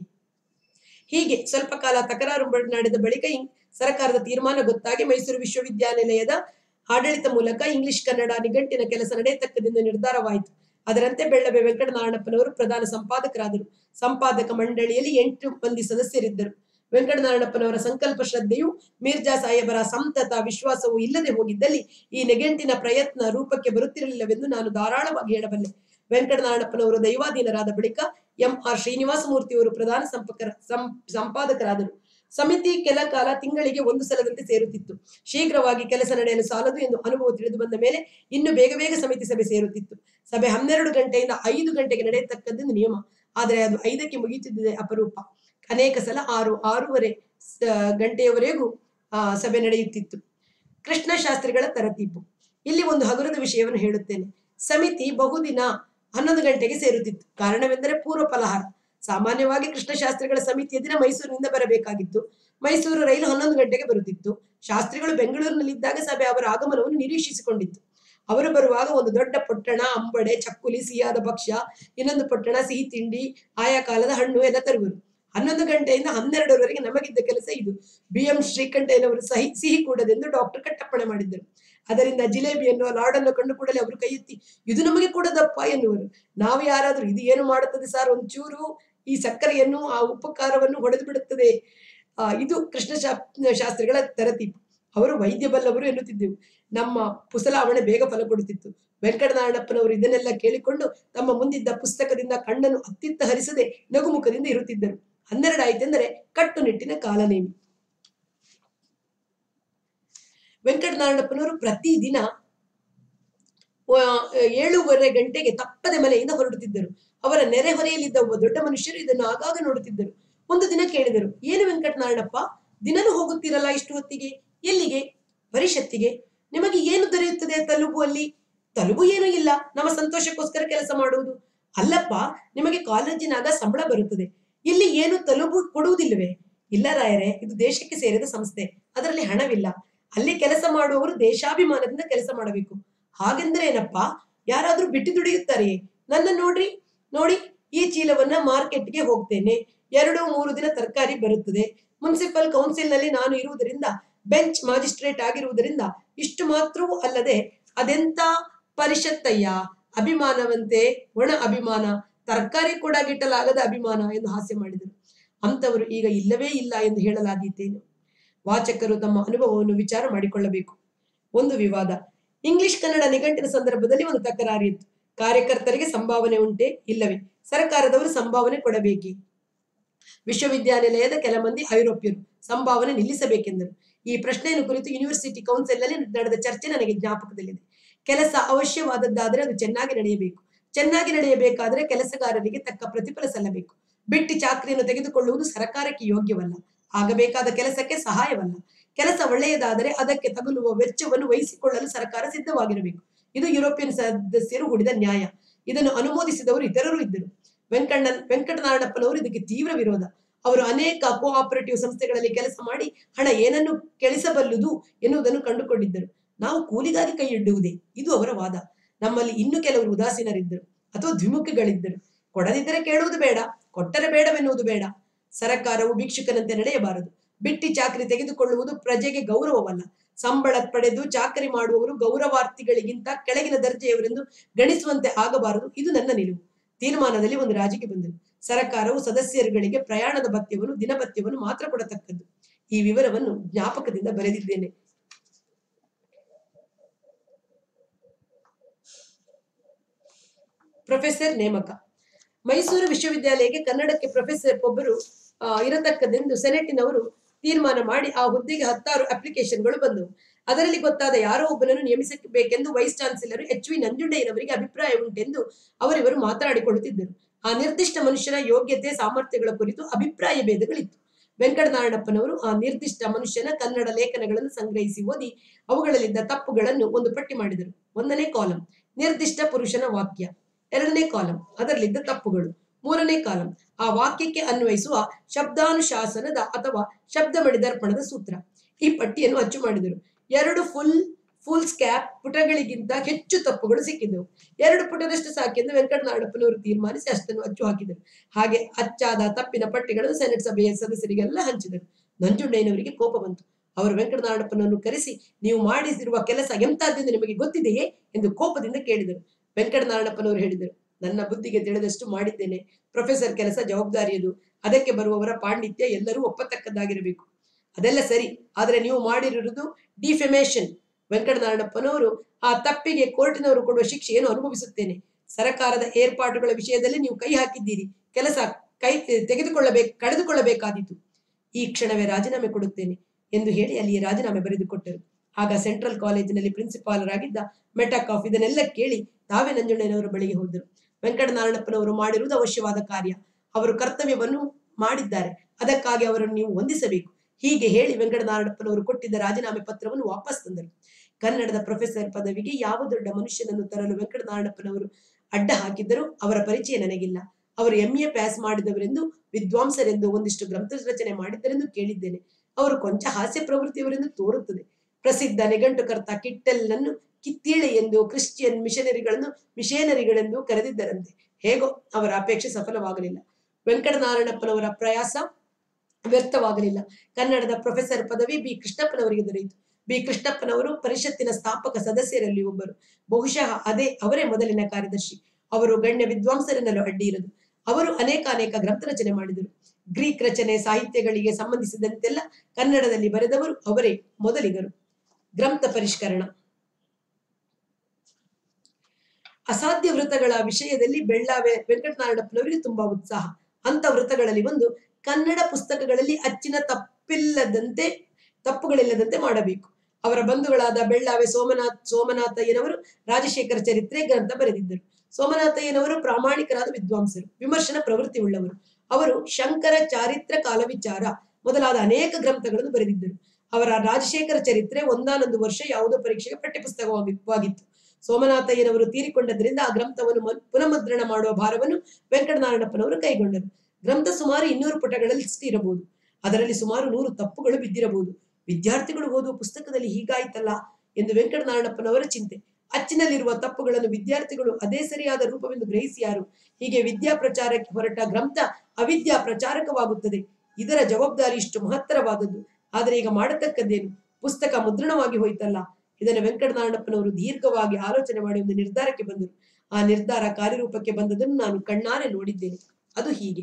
ಹೀಗೆ ಸ್ವಲ್ಪ ಕಾಲ ತಕರಾರು ಬ- ನಡೆದ ಬಳಿಕ ಇಂ- ಸರ್ಕಾರದ ತೀರ್ಮಾನ ಗೊತ್ತಾಗಿ ಮೈಸೂರು ವಿಶ್ವವಿದ್ಯಾನಿಲಯದ ಆಡಳಿತ ಮೂಲಕ ಇಂಗ್ಲಿಷ್ ಕನ್ನಡ ನಿಘಂಟಿನ ಕೆಲಸ ನಡೆಯತಕ್ಕದೆಂದು ನಿರ್ಧಾರವಾಯಿತು ಅದರಂತೆ ಬೆಳ್ಳಬೆ ವೆಂಕಟನಾರಾಯಣಪ್ಪನವರು ಪ್ರಧಾನ ಸಂಪಾದಕರಾದರು ಸಂಪಾದಕ ಮಂಡಳಿಯಲ್ಲಿ ಎಂಟು ಮಂದಿ ಸದಸ್ಯರಿದ್ದರು ವೆಂಕಟನಾರಾಯಣಪ್ಪನವರ ಸಂಕಲ್ಪ ಶ್ರದ್ಧೆಯು ಮೀರ್ಜಾ ಸಾಹೇಬರ ಸಂತತ ವಿಶ್ವಾಸವು ಇಲ್ಲದೆ ಹೋಗಿದ್ದಲ್ಲಿ ಈ ನೆಗೆಂಟಿನ ಪ್ರಯತ್ನ ರೂಪಕ್ಕೆ ಬರುತ್ತಿರಲಿಲ್ಲವೆಂದು ನಾನು ಧಾರಾಳವಾಗಿ ಹೇಳಬಲ್ಲೆ ವೆಂಕಟನಾರಾಯಣಪ್ಪನವರು ದೈವಾಧೀನರಾದ ಬಳಿಕ ಎಂ ಆರ್ ಶ್ರೀನಿವಾಸ ಮೂರ್ತಿಯವರು ಪ್ರಧಾನ ಸಂಪಕರ ಸಂ- ಸಂಪಾದಕರಾದರು ಸಮಿತಿ ಕೆಲ ಕಾಲ ತಿಂಗಳಿಗೆ ಒಂದು ಸಲದಂತೆ ಸೇರುತ್ತಿತ್ತು ಶೀಘ್ರವಾಗಿ ಕೆಲಸ ನಡೆಯಲು ಸಾಲದು ಎಂದು ಅನುಭವ ತಿಳಿದು ಬಂದ ಮೇಲೆ ಇನ್ನು ಬೇಗ ಬೇಗ ಸಮಿತಿ ಸಭೆ ಸೇರುತ್ತಿತ್ತು ಸಭೆ ಹನ್ನೆರಡು ಗಂಟೆಯಿಂದ ಐದು ಗಂಟೆಗೆ ನಡೆಯತಕ್ಕದ್ದು ನಿಯಮ ಆದರೆ ಅದು ಐದಕ್ಕೆ ಮುಗಿಯುತ್ತಿದ್ದರೆ ಅಪರೂಪ ಅನೇಕ ಸಲ ಆರು ಆರೂವರೆ ಸ- ಗಂಟೆಯವರೆಗೂ ಆ, ಸಭೆ ನಡೆಯುತ್ತಿತ್ತು ಕೃಷ್ಣ ಶಾಸ್ತ್ರಿಗಳ ತರತೀಪು ಇಲ್ಲಿ ಒಂದು ಹಗುರದ ವಿಷಯವನ್ನು ಹೇಳುತ್ತೇನೆ ಸಮಿತಿ ಬಹುದಿನ ಹನ್ನೊಂದು ಗಂಟೆಗೆ ಸೇರುತ್ತಿತ್ತು ಕಾರಣವೆಂದರೆ ಪೂರ್ವ ಫಲಹಾರ ಸಾಮಾನ್ಯವಾಗಿ ಕೃಷ್ಣ ಶಾಸ್ತ್ರಿಗಳ ಸಮಿತಿಯ ದಿನ ಮೈಸೂರಿನಿಂದ ಬರಬೇಕಾಗಿತ್ತು ಮೈಸೂರು ರೈಲು ಹನ್ನೊಂದು ಗಂಟೆಗೆ ಬರುತ್ತಿತ್ತು ಶಾಸ್ತ್ರಿಗಳು ಬೆಂಗಳೂರಿನಲ್ಲಿದ್ದಾಗ ಸಭೆ ಅವರ ಆಗಮನವನ್ನು ನಿರೀಕ್ಷಿಸಿಕೊಂಡಿತ್ತು ಅವರು ಬರುವಾಗ ಒಂದು ದೊಡ್ಡ ಪೊಟ್ಟಣ ಅಂಬಡೆ ಚಕ್ಕುಲಿ ಸಿಹಿಯಾದ ಭಕ್ಷ್ಯ ಇನ್ನೊಂದು ಪೊಟ್ಟಣ ಸಿಹಿ ತಿಂಡಿ ಆಯಾ ಕಾಲದ ಹಣ್ಣು ಎಲ್ಲ ತರುವರು ಹನ್ನೊಂದು ಗಂಟೆಯಿಂದ ಹನ್ನೆರಡರವರೆಗೆ ನಮಗಿದ್ದ ಕೆಲಸ ಇದು ಬಿ ಎಂ ಶ್ರೀಕಂಠಯ್ಯನವರು ಸಹಿ ಸಿಹಿ ಕೂಡದೆಂದು ಡಾಕ್ಟರ್ ಕಟ್ಟಪ್ಪಣೆ ಮಾಡಿದ್ದರು ಅದರಿಂದ ಜಿಲೇಬಿಯನ್ನು ಲಾಡನ್ನು ಕಂಡು ಕೂಡಲೇ ಅವರು ಕೈ ಎತ್ತಿ ಇದು ನಮಗೆ ಕೂಡದಪ್ಪ ಎನ್ನುವರು ನಾವು ಯಾರಾದರೂ ಇದು ಏನು ಮಾಡುತ್ತದೆ ಸರ್ ಒಂಚೂರು ಈ ಸಕ್ಕರೆಯನ್ನು ಆ ಉಪಕಾರವನ್ನು ಹೊಡೆದು ಬಿಡುತ್ತದೆ ಆ, ಇದು ಕೃಷ್ಣ ಶಾ- ಶಾಸ್ತ್ರಿಗಳ ತರತೀಪು ಅವರು ವೈದ್ಯ ಬಲ್ಲವರು ಎನ್ನುತ್ತಿದ್ದೆವು ನಮ್ಮ ಪುಸಲಾವಣೆ ಬೇಗ ಫಲ ಕೊಡುತ್ತಿತ್ತು ವೆಂಕಟನಾರಾಯಣಪ್ಪನವರು ಇದನ್ನೆಲ್ಲ ಕೇಳಿಕೊಂಡು ತಮ್ಮ ಮುಂದಿದ್ದ ಪುಸ್ತಕದಿಂದ ಕಣ್ಣನ್ನು ಅತ್ತಿತ್ತ ಹರಿಸದೆ ನಗುಮುಖದಿಂದ ಇರುತ್ತಿದ್ದರು ಹನ್ನೆರಡಾಯಿತೆಂದರೆ ಕಟ್ಟುನಿಟ್ಟಿನ ಕಾಲನೇಮಿ ವೆಂಕಟನಾರಾಯಣಪ್ಪನವರು ಪ್ರತಿದಿನ ಆ, ಏಳೂವರೆ ಗಂಟೆಗೆ ತಪ್ಪದೆ ಮನೆಯಿಂದ ಹೊರಡುತ್ತಿದ್ದರು ಅವರ ನೆರೆಹೊರೆಯಲ್ಲಿದ್ದ ಒಬ್ಬ ದೊಡ್ಡ ಮನುಷ್ಯರು ಇದನ್ನು ಆಗಾಗ ನೋಡುತ್ತಿದ್ದರು ಒಂದು ದಿನ ಕೇಳಿದರು ಏನು ವೆಂಕಟನಾರಾಯಣಪ್ಪ ದಿನನೂ ಹೋಗುತ್ತೀರಲ್ಲ ಇಷ್ಟು ಹೊತ್ತಿಗೆ ಎಲ್ಲಿಗೆ ಪರಿಷತ್ತಿಗೆ ನಿಮಗೆ ಏನು ದೊರೆಯುತ್ತದೆ ತಲುಬು ಅಲ್ಲಿ ತಲುಬು ಏನೂ ಇಲ್ಲ ನಮ್ಮ ಸಂತೋಷಕ್ಕೋಸ್ಕರ ಕೆಲಸ ಮಾಡುವುದು ಅಲ್ಲಪ್ಪ ನಿಮಗೆ ಕಾಲೇಜಿನಾಗ ಸಂಬಳ ಬರುತ್ತದೆ ಇಲ್ಲಿ ಏನು ತಲುಬು ಕೊಡುವುದಿಲ್ಲವೇ ಇಲ್ಲ ರಾಯರೇ ಇದು ದೇಶಕ್ಕೆ ಸೇರಿದ ಸಂಸ್ಥೆ ಅದರಲ್ಲಿ ಹಣವಿಲ್ಲ ಅಲ್ಲಿ ಕೆಲಸ ಮಾಡುವವರು ದೇಶಾಭಿಮಾನದಿಂದ ಕೆಲಸ ಮಾಡಬೇಕು ಹಾಗೆಂದ್ರೆ ಏನಪ್ಪ ಯಾರಾದ್ರೂ ಬಿಟ್ಟು ದುಡಿಯುತ್ತಾರೆಯೇ ನನ್ನ ನೋಡ್ರಿ ನೋಡಿ ಈ ಚೀಲವನ್ನ ಮಾರ್ಕೆಟ್ಗೆ ಹೋಗ್ತೇನೆ ಎರಡು ಮೂರು ದಿನ ತರಕಾರಿ ಬರುತ್ತದೆ ಮುನ್ಸಿಪಲ್ ಕೌನ್ಸಿಲ್ ನಲ್ಲಿ ನಾನು ಇರುವುದರಿಂದ ಬೆಂಚ್ ಮ್ಯಾಜಿಸ್ಟ್ರೇಟ್ ಆಗಿರುವುದರಿಂದ ಇಷ್ಟು ಮಾತ್ರವೂ ಅಲ್ಲದೆ ಅದೆಂತ ಪರಿಷತ್ತಯ್ಯ ಅಭಿಮಾನವಂತೆ ಒಣ ಅಭಿಮಾನ ತರಕಾರಿ ಕೂಡ ಗಿಟ್ಟಲಾಗದ ಅಭಿಮಾನ ಎಂದು ಹಾಸ್ಯ ಮಾಡಿದರು ಅಂತವರು ಈಗ ಇಲ್ಲವೇ ಇಲ್ಲ ಎಂದು ಹೇಳಲಾದೀತೇನು ವಾಚಕರು ತಮ್ಮ ಅನುಭವವನ್ನು ವಿಚಾರ ಮಾಡಿಕೊಳ್ಳಬೇಕು ಒಂದು ವಿವಾದ ಇಂಗ್ಲಿಷ್ ಕನ್ನಡ ನಿಘಂಟಿನ ಸಂದರ್ಭದಲ್ಲಿ ಒಂದು ತಕರಾರು ಇತ್ತು ಕಾರ್ಯಕರ್ತರಿಗೆ ಸಂಭಾವನೆ ಉಂಟೆ ಇಲ್ಲವೇ ಸರ್ಕಾರದವರು ಸಂಭಾವನೆ ಕೊಡಬೇಕೇ ವಿಶ್ವವಿದ್ಯಾನಿಲಯದ ಕೆಲ ಮಂದಿ ಐರೋಪ್ಯರು ಸಂಭಾವನೆ ನಿಲ್ಲಿಸಬೇಕೆಂದರು ಈ ಪ್ರಶ್ನೆಯನ್ನು ಕುರಿತು ಯೂನಿವರ್ಸಿಟಿ ಕೌನ್ಸಿಲ್ ನಲ್ಲಿ ನಡೆದ ಚರ್ಚೆ ನನಗೆ ಜ್ಞಾಪಕದಲ್ಲಿದೆ ಕೆಲಸ ಅವಶ್ಯವಾದದ್ದಾದರೆ ಅದು ಚೆನ್ನಾಗಿ ನಡೆಯಬೇಕು ಚೆನ್ನಾಗಿ ನಡೆಯಬೇಕಾದರೆ ಕೆಲಸಗಾರರಿಗೆ ತಕ್ಕ ಪ್ರತಿಫಲ ಸಲ್ಲಬೇಕು ಬಿಟ್ಟಿ ಚಾಕರಿಯನ್ನು ತೆಗೆದುಕೊಳ್ಳುವುದು ಸರ್ಕಾರಕ್ಕೆ ಯೋಗ್ಯವಲ್ಲ ಆಗಬೇಕಾದ ಕೆಲಸಕ್ಕೆ ಸಹಾಯವಲ್ಲ ಕೆಲಸ ಒಳ್ಳೆಯದಾದರೆ ಅದಕ್ಕೆ ತಗುಲುವ ವೆಚ್ಚವನ್ನು ವಹಿಸಿಕೊಳ್ಳಲು ಸರ್ಕಾರ ಸಿದ್ಧವಾಗಿರಬೇಕು ಇದು ಯುರೋಪಿಯನ್ ಸದಸ್ಯರು ಹೂಡಿದ ನ್ಯಾಯ ಇದನ್ನು ಅನುಮೋದಿಸಿದವರು ಇತರರು ಇದ್ದರು ವೆಂಕಣ್ಣ ವೆಂಕಟನಾರಾಯಣಪ್ಪನವರು ಇದಕ್ಕೆ ತೀವ್ರ ವಿರೋಧ ಅವರು ಅನೇಕ ಕೋಆಪರೇಟಿವ್ ಸಂಸ್ಥೆಗಳಲ್ಲಿ ಕೆಲಸ ಮಾಡಿ ಹಣ ಏನನ್ನು ಕೆಳಿಸಬಲ್ಲುದು ಎನ್ನುವುದನ್ನು ಕಂಡುಕೊಂಡಿದ್ದರು ನಾವು ಕೂಲಿಗಾಗಿ ಕೈ ಇಡುವುದೇ ಇದು ಅವರ ವಾದ ನಮ್ಮಲ್ಲಿ ಇನ್ನು ಕೆಲವರು ಉದಾಸೀನರಿದ್ದರು ಅಥವಾ ದ್ವಿಮುಖಿಗಳಿದ್ದರು ಕೊಡದಿದ್ದರೆ ಕೇಳುವುದು ಬೇಡ ಕೊಟ್ಟರೆ ಬೇಡವೆನ್ನುವುದು ಬೇಡ ಸರಕಾರವು ಭಿಕ್ಷುಕನಂತೆ ನಡೆಯಬಾರದು ಬಿಟ್ಟಿ ಚಾಕರಿ ತೆಗೆದುಕೊಳ್ಳುವುದು ಪ್ರಜೆಗೆ ಗೌರವವಲ್ಲ ಸಂಬಳ ಪಡೆದು ಚಾಕರಿ ಮಾಡುವವರು ಗೌರವಾರ್ಥಿಗಳಿಗಿಂತ ಕೆಳಗಿನ ದರ್ಜೆಯವರೆಂದು ಗಣಿಸುವಂತೆ ಆಗಬಾರದು ಇದು ನನ್ನ ನಿಲುವು ತೀರ್ಮಾನದಲ್ಲಿ ಒಂದು ರಾಜಿಗೆ ಬಂದರು ಸರಕಾರವು ಸದಸ್ಯರುಗಳಿಗೆ ಪ್ರಯಾಣದ ಭತ್ಯವನ್ನು ದಿನಭತ್ಯವನ್ನು ಮಾತ್ರ ಕೊಡತಕ್ಕದ್ದು ಈ ವಿವರವನ್ನು ಜ್ಞಾಪಕದಿಂದ ಬರೆದಿದ್ದೇನೆ ಪ್ರೊಫೆಸರ್ ನೇಮಕ ಮೈಸೂರು ವಿಶ್ವವಿದ್ಯಾಲಯಕ್ಕೆ ಕನ್ನಡಕ್ಕೆ ಪ್ರೊಫೆಸರ್ ಒಬ್ಬರು ಆ, ಇರತಕ್ಕದೆಂದು ಸೆನೆಟಿನವರು ತೀರ್ಮಾನ ಮಾಡಿ ಆ ಹುದ್ದೆಗೆ ಹತ್ತಾರು ಅಪ್ಲಿಕೇಶನ್ಗಳು ಬಂದವು ಅದರಲ್ಲಿ ಗೊತ್ತಾದ ಯಾರೋ ಒಬ್ಬನನ್ನು ನೇಮಿಸಬೇಕೆಂದು ವೈಸ್ ಚಾನ್ಸಲರ್ ಎಚ್ ವಿ ನಂಜುಂಡಯ್ಯನವರಿಗೆ ಅಭಿಪ್ರಾಯ ಉಂಟೆಂದು ಅವರಿವರು ಮಾತನಾಡಿಕೊಳ್ಳುತ್ತಿದ್ದರು ಆ ನಿರ್ದಿಷ್ಟ ಮನುಷ್ಯನ ಯೋಗ್ಯತೆ ಸಾಮರ್ಥ್ಯಗಳ ಕುರಿತು ಅಭಿಪ್ರಾಯ ಭೇದಗಳಿತ್ತು ವೆಂಕಟನಾರಾಯಣಪ್ಪನವರು ಆ ನಿರ್ದಿಷ್ಟ ಮನುಷ್ಯನ ಕನ್ನಡ ಲೇಖನಗಳನ್ನು ಸಂಗ್ರಹಿಸಿ ಓದಿ ಅವುಗಳಲ್ಲಿದ್ದ ತಪ್ಪುಗಳನ್ನು ಒಂದು ಪಟ್ಟಿ ಮಾಡಿದರು ಒಂದನೇ ಕಾಲಂ ನಿರ್ದಿಷ್ಟ ಪುರುಷನ ವಾಕ್ಯ ಎರಡನೇ ಕಾಲಂ ಅದರಲ್ಲಿದ್ದ ತಪ್ಪುಗಳು ಮೂರನೇ ಕಾಲಂ ಆ ವಾಕ್ಯಕ್ಕೆ ಅನ್ವಯಿಸುವ ಶಬ್ದಾನುಶಾಸನದ ಅಥವಾ ಶಬ್ದಮಣಿ ದರ್ಪಣದ ಸೂತ್ರ ಈ ಪಟ್ಟಿಯನ್ನು ಅಚ್ಚು ಮಾಡಿದರು ಎರಡು ಫುಲ್ ಫುಲ್ ಸ್ಕ್ಯಾಪ್ ಪುಟಗಳಿಗಿಂತ ಹೆಚ್ಚು ತಪ್ಪುಗಳು ಸಿಕ್ಕಿದ್ದವು ಎರಡು ಪುಟದಷ್ಟು ಸಾಕೆಂದು ವೆಂಕಟನಾರಾಯಣಪ್ಪನವರು ತೀರ್ಮಾನಿಸಿ ಅಷ್ಟನ್ನು ಅಚ್ಚು ಹಾಕಿದರು ಹಾಗೆ ಅಚ್ಚಾದ ತಪ್ಪಿನ ಪಟ್ಟಿಗಳನ್ನು ಸೆನೆಟ್ ಸಭೆಯ ಸದಸ್ಯರಿಗೆಲ್ಲ ಹಂಚಿದರು ನಂಜುಂಡಯ್ಯನವರಿಗೆ ಕೋಪ ಬಂತು ಅವರು ವೆಂಕಟನಾರಾಯಣಪ್ಪನನ್ನು ಕರೆಸಿ ನೀವು ಮಾಡಿಸಿರುವ ಕೆಲಸ ಎಂತಹದ್ದೆಂದು ನಿಮಗೆ ಗೊತ್ತಿದೆಯೇ ಎಂದು ಕೋಪದಿಂದ ಕೇಳಿದರು ವೆಂಕಟನಾರಾಯಣಪ್ಪನವರು ಹೇಳಿದರು ನನ್ನ ಬುದ್ಧಿಗೆ ತಿಳಿದಷ್ಟು ಮಾಡಿದ್ದೇನೆ ಪ್ರೊಫೆಸರ್ ಕೆಲಸ ಜವಾಬ್ದಾರಿಯದು ಅದಕ್ಕೆ ಬರುವವರ ಪಾಂಡಿತ್ಯ ಎಲ್ಲರೂ ಒಪ್ಪತಕ್ಕದ್ದಾಗಿರಬೇಕು ಅದೆಲ್ಲ ಸರಿ ಆದರೆ ನೀವು ಮಾಡಿರುವುದು ಡಿಫೆಮೇಷನ್ ವೆಂಕಟನಾರಾಯಣಪ್ಪನವರು ಆ ತಪ್ಪಿಗೆ ಕೋರ್ಟಿನವರು ಕೊಡುವ ಶಿಕ್ಷೆಯನ್ನು ಅನುಭವಿಸುತ್ತೇನೆ ಸರಕಾರದ ಏರ್ಪಾಟುಗಳ ವಿಷಯದಲ್ಲಿ ನೀವು ಕೈ ಹಾಕಿದ್ದೀರಿ ಕೆಲಸ ಕೈ ತೆಗೆದುಕೊಳ್ಳಬೇಕು ಕಳೆದುಕೊಳ್ಳಬೇಕಾದೀತು ಈ ಕ್ಷಣವೇ ರಾಜೀನಾಮೆ ಕೊಡುತ್ತೇನೆ ಎಂದು ಹೇಳಿ ಅಲ್ಲಿಯೇ ರಾಜೀನಾಮೆ ಬರೆದುಕೊಟ್ಟರು ಆಗ ಸೆಂಟ್ರಲ್ ಕಾಲೇಜಿನಲ್ಲಿ ಪ್ರಿನ್ಸಿಪಾಲರಾಗಿದ್ದ ಮೆಟಾಕಾಫ್ ಇದನ್ನೆಲ್ಲ ಕೇಳಿ ತಾವೇ ನಂಜುಂಡಯ್ಯನವರ ಬಳಿಗೆ ಹೋದರು ವೆಂಕಟನಾರಾಯಣಪ್ಪನವರು ಮಾಡಿರುವುದು ಅವಶ್ಯವಾದ ಕಾರ್ಯ ಅವರು ಕರ್ತವ್ಯವನ್ನು ಮಾಡಿದ್ದಾರೆ ಅದಕ್ಕಾಗಿ ಅವರನ್ನು ನೀವು ವಂದಿಸಬೇಕು ಹೀಗೆ ಹೇಳಿ ವೆಂಕಟನಾರಾಯಣಪ್ಪನವರು ಕೊಟ್ಟಿದ್ದ ರಾಜೀನಾಮೆ ಪತ್ರವನ್ನು ವಾಪಸ್ ತಂದರು ಕನ್ನಡದ ಪ್ರೊಫೆಸರ್ ಪದವಿಗೆ ಯಾವ ದೊಡ್ಡ ಮನುಷ್ಯನನ್ನು ತರಲು ವೆಂಕಟನಾರಾಯಣಪ್ಪನವರು ಅಡ್ಡ ಹಾಕಿದ್ದರೂ ಅವರ ಪರಿಚಯ ನನಗಿಲ್ಲ ಅವರು ಎಂ ಎ ಪಾಸ್ ಮಾಡಿದವರೆಂದು ವಿದ್ವಾಂಸರೆಂದು ಒಂದಿಷ್ಟು ಗ್ರಂಥ ರಚನೆ ಮಾಡಿದ್ದರೆಂದು ಕೇಳಿದ್ದೇನೆ ಅವರು ಕೊಂಚ ಹಾಸ್ಯ ಪ್ರವೃತ್ತಿಯವರೆಂದು ತೋರುತ್ತದೆ ಪ್ರಸಿದ್ಧ ನಿಘಂಟುಕರ್ತ ಕಿಟ್ಟೆಲ್ನನ್ನು ಕಿತ್ತೀಳೆ ಎಂದು ಕ್ರಿಶ್ಚಿಯನ್ ಮಿಷನರಿಗಳನ್ನು ಮಿಷನರಿಗಳೆಂದು ಕರೆದಿದ್ದರಂತೆ ಹೇಗೋ ಅವರ ಅಪೇಕ್ಷೆ ಸಫಲವಾಗಲಿಲ್ಲ ವೆಂಕಟನಾರಾಯಣಪ್ಪನವರ ಪ್ರಯಾಸ ವ್ಯರ್ಥವಾಗಲಿಲ್ಲ ಕನ್ನಡದ ಪ್ರೊಫೆಸರ್ ಪದವಿ ಬಿ ಕೃಷ್ಣಪ್ಪನವರಿಗೆ ದೊರೆಯಿತು ಬಿ ಕೃಷ್ಣಪ್ಪನವರು ಪರಿಷತ್ತಿನ ಸ್ಥಾಪಕ ಸದಸ್ಯರಲ್ಲಿ ಒಬ್ಬರು ಬಹುಶಃ ಅದೇ ಅವರೇ ಮೊದಲಿನ ಕಾರ್ಯದರ್ಶಿ ಅವರು ಗಣ್ಯ ವಿದ್ವಾಂಸರೆನ್ನಲು ಅಡ್ಡಿ ಇರದು ಅವರು ಅನೇಕ ಅನೇಕ ಗ್ರಂಥ ರಚನೆ ಮಾಡಿದರು ಗ್ರೀಕ್ ರಚನೆ ಸಾಹಿತ್ಯಗಳಿಗೆ ಸಂಬಂಧಿಸಿದಂತೆಲ್ಲ ಕನ್ನಡದಲ್ಲಿ ಬರೆದವರು ಅವರೇ ಮೊದಲಿಗರು ಗ್ರಂಥ ಪರಿಷ್ಕರಣ ಅಸಾಧ್ಯ ವೃತ್ತಗಳ ವಿಷಯದಲ್ಲಿ ಬೆಳ್ಳಾವೆ ವೆಂಕಟನಾರಾಯಣಪ್ಪನವರಿಗೆ ತುಂಬಾ ಉತ್ಸಾಹ ಅಂತ ವೃತ್ತಗಳಲ್ಲಿ ಒಂದು ಕನ್ನಡ ಪುಸ್ತಕಗಳಲ್ಲಿ ಅಚ್ಚಿನ ತಪ್ಪಿಲ್ಲದಂತೆ ತಪ್ಪುಗಳಿಲ್ಲದಂತೆ ಮಾಡಬೇಕು ಅವರ ಬಂಧುಗಳಾದ ಬೆಳ್ಳಾವೆ ಸೋಮನಾಥ್ ಸೋಮನಾಥಯ್ಯನವರು ರಾಜಶೇಖರ ಚರಿತ್ರೆ ಗ್ರಂಥ ಬರೆದಿದ್ದರು ಸೋಮನಾಥಯ್ಯನವರು ಪ್ರಾಮಾಣಿಕರಾದ ವಿದ್ವಾಂಸರು ವಿಮರ್ಶನ ಪ್ರವೃತ್ತಿ ಉಳ್ಳವರು ಅವರು ಶಂಕರ ಚಾರಿತ್ರ ಕಾಲವಿಚಾರ ಮೊದಲಾದ ಅನೇಕ ಗ್ರಂಥಗಳನ್ನು ಬರೆದಿದ್ದರು ಅವರ ರಾಜಶೇಖರ ಚರಿತ್ರೆ ಒಂದಾನೊಂದು ವರ್ಷ ಯಾವುದೋ ಪರೀಕ್ಷೆಗೆ ಪಠ್ಯಪುಸ್ತಕವಾಗಿತ್ತು ಸೋಮನಾಥಯ್ಯನವರು ತೀರಿಕೊಂಡದ್ರಿಂದ ಆ ಗ್ರಂಥವನ್ನು ಮನ್- ಪುನಃಮುದ್ರಣ ಮಾಡುವ ಭಾರವನ್ನು ವೆಂಕಟನಾರಾಯಣಪ್ಪನವರು ಕೈಗೊಂಡರು ಗ್ರಂಥ ಸುಮಾರು ಇನ್ನೂರು ಪುಟಗಳಲ್ಲಿ ಇರಬಹುದು ಅದರಲ್ಲಿ ಸುಮಾರು ನೂರು ತಪ್ಪುಗಳು ಬಿದ್ದಿರಬಹುದು ವಿದ್ಯಾರ್ಥಿಗಳು ಓದುವ ಪುಸ್ತಕದಲ್ಲಿ ಹೀಗಾಯ್ತಲ್ಲ ಎಂದು ವೆಂಕಟನಾರಾಯಣಪ್ಪನವರ ಚಿಂತೆ ಅಚ್ಚಿನಲ್ಲಿರುವ ತಪ್ಪುಗಳನ್ನು ವಿದ್ಯಾರ್ಥಿಗಳು ಅದೇ ಸರಿಯಾದ ರೂಪವೆಂದು ಗ್ರಹಿಸಿಯಾರು ಹೀಗೆ ವಿದ್ಯಾ ಪ್ರಚಾರಕ್ಕೆ ಹೊರಟ ಗ್ರಂಥ ಅವಿದ್ಯಾ ಪ್ರಚಾರಕವಾಗುತ್ತದೆ ಇದರ ಜವಾಬ್ದಾರಿ ಇಷ್ಟು ಮಹತ್ತರವಾದದ್ದು ಆದರೆ ಈಗ ಮಾಡತಕ್ಕದ್ದೇನು ಪುಸ್ತಕ ಮುದ್ರಣವಾಗಿ ಹೋಯ್ತಲ್ಲ ಇದನ್ನು ವೆಂಕಟನಾರಾಯಣಪ್ಪನವರು ದೀರ್ಘವಾಗಿ ಆಲೋಚನೆ ಮಾಡಿ ಒಂದು ನಿರ್ಧಾರಕ್ಕೆ ಬಂದರು ಆ ನಿರ್ಧಾರ ಕಾರ್ಯರೂಪಕ್ಕೆ ಬಂದದನ್ನು ನಾನು ಕಣ್ಣಾರೆ ನೋಡಿದ್ದೇನೆ ಅದು ಹೀಗೆ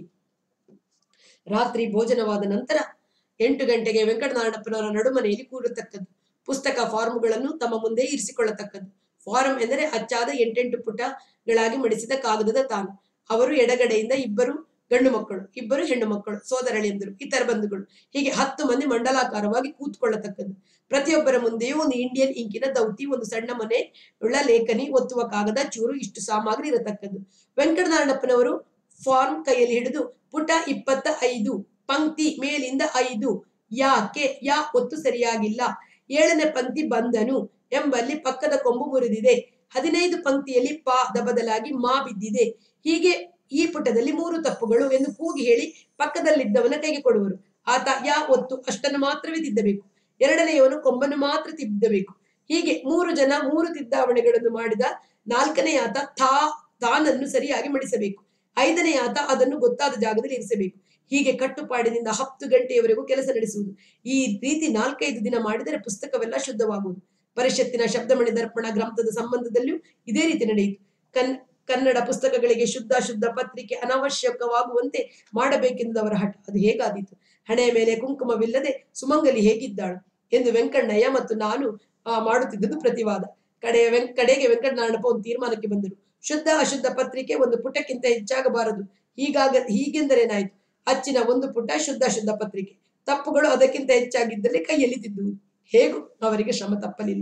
ರಾತ್ರಿ ಭೋಜನವಾದ ನಂತರ ಎಂಟು ಗಂಟೆಗೆ ವೆಂಕಟನಾರಾಯಣಪ್ಪನವರ ನಡುಮನೆಯಲ್ಲಿ ಕೂಡತಕ್ಕದ್ದು ಪುಸ್ತಕ ಫಾರ್ಮ್ಗಳನ್ನು ತಮ್ಮ ಮುಂದೆ ಇರಿಸಿಕೊಳ್ಳತಕ್ಕದ್ದು ಫಾರಂ ಎಂದರೆ ಅಚ್ಚಾದ ಎಂಟೆಂಟು ಪುಟಗಳಾಗಿ ಮಡಿಸಿದ ಕಾಗದದ ತಾನು ಅವರು ಎಡಗಡೆಯಿಂದ ಇಬ್ಬರು ಗಂಡು ಮಕ್ಕಳು ಇಬ್ಬರು ಹೆಣ್ಣು ಮಕ್ಕಳು ಸೋದರಳೆಂದರು ಇತರ ಬಂಧುಗಳು ಹೀಗೆ ಹತ್ತು ಮಂದಿ ಮಂಡಲಾಕಾರವಾಗಿ ಕೂತ್ಕೊಳ್ಳತಕ್ಕದ್ದು ಪ್ರತಿಯೊಬ್ಬರ ಮುಂದೆಯೂ ಒಂದು ಇಂಡಿಯನ್ ಇಂಕಿನ ದೌತಿ ಒಂದು ಸಣ್ಣ ಮನೆ ಉಳ್ಳ ಲೇಖನಿ ಒತ್ತುವ ಕಾಗದ ಚೂರು ಇಷ್ಟು ಸಾಮಗ್ರಿ ಇರತಕ್ಕದ್ದು ವೆಂಕಟನಾರಾಯಣಪ್ಪನವರು ಫಾರ್ಮ್ ಕೈಯಲ್ಲಿ ಹಿಡಿದು ಪುಟ ಇಪ್ಪತ್ತ ಐದು ಪಂಕ್ತಿ ಮೇಲಿಂದ ಐದು ಯಾಕೆ ಯಾ ಒತ್ತು ಸರಿಯಾಗಿಲ್ಲ ಏಳನೇ ಪಂಕ್ತಿ ಬಂದನು ಎಂಬಲ್ಲಿ ಪಕ್ಕದ ಕೊಂಬು ಮುರಿದಿದೆ ಹದಿನೈದು ಪಂಕ್ತಿಯಲ್ಲಿ ಪಾದ ಬದಲಾಗಿ ಮಾ ಬಿದ್ದಿದೆ ಹೀಗೆ ಈ ಪುಟದಲ್ಲಿ ಮೂರು ತಪ್ಪುಗಳು ಎಂದು ಕೂಗಿ ಹೇಳಿ ಪಕ್ಕದಲ್ಲಿದ್ದವನ ಕೈಗೆ ಕೊಡುವರು ಆತ ಯಾ ಒತ್ತು ಅಷ್ಟನ್ನು ಮಾತ್ರವೇ ತಿದ್ದಬೇಕು ಎರಡನೆಯವನು ಕೊಂಬನ್ನು ಮಾತ್ರ ತಿದ್ದಬೇಕು ಹೀಗೆ ಮೂರು ಜನ ಮೂರು ತಿದ್ದಾವಣೆಗಳನ್ನು ಮಾಡಿದ ನಾಲ್ಕನೇ ಆತ ಥಾ ತಾನನ್ನು ಸರಿಯಾಗಿ ಮಡಿಸಬೇಕು ಐದನೇ ಆತ ಅದನ್ನು ಗೊತ್ತಾದ ಜಾಗದಲ್ಲಿ ಇರಿಸಬೇಕು ಹೀಗೆ ಕಟ್ಟುಪಾಡಿನಿಂದ ಹತ್ತು ಗಂಟೆಯವರೆಗೂ ಕೆಲಸ ನಡೆಸುವುದು ಈ ರೀತಿ ನಾಲ್ಕೈದು ದಿನ ಮಾಡಿದರೆ ಪುಸ್ತಕವೆಲ್ಲ ಶುದ್ಧವಾಗುವುದು ಪರಿಷತ್ತಿನ ಶಬ್ದಮಣಿ ದರ್ಪಣ ಗ್ರಂಥದ ಸಂಬಂಧದಲ್ಲಿಯೂ ಇದೇ ರೀತಿ ನಡೆಯಿತು ಕನ್ ಕನ್ನಡ ಪುಸ್ತಕಗಳಿಗೆ ಶುದ್ಧ ಶುದ್ಧ ಪತ್ರಿಕೆ ಅನಾವಶ್ಯಕವಾಗುವಂತೆ ಮಾಡಬೇಕೆಂದು ಅವರ ಹಠ ಅದು ಹೇಗಾದೀತು ಹಣೆಯ ಮೇಲೆ ಕುಂಕುಮವಿಲ್ಲದೆ ಸುಮಂಗಲಿ ಹೇಗಿದ್ದಾಳು ಎಂದು ವೆಂಕಣ್ಣಯ್ಯ ಮತ್ತು ನಾನು ಆ, ಮಾಡುತ್ತಿದ್ದುದು ಪ್ರತಿವಾದ ಕಡೆಯ ವೆಂ ಕಡೆಗೆ ವೆಂಕಟನಾರಾಯಣಪ್ಪ ಒಂದು ತೀರ್ಮಾನಕ್ಕೆ ಬಂದರು ಶುದ್ಧ ಅಶುದ್ಧ ಪತ್ರಿಕೆ ಒಂದು ಪುಟಕ್ಕಿಂತ ಹೆಚ್ಚಾಗಬಾರದು ಹೀಗಾಗ ಹೀಗೆಂದರೇನಾಯ್ತು ಅಚ್ಚಿನ ಒಂದು ಪುಟ ಶುದ್ಧ ಶುದ್ಧ ಪತ್ರಿಕೆ ತಪ್ಪುಗಳು ಅದಕ್ಕಿಂತ ಹೆಚ್ಚಾಗಿದ್ದಲ್ಲಿ ಕೈಯಲ್ಲಿ ತಿದ್ದುವುದು ಹೇಗೂ ಅವರಿಗೆ ಶ್ರಮ ತಪ್ಪಲಿಲ್ಲ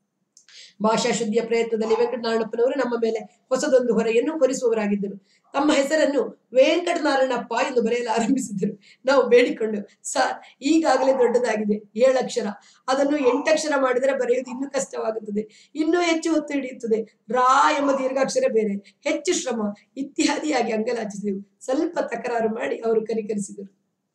ಭಾಷಾ ಶುದ್ಧಿಯ ಪ್ರಯತ್ನದಲ್ಲಿ ವೆಂಕಟನಾರಾಯಣಪ್ಪನವರು ನಮ್ಮ ಮೇಲೆ ಹೊಸದೊಂದು ಹೊರೆಯನ್ನು ಹೊರಿಸುವವರಾಗಿದ್ದರು ತಮ್ಮ ಹೆಸರನ್ನು ವೆಂಕಟನಾರಾಯಣಪ್ಪ ಎಂದು ಬರೆಯಲು ಆರಂಭಿಸಿದರು ನಾವು ಬೇಡಿಕೊಂಡು ಸರ್ ಈಗಾಗಲೇ ದೊಡ್ಡದಾಗಿದೆ ಏಳಕ್ಷರ ಅದನ್ನು ಎಂಟಕ್ಷರ ಮಾಡಿದರೆ ಬರೆಯುವುದು ಇನ್ನೂ ಕಷ್ಟವಾಗುತ್ತದೆ ಇನ್ನೂ ಹೆಚ್ಚು ಹೊತ್ತು ಹಿಡಿಯುತ್ತದೆ ರಾ ಎಂಬ ದೀರ್ಘಾಕ್ಷರ ಬೇರೆ ಹೆಚ್ಚು ಶ್ರಮ ಇತ್ಯಾದಿಯಾಗಿ ಅಂಗಲಾಚಿಸಿದೆವು ಸ್ವಲ್ಪ ತಕರಾರು ಮಾಡಿ ಅವರು ಕನಿಕರಿಸಿದರು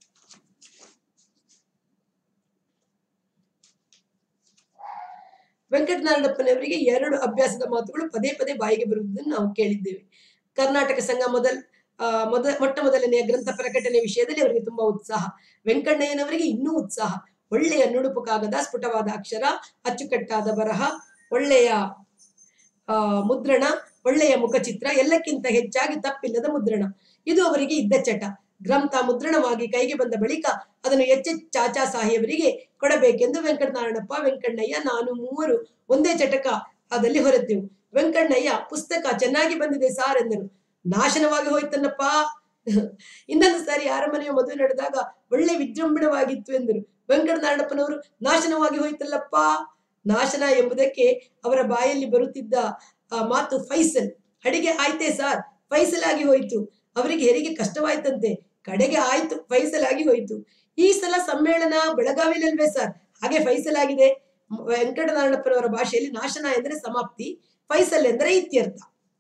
ವೆಂಕಟನಾರಾಯಣಪ್ಪನವರಿಗೆ ಎರಡು ಅಭ್ಯಾಸದ ಮಾತುಗಳು ಪದೇ ಪದೇ ಬಾಯಿಗೆ ಬರುವುದನ್ನು ನಾವು ಕೇಳಿದ್ದೇವೆ ಕರ್ನಾಟಕ ಸಂಘ ಮೊದಲ್ ಆ, ಮೊದ ಮೊಟ್ಟ ಮೊದಲನೆಯ ಗ್ರಂಥ ಪ್ರಕಟಣೆ ವಿಷಯದಲ್ಲಿ ಅವರಿಗೆ ತುಂಬಾ ಉತ್ಸಾಹ ವೆಂಕಣ್ಣಯ್ಯನವರಿಗೆ ಇನ್ನೂ ಉತ್ಸಾಹ ಒಳ್ಳೆಯ ನುಡುಪು ಕಾಗದ ಸ್ಫುಟವಾದ ಅಕ್ಷರ ಅಚ್ಚುಕಟ್ಟಾದ ಬರಹ ಒಳ್ಳೆಯ ಆ, ಮುದ್ರಣ ಒಳ್ಳೆಯ ಮುಖಚಿತ್ರ ಎಲ್ಲಕ್ಕಿಂತ ಹೆಚ್ಚಾಗಿ ತಪ್ಪಿಲ್ಲದ ಮುದ್ರಣ ಇದು ಅವರಿಗೆ ಇದ್ದ ಚಟ ಗ್ರಂಥ ಮುದ್ರಣವಾಗಿ ಕೈಗೆ ಬಂದ ಬಳಿಕ ಅದನ್ನು ಎಚ್ ಎಚ್ ಚಾಚಾ ಸಾಹೇಬರಿಗೆ ಕೊಡಬೇಕೆಂದು ವೆಂಕಟನಾರಾಯಣಪ್ಪ ವೆಂಕಣ್ಣಯ್ಯ ನಾನು ಮೂವರು ಒಂದೇ ಚಟಕ ಅದಲ್ಲಿ ಹೊರತೆವು ವೆಂಕಣ್ಣಯ್ಯ ಪುಸ್ತಕ ಚೆನ್ನಾಗಿ ಬಂದಿದೆ ಸಾರ್ ಎಂದರು ನಾಶನವಾಗಿ ಹೋಯ್ತನ್ನಪ್ಪ ಇನ್ನೊಂದು ಸಾರಿ ಯಾರ ಮನೆಯ ಮದುವೆ ನಡೆದಾಗ ಒಳ್ಳೆ ವಿಜೃಂಭಣವಾಗಿತ್ತು ಎಂದರು ವೆಂಕಟನಾರಾಯಣಪ್ಪನವರು ನಾಶನವಾಗಿ ಹೋಯ್ತಲ್ಲಪ್ಪ ನಾಶನ ಎಂಬುದಕ್ಕೆ ಅವರ ಬಾಯಲ್ಲಿ ಬರುತ್ತಿದ್ದ ಆ ಮಾತು ಫೈಸಲ್ ಅಡಿಗೆ ಆಯ್ತೆ ಸಾರ್ ಫೈಸಲ್ ಆಗಿ ಹೋಯ್ತು ಅವರಿಗೆ ಹೆರಿಗೆ ಕಷ್ಟವಾಯ್ತಂತೆ ಕಡೆಗೆ ಆಯ್ತು ಫೈಸಲ್ ಆಗಿ ಹೋಯ್ತು ಈ ಸಲ ಸಮ್ಮೇಳನ ಬೆಳಗಾವಿಲಲ್ವೇ ಸರ್ ಹಾಗೆ ಫೈಸಲ್ ಆಗಿದೆ ಮ- ವೆಂಕಟನಾರಾಯಣಪ್ಪನವರ ಭಾಷೆಯಲ್ಲಿ ನಾಶನ ಎಂದರೆ ಸಮಾಪ್ತಿ ಫೈಸಲ್ ಎಂದರೆ ಇತ್ಯರ್ಥ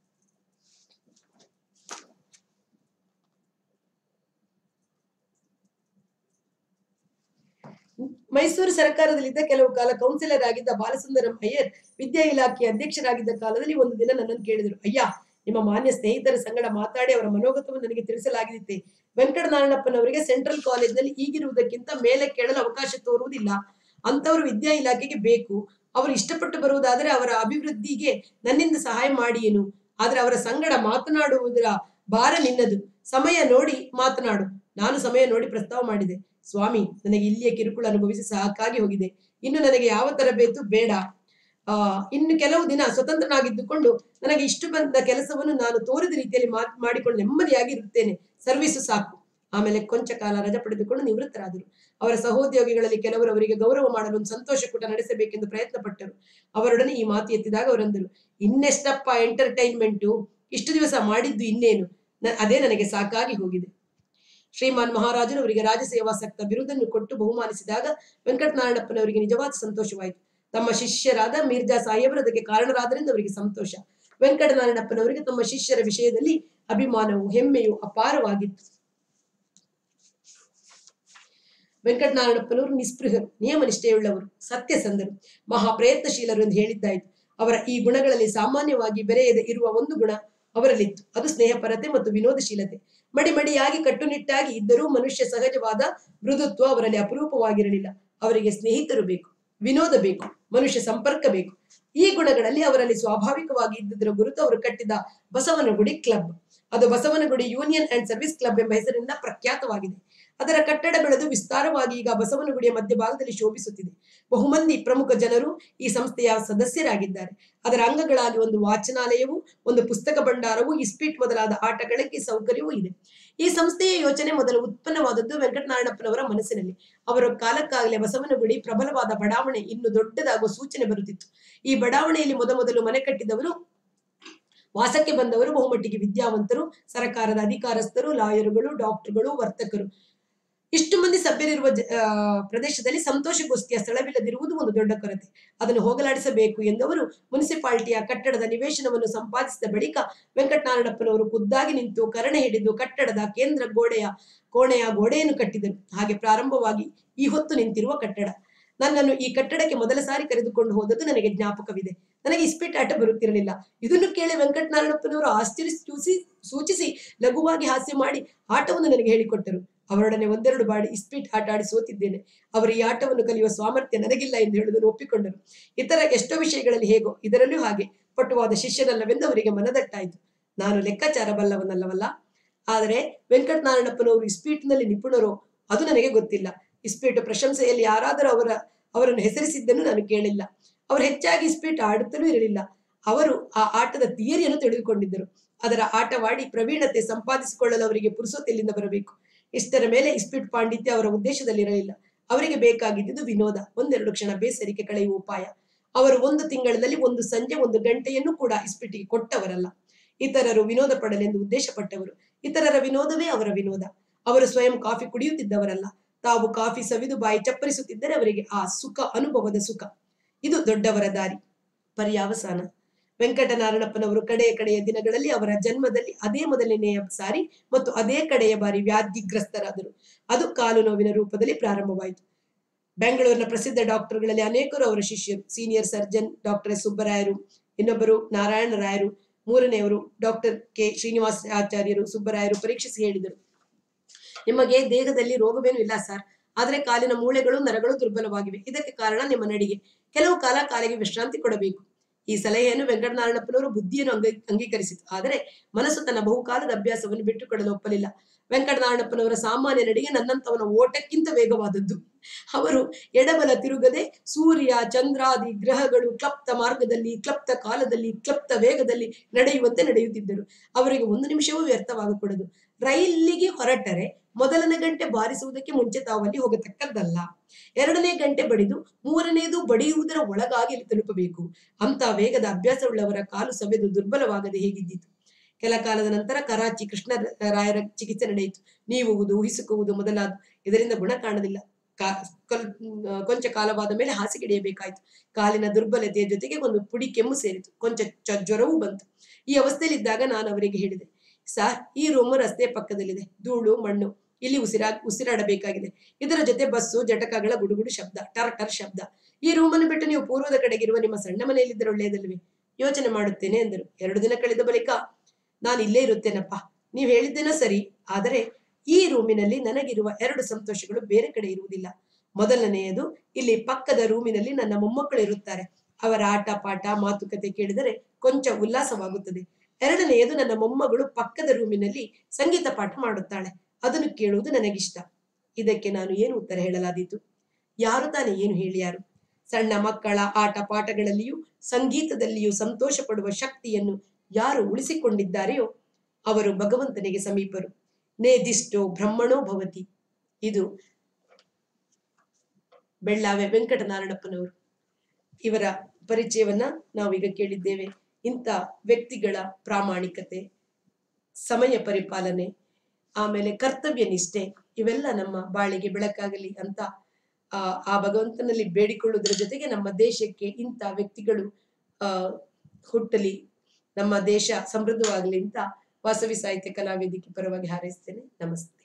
ಮೈಸೂರು ಸರ್ಕಾರದಲ್ಲಿದ್ದ ಕೆಲವು ಕಾಲ ಕೌನ್ಸಿಲರ್ ಆಗಿದ್ದ ಬಾಲಸುಂದರಂ ಅಯ್ಯರ್ ವಿದ್ಯಾ ಇಲಾಖೆಯ ಅಧ್ಯಕ್ಷರಾಗಿದ್ದ ಕಾಲದಲ್ಲಿ ಒಂದು ದಿನ ನನ್ನನ್ನು ಕೇಳಿದರು ಅಯ್ಯ ನಿಮ್ಮ ಮಾನ್ಯ ಸ್ನೇಹಿತರ ಸಂಗಡ ಮಾತಾಡಿ ಅವರ ಮನೋಗತವನ್ನು ನನಗೆ ತಿಳಿಸಲಾಗಿದ್ದೆ ವೆಂಕಟನಾರಾಯಣಪ್ಪನವರಿಗೆ ಸೆಂಟ್ರಲ್ ಕಾಲೇಜಿನಲ್ಲಿ ಈಗಿರುವುದಕ್ಕಿಂತ ಮೇಲೆ ಕೇಳಲು ಅವಕಾಶ ತೋರುವುದಿಲ್ಲ ಅಂತವರು ವಿದ್ಯಾ ಇಲಾಖೆಗೆ ಬೇಕು ಅವರು ಇಷ್ಟಪಟ್ಟು ಬರುವುದಾದರೆ ಅವರ ಅಭಿವೃದ್ಧಿಗೆ ನನ್ನಿಂದ ಸಹಾಯ ಮಾಡಿಯೇನು ಆದ್ರೆ ಅವರ ಸಂಗಡ ಮಾತನಾಡುವುದರ ಭಾರ ನಿನ್ನದು ಸಮಯ ನೋಡಿ ಮಾತನಾಡು ನಾನು ಸಮಯ ನೋಡಿ ಪ್ರಸ್ತಾವ ಮಾಡಿದೆ ಸ್ವಾಮಿ ನನಗೆ ಇಲ್ಲಿಯ ಕಿರುಕುಳ ಅನುಭವಿಸಿ ಸಾಕಾಗಿ ಹೋಗಿದೆ ಇನ್ನು ನನಗೆ ಯಾವ ತರಬೇತು ಬೇಡ ಆ ಇನ್ನು ಕೆಲವು ದಿನ ಸ್ವತಂತ್ರನಾಗಿದ್ದುಕೊಂಡು ನನಗೆ ಇಷ್ಟು ಬಂದ ಕೆಲಸವನ್ನು ನಾನು ತೋರಿದ ರೀತಿಯಲ್ಲಿ ಮಾತ್ ಮಾಡಿಕೊಂಡು ನೆಮ್ಮದಿಯಾಗಿ ಇರುತ್ತೇನೆ ಸರ್ವಿಸು ಸಾಕು ಆಮೇಲೆ ಕೊಂಚ ಕಾಲ ರಜೆ ಪಡೆದುಕೊಂಡು ನಿವೃತ್ತರಾದರು ಅವರ ಸಹೋದ್ಯೋಗಿಗಳಲ್ಲಿ ಕೆಲವರು ಅವರಿಗೆ ಗೌರವ ಮಾಡಲು ಒಂದು ಸಂತೋಷ ಕೂಟ ನಡೆಸಬೇಕೆಂದು ಪ್ರಯತ್ನ ಪಟ್ಟರು ಅವರೊಡನೆ ಈ ಮಾತು ಎತ್ತಿದಾಗ ಅವರಂದರು ಇನ್ನೆಷ್ಟಪ್ಪ ಎಂಟರ್ಟೈನ್ಮೆಂಟು ಇಷ್ಟು ದಿವಸ ಮಾಡಿದ್ದು ಇನ್ನೇನು ನ- ಅದೇ ನನಗೆ ಸಾಕಾಗಿ ಹೋಗಿದೆ ಶ್ರೀಮಾನ್ ಮಹಾರಾಜರು ಅವರಿಗೆ ರಾಜಸೇವಾಸಕ್ತ ಬಿರುದನ್ನು ಕೊಟ್ಟು ಬಹುಮಾನಿಸಿದಾಗ ವೆಂಕಟನಾರಾಯಣಪ್ಪನವರಿಗೆ ನಿಜವಾದ ಸಂತೋಷವಾಯಿತು ತಮ್ಮ ಶಿಷ್ಯರಾದ ಮಿರ್ಜಾ ಸಾಹೇಬರು ಅದಕ್ಕೆ ಕಾರಣರಾದ್ರಿಂದ ಅವರಿಗೆ ಸಂತೋಷ ವೆಂಕಟನಾರಾಯಣಪ್ಪನವರಿಗೆ ತಮ್ಮ ಶಿಷ್ಯರ ವಿಷಯದಲ್ಲಿ ಅಭಿಮಾನವು ಹೆಮ್ಮೆಯು ಅಪಾರವಾಗಿತ್ತು ವೆಂಕಟನಾರಾಯಣಪ್ಪನವರು ನಿಸ್ಪೃಹರು ನಿಯಮ ನಿಷ್ಠೆಯುಳ್ಳವರು ಸತ್ಯಸಂಧರು ಮಹಾ ಪ್ರಯತ್ನಶೀಲರು ಎಂದು ಹೇಳಿದ್ದಾಯಿತು ಅವರ ಈ ಗುಣಗಳಲ್ಲಿ ಸಾಮಾನ್ಯವಾಗಿ ಬೆರೆಯದೆ ಇರುವ ಒಂದು ಗುಣ ಅವರಲ್ಲಿತ್ತು ಅದು ಸ್ನೇಹಪರತೆ ಮತ್ತು ವಿನೋದಶೀಲತೆ ಮಡಿ ಮಡಿಯಾಗಿ ಕಟ್ಟುನಿಟ್ಟಾಗಿ ಇದ್ದರೂ ಮನುಷ್ಯ ಸಹಜವಾದ ಮೃದುತ್ವ ಅವರಲ್ಲಿ ಅಪರೂಪವಾಗಿರಲಿಲ್ಲ ಅವರಿಗೆ ಸ್ನೇಹಿತರು ಬೇಕು ವಿನೋದ ಬೇಕು ಮನುಷ್ಯ ಸಂಪರ್ಕ ಬೇಕು ಈ ಗುಣಗಳಲ್ಲಿ ಅವರಲ್ಲಿ ಸ್ವಾಭಾವಿಕವಾಗಿ ಇದ್ದುದರ ಗುರುತು ಅವರು ಕಟ್ಟಿದ ಬಸವನಗುಡಿ ಕ್ಲಬ್ ಅದು Basavanagudi union and service club ಎಂಬ ಹೆಸರಿನಿಂದ ಪ್ರಖ್ಯಾತವಾಗಿದೆ ಅದರ ಕಟ್ಟಡ ಬೆಳೆದು ವಿಸ್ತಾರವಾಗಿ ಈಗ ಬಸವನಗುಡಿಯ ಮಧ್ಯಭಾಗದಲ್ಲಿ ಶೋಭಿಸುತ್ತಿದೆ ಬಹುಮಂದಿ ಪ್ರಮುಖ ಜನರು ಈ ಸಂಸ್ಥೆಯ ಸದಸ್ಯರಾಗಿದ್ದಾರೆ ಅದರ ಅಂಗಗಳಲ್ಲಿ ಒಂದು ವಾಚನಾಲಯವು ಒಂದು ಪುಸ್ತಕ ಭಂಡಾರವು ಇಸ್ಪೀಟ್ ಮೊದಲಾದ ಆಟಗಳಿಗೆ ಸೌಕರ್ಯವೂ ಇದೆ ಈ ಸಂಸ್ಥೆಯ ಯೋಚನೆ ಮೊದಲು ಉತ್ಪನ್ನವಾದದ್ದು ವೆಂಕಟನಾರಾಯಣಪ್ಪನವರ ಮನಸ್ಸಿನಲ್ಲಿ ಅವರ ಕಾಲಕ್ಕಾಗಲೇ ಬಸವನಗುಡಿ ಪ್ರಬಲವಾದ ಬಡಾವಣೆ ಇನ್ನು ದೊಡ್ಡದಾಗುವ ಸೂಚನೆ ಬರುತ್ತಿತ್ತು ಈ ಬಡಾವಣೆಯಲ್ಲಿ ಮೊದಮೊದಲು ಮನೆ ಕಟ್ಟಿದವರು ವಾಸಕ್ಕೆ ಬಂದವರು ಬಹುಮಟ್ಟಿಗೆ ವಿದ್ಯಾವಂತರು ಸರಕಾರದ ಅಧಿಕಾರಸ್ಥರು ಲಾಯರುಗಳು ಡಾಕ್ಟರ್ಗಳು ವರ್ತಕರು ಇಷ್ಟು ಮಂದಿ ಸಭ್ಯರಿರುವ ಜ- ಆ, ಪ್ರದೇಶದಲ್ಲಿ ಸಂತೋಷಗೋಷ್ಠಿಯ ಸ್ಥಳವಿಲ್ಲದಿರುವುದು ಒಂದು ದೊಡ್ಡ ಕೊರತೆ ಅದನ್ನು ಹೋಗಲಾಡಿಸಬೇಕು ಎಂದವರು ಮುನ್ಸಿಪಾಲಿಟಿಯ ಕಟ್ಟಡದ ನಿವೇಶನವನ್ನು ಸಂಪಾದಿಸಿದ ಬಳಿಕ ವೆಂಕಟನಾರಾಯಣಪ್ಪನವರು ಖುದ್ದಾಗಿ ನಿಂತು ಕರಣೆ ಹಿಡಿದು ಕಟ್ಟಡದ ಕೇಂದ್ರ ಗೋಡೆಯ ಕೋಣೆಯ ಗೋಡೆಯನ್ನು ಕಟ್ಟಿದರು ಹಾಗೆ ಪ್ರಾರಂಭವಾಗಿ ಈ ಹೊತ್ತು ನಿಂತಿರುವ ಕಟ್ಟಡ ನನ್ನನ್ನು ಈ ಕಟ್ಟಡಕ್ಕೆ ಮೊದಲ ಸಾರಿ ಕರೆದುಕೊಂಡು ಹೋದದ್ದು ನನಗೆ ಜ್ಞಾಪಕವಿದೆ ನನಗೆ ಇಸ್ಪೀಟ್ ಆಟ ಬರುತ್ತಿರಲಿಲ್ಲ ಇದನ್ನು ಕೇಳಿ ವೆಂಕಟನಾರಾಯಣಪ್ಪನವರು ಆಶ್ಚರ್ಯ ಸೂಚಿ ಸೂಚಿಸಿ ಲಘುವಾಗಿ ಹಾಸ್ಯ ಮಾಡಿ ಆಟವನ್ನು ನನಗೆ ಹೇಳಿಕೊಟ್ಟರು ಅವರೊಡನೆ ಒಂದೆರಡು ಬಾರಿ ಇಸ್ಪೀಟ್ ಆಟ ಆಡಿ ಸೋತಿದ್ದೇನೆ ಅವರು ಈ ಆಟವನ್ನು ಕಲಿಯುವ ಸಾಮರ್ಥ್ಯ ನನಗಿಲ್ಲ ಎಂದು ಹೇಳುವುದನ್ನು ಒಪ್ಪಿಕೊಂಡರು ಇತರ ಎಷ್ಟೋ ವಿಷಯಗಳಲ್ಲಿ ಹೇಗೋ ಇದರಲ್ಲೂ ಹಾಗೆ ಪಟುವಾದ ಶಿಷ್ಯನಲ್ಲವೆಂದು ಅವರಿಗೆ ಮನದಟ್ಟಾಯಿತು ನಾನು ಲೆಕ್ಕಾಚಾರ ಬಲ್ಲವನಲ್ಲವಲ್ಲ ಆದರೆ ವೆಂಕಟನಾರಾಯಣಪ್ಪನವರು ಇಸ್ಪೀಟ್ನಲ್ಲಿ ನಿಪುಣರು ಅದು ನನಗೆ ಗೊತ್ತಿಲ್ಲ ಇಸ್ಪೀಟ್ ಪ್ರಶಂಸೆಯಲ್ಲಿ ಯಾರಾದರೂ ಅವರ ಅವರನ್ನು ಹೆಸರಿಸಿದ್ದನ್ನು ನಾನು ಕೇಳಿಲ್ಲ ಅವರು ಹೆಚ್ಚಾಗಿ ಇಸ್ಪೀಟ್ ಆಡುತ್ತಲೂ ಇರಲಿಲ್ಲ ಅವರು ಆ ಆಟದ ಥಿಯರಿಯನ್ನು ತಿಳಿದುಕೊಂಡಿದ್ದರು ಅದರ ಆಟವಾಡಿ ಪ್ರವೀಣತೆ ಸಂಪಾದಿಸಿಕೊಳ್ಳಲು ಅವರಿಗೆ ಪುರುಸೊತ್ತೆಲ್ಲಿಂದ ಬರಬೇಕು ಇಷ್ಟರ ಮೇಲೆ ಇಸ್ಪೀಟ್ ಪಾಂಡಿತ್ಯ ಅವರ ಉದ್ದೇಶದಲ್ಲಿರಲಿಲ್ಲ ಅವರಿಗೆ ಬೇಕಾಗಿದ್ದುದು ವಿನೋದ ಒಂದೆರಡು ಕ್ಷಣ ಬೇಸರಿಕೆ ಕಳೆಯುವ ಉಪಾಯ ಅವರು ಒಂದು ತಿಂಗಳಲ್ಲಿ ಒಂದು ಸಂಜೆ ಒಂದು ಗಂಟೆಯನ್ನು ಕೂಡ ಇಸ್ಪೀಟಿಗೆ ಕೊಟ್ಟವರಲ್ಲ ಇತರರು ವಿನೋದ ಪಡಲೆಂದು ಉದ್ದೇಶಪಟ್ಟವರು ಇತರರ ವಿನೋದವೇ ಅವರ ವಿನೋದ ಅವರು ಸ್ವಯಂ ಕಾಫಿ ಕುಡಿಯುತ್ತಿದ್ದವರಲ್ಲ ತಾವು ಕಾಫಿ ಸವಿದು ಬಾಯಿ ಚಪ್ಪರಿಸುತ್ತಿದ್ದರೆ ಅವರಿಗೆ ಆ ಸುಖ ಅನುಭವದ ಸುಖ ಇದು ದೊಡ್ಡವರ ದಾರಿ ಪರ್ಯಾವಸಾನ ವೆಂಕಟನಾರಾಯಣಪ್ಪನವರು ಕಡೆಯ ಕಡೆಯ ದಿನಗಳಲ್ಲಿ ಅವರ ಜನ್ಮದಲ್ಲಿ ಅದೇ ಮೊದಲನೆಯ ಸಾರಿ ಮತ್ತು ಅದೇ ಕಡೆಯ ಬಾರಿ ವ್ಯಾಧಿಗ್ರಸ್ತರಾದರು ಅದು ಕಾಲು ನೋವಿನ ರೂಪದಲ್ಲಿ ಪ್ರಾರಂಭವಾಯಿತು ಬೆಂಗಳೂರಿನ ಪ್ರಸಿದ್ಧ ಡಾಕ್ಟರ್ಗಳಲ್ಲಿ ಅನೇಕರು ಅವರ ಶಿಷ್ಯರು ಸೀನಿಯರ್ ಸರ್ಜನ್ ಡಾಕ್ಟರ್ ಎಸ್ ಸುಬ್ಬರಾಯರು ಇನ್ನೊಬ್ಬರು ನಾರಾಯಣ ರಾಯರು ಮೂರನೆಯವರು ಡಾಕ್ಟರ್ ಕೆ ಶ್ರೀನಿವಾಸ ಆಚಾರ್ಯರು ಸುಬ್ಬರಾಯರು ಪರೀಕ್ಷಿಸಿ ಹೇಳಿದರು ನಿಮಗೆ ದೇಹದಲ್ಲಿ ರೋಗವೇನು ಇಲ್ಲ ಸರ್ ಆದರೆ ಕಾಲಿನ ಮೂಳೆಗಳು ನರಗಳು ದುರ್ಬಲವಾಗಿವೆ ಇದಕ್ಕೆ ಕಾರಣ ನಿಮ್ಮ ನಡಿಗೆ ಕೆಲವು ಕಾಲ ಕಾಲಿಗೆ ವಿಶ್ರಾಂತಿ ಕೊಡಬೇಕು ಈ ಸಲಹೆಯನ್ನು ವೆಂಕಟನಾರಾಯಣಪ್ಪನವರು ಬುದ್ಧಿಯನ್ನು ಅಂಗ ಅಂಗೀಕರಿಸಿತು ಆದರೆ ಮನಸ್ಸು ತನ್ನ ಬಹುಕಾಲದ ಅಭ್ಯಾಸವನ್ನು ಬಿಟ್ಟುಕೊಡಲು ಒಪ್ಪಲಿಲ್ಲ ವೆಂಕಟನಾರಾಯಣಪ್ಪನವರ ಸಾಮಾನ್ಯ ನಡಿಗೆ ನನ್ನಂತವನ ಓಟಕ್ಕಿಂತ ವೇಗವಾದದ್ದು ಅವರು ಎಡಬಲ ತಿರುಗದೆ ಸೂರ್ಯ ಚಂದ್ರಾದಿ ಗ್ರಹಗಳು ಕ್ಲಪ್ತ ಮಾರ್ಗದಲ್ಲಿ ಕ್ಲಪ್ತ ಕಾಲದಲ್ಲಿ ಕ್ಲಪ್ತ ವೇಗದಲ್ಲಿ ನಡೆಯುವಂತೆ ನಡೆಯುತ್ತಿದ್ದರು ಅವರಿಗೆ ಒಂದು ನಿಮಿಷವೂ ವ್ಯರ್ಥವಾಗಕೂಡದು ರೈಲಿಗೆ ಹೊರಟರೆ ಮೊದಲನೇ ಗಂಟೆ ಬಾರಿಸುವುದಕ್ಕೆ ಮುಂಚೆ ತಾವಲ್ಲಿ ಹೋಗತಕ್ಕದ್ದಲ್ಲ ಎರಡನೇ ಗಂಟೆ ಬಡಿದು ಮೂರನೆಯದು ಬಡಿಯುವುದರ ಒಳಗಾಗಿ ಅಲ್ಲಿ ತಲುಪಬೇಕು ಅಂತ ವೇಗದ ಅಭ್ಯಾಸವುಳ್ಳವರ ಕಾಲು ಸವೆದು ದುರ್ಬಲವಾಗದೆ ಹೇಗಿದ್ದಿತು ಕೆಲ ಕಾಲದ ನಂತರ ಕರಾಚಿ ಕೃಷ್ಣ ರಾಯರ ಚಿಕಿತ್ಸೆ ನಡೆಯಿತು ನೀವುವುದು ಊಹಿಸಿಕುವುದು ಮೊದಲಾದ ಇದರಿಂದ ಗುಣ ಕಾಣಲಿಲ್ಲ ಕಾ- ಕಲ್- ಕೊಂಚ ಕಾಲವಾದ ಮೇಲೆ ಹಾಸಿಗೆಡೆಯಬೇಕಾಯಿತು ಕಾಲಿನ ದುರ್ಬಲತೆಯ ಜೊತೆಗೆ ಒಂದು ಪುಡಿ ಕೆಮ್ಮು ಸೇರಿತು ಕೊಂಚ ಚ- ಜ್ವರವೂ ಬಂತು ಈ ಅವಸ್ಥೆಯಲ್ಲಿದ್ದಾಗ ನಾನು ಅವರಿಗೆ ಹೇಳಿದೆ ಸಾರ್ ಈ ರೂಮು ರಸ್ತೆಯ ಪಕ್ಕದಲ್ಲಿದೆ ಧೂಳು ಮಣ್ಣು ಇಲ್ಲಿ ಉಸಿರಾ ಉಸಿರಾಡಬೇಕಾಗಿದೆ ಇದರ ಜೊತೆ ಬಸ್ಸು ಜಟಕಗಳ ಗುಡುಗುಡು ಶಬ್ದ ಟರ್ ಟರ್ ಶಬ್ದ ಈ ರೂಮನ್ನು ಬಿಟ್ಟು ನೀವು ಪೂರ್ವದ ಕಡೆಗಿರುವ ನಿಮ್ಮ ಸಣ್ಣ ಮನೆಯಲ್ಲಿದ್ದರೆ ಒಳ್ಳೆಯದಲ್ವೇ ಯೋಚನೆ ಮಾಡುತ್ತೇನೆ ಎಂದರು ಎರಡು ದಿನ ಕಳೆದ ಬಳಿಕ ನಾನು ಇಲ್ಲೇ ಇರುತ್ತೇನಪ್ಪ ನೀವು ಹೇಳಿದ್ದೇನೋ ಸರಿ ಆದರೆ ಈ ರೂಮಿನಲ್ಲಿ ನನಗಿರುವ ಎರಡು ಸಂತೋಷಗಳು ಬೇರೆ ಕಡೆ ಇರುವುದಿಲ್ಲ ಮೊದಲನೆಯದು ಇಲ್ಲಿ ಪಕ್ಕದ ರೂಮಿನಲ್ಲಿ ನನ್ನ ಮೊಮ್ಮಕ್ಕಳು ಇರುತ್ತಾರೆ ಅವರ ಆಟ ಪಾಠ ಮಾತುಕತೆ ಕೇಳಿದರೆ ಕೊಂಚ ಉಲ್ಲಾಸವಾಗುತ್ತದೆ ಎರಡನೆಯದು ನನ್ನ ಮೊಮ್ಮಗಳು ಪಕ್ಕದ ರೂಮಿನಲ್ಲಿ ಸಂಗೀತ ಪಾಠ ಮಾಡುತ್ತಾಳೆ ಅದನ್ನು ಕೇಳುವುದು ನನಗಿಷ್ಟ ಇದಕ್ಕೆ ನಾನು ಏನು ಉತ್ತರ ಹೇಳಲಾದೀತು ಯಾರು ತಾನೇ ಏನು ಹೇಳಿಯಾರು ಸಣ್ಣ ಮಕ್ಕಳ ಆಟ ಪಾಠಗಳಲ್ಲಿಯೂ ಸಂಗೀತದಲ್ಲಿಯೂ ಸಂತೋಷ ಪಡುವ ಶಕ್ತಿಯನ್ನು ಯಾರು ಉಳಿಸಿಕೊಂಡಿದ್ದಾರೆಯೋ ಅವರು ಭಗವಂತನಿಗೆ ಸಮೀಪರು ನೇದಿಷ್ಟೋ ಬ್ರಹ್ಮಣೋ ಭವತಿ ಇದು ಬೆಳ್ಳಾವೆ ವೆಂಕಟನಾರಾಯಣಪ್ಪನವರು ಇವರ ಪರಿಚಯವನ್ನ ನಾವೀಗ ಕೇಳಿದ್ದೇವೆ ಇಂಥ ವ್ಯಕ್ತಿಗಳ ಪ್ರಾಮಾಣಿಕತೆ ಸಮಯ ಪರಿಪಾಲನೆ ಆಮೇಲೆ ಕರ್ತವ್ಯ ನಿಷ್ಠೆ ಇವೆಲ್ಲ ನಮ್ಮ ಬಾಳಿಗೆ ಬೆಳಕಾಗಲಿ ಅಂತ ಆ ಆ ಭಗವಂತನಲ್ಲಿ ಬೇಡಿಕೊಳ್ಳುವುದರ ಜೊತೆಗೆ ನಮ್ಮ ದೇಶಕ್ಕೆ ಇಂಥ ವ್ಯಕ್ತಿಗಳು ಆ ಹುಟ್ಟಲಿ ನಮ್ಮ ದೇಶ ಸಮೃದ್ಧವಾಗಲಿ ಅಂತ ವಾಸವಿ ಸಾಹಿತ್ಯ ಕಲಾವೇದಿಕೆ ಪರವಾಗಿ ಹಾರೈಸ್ತೇನೆ ನಮಸ್ತೆ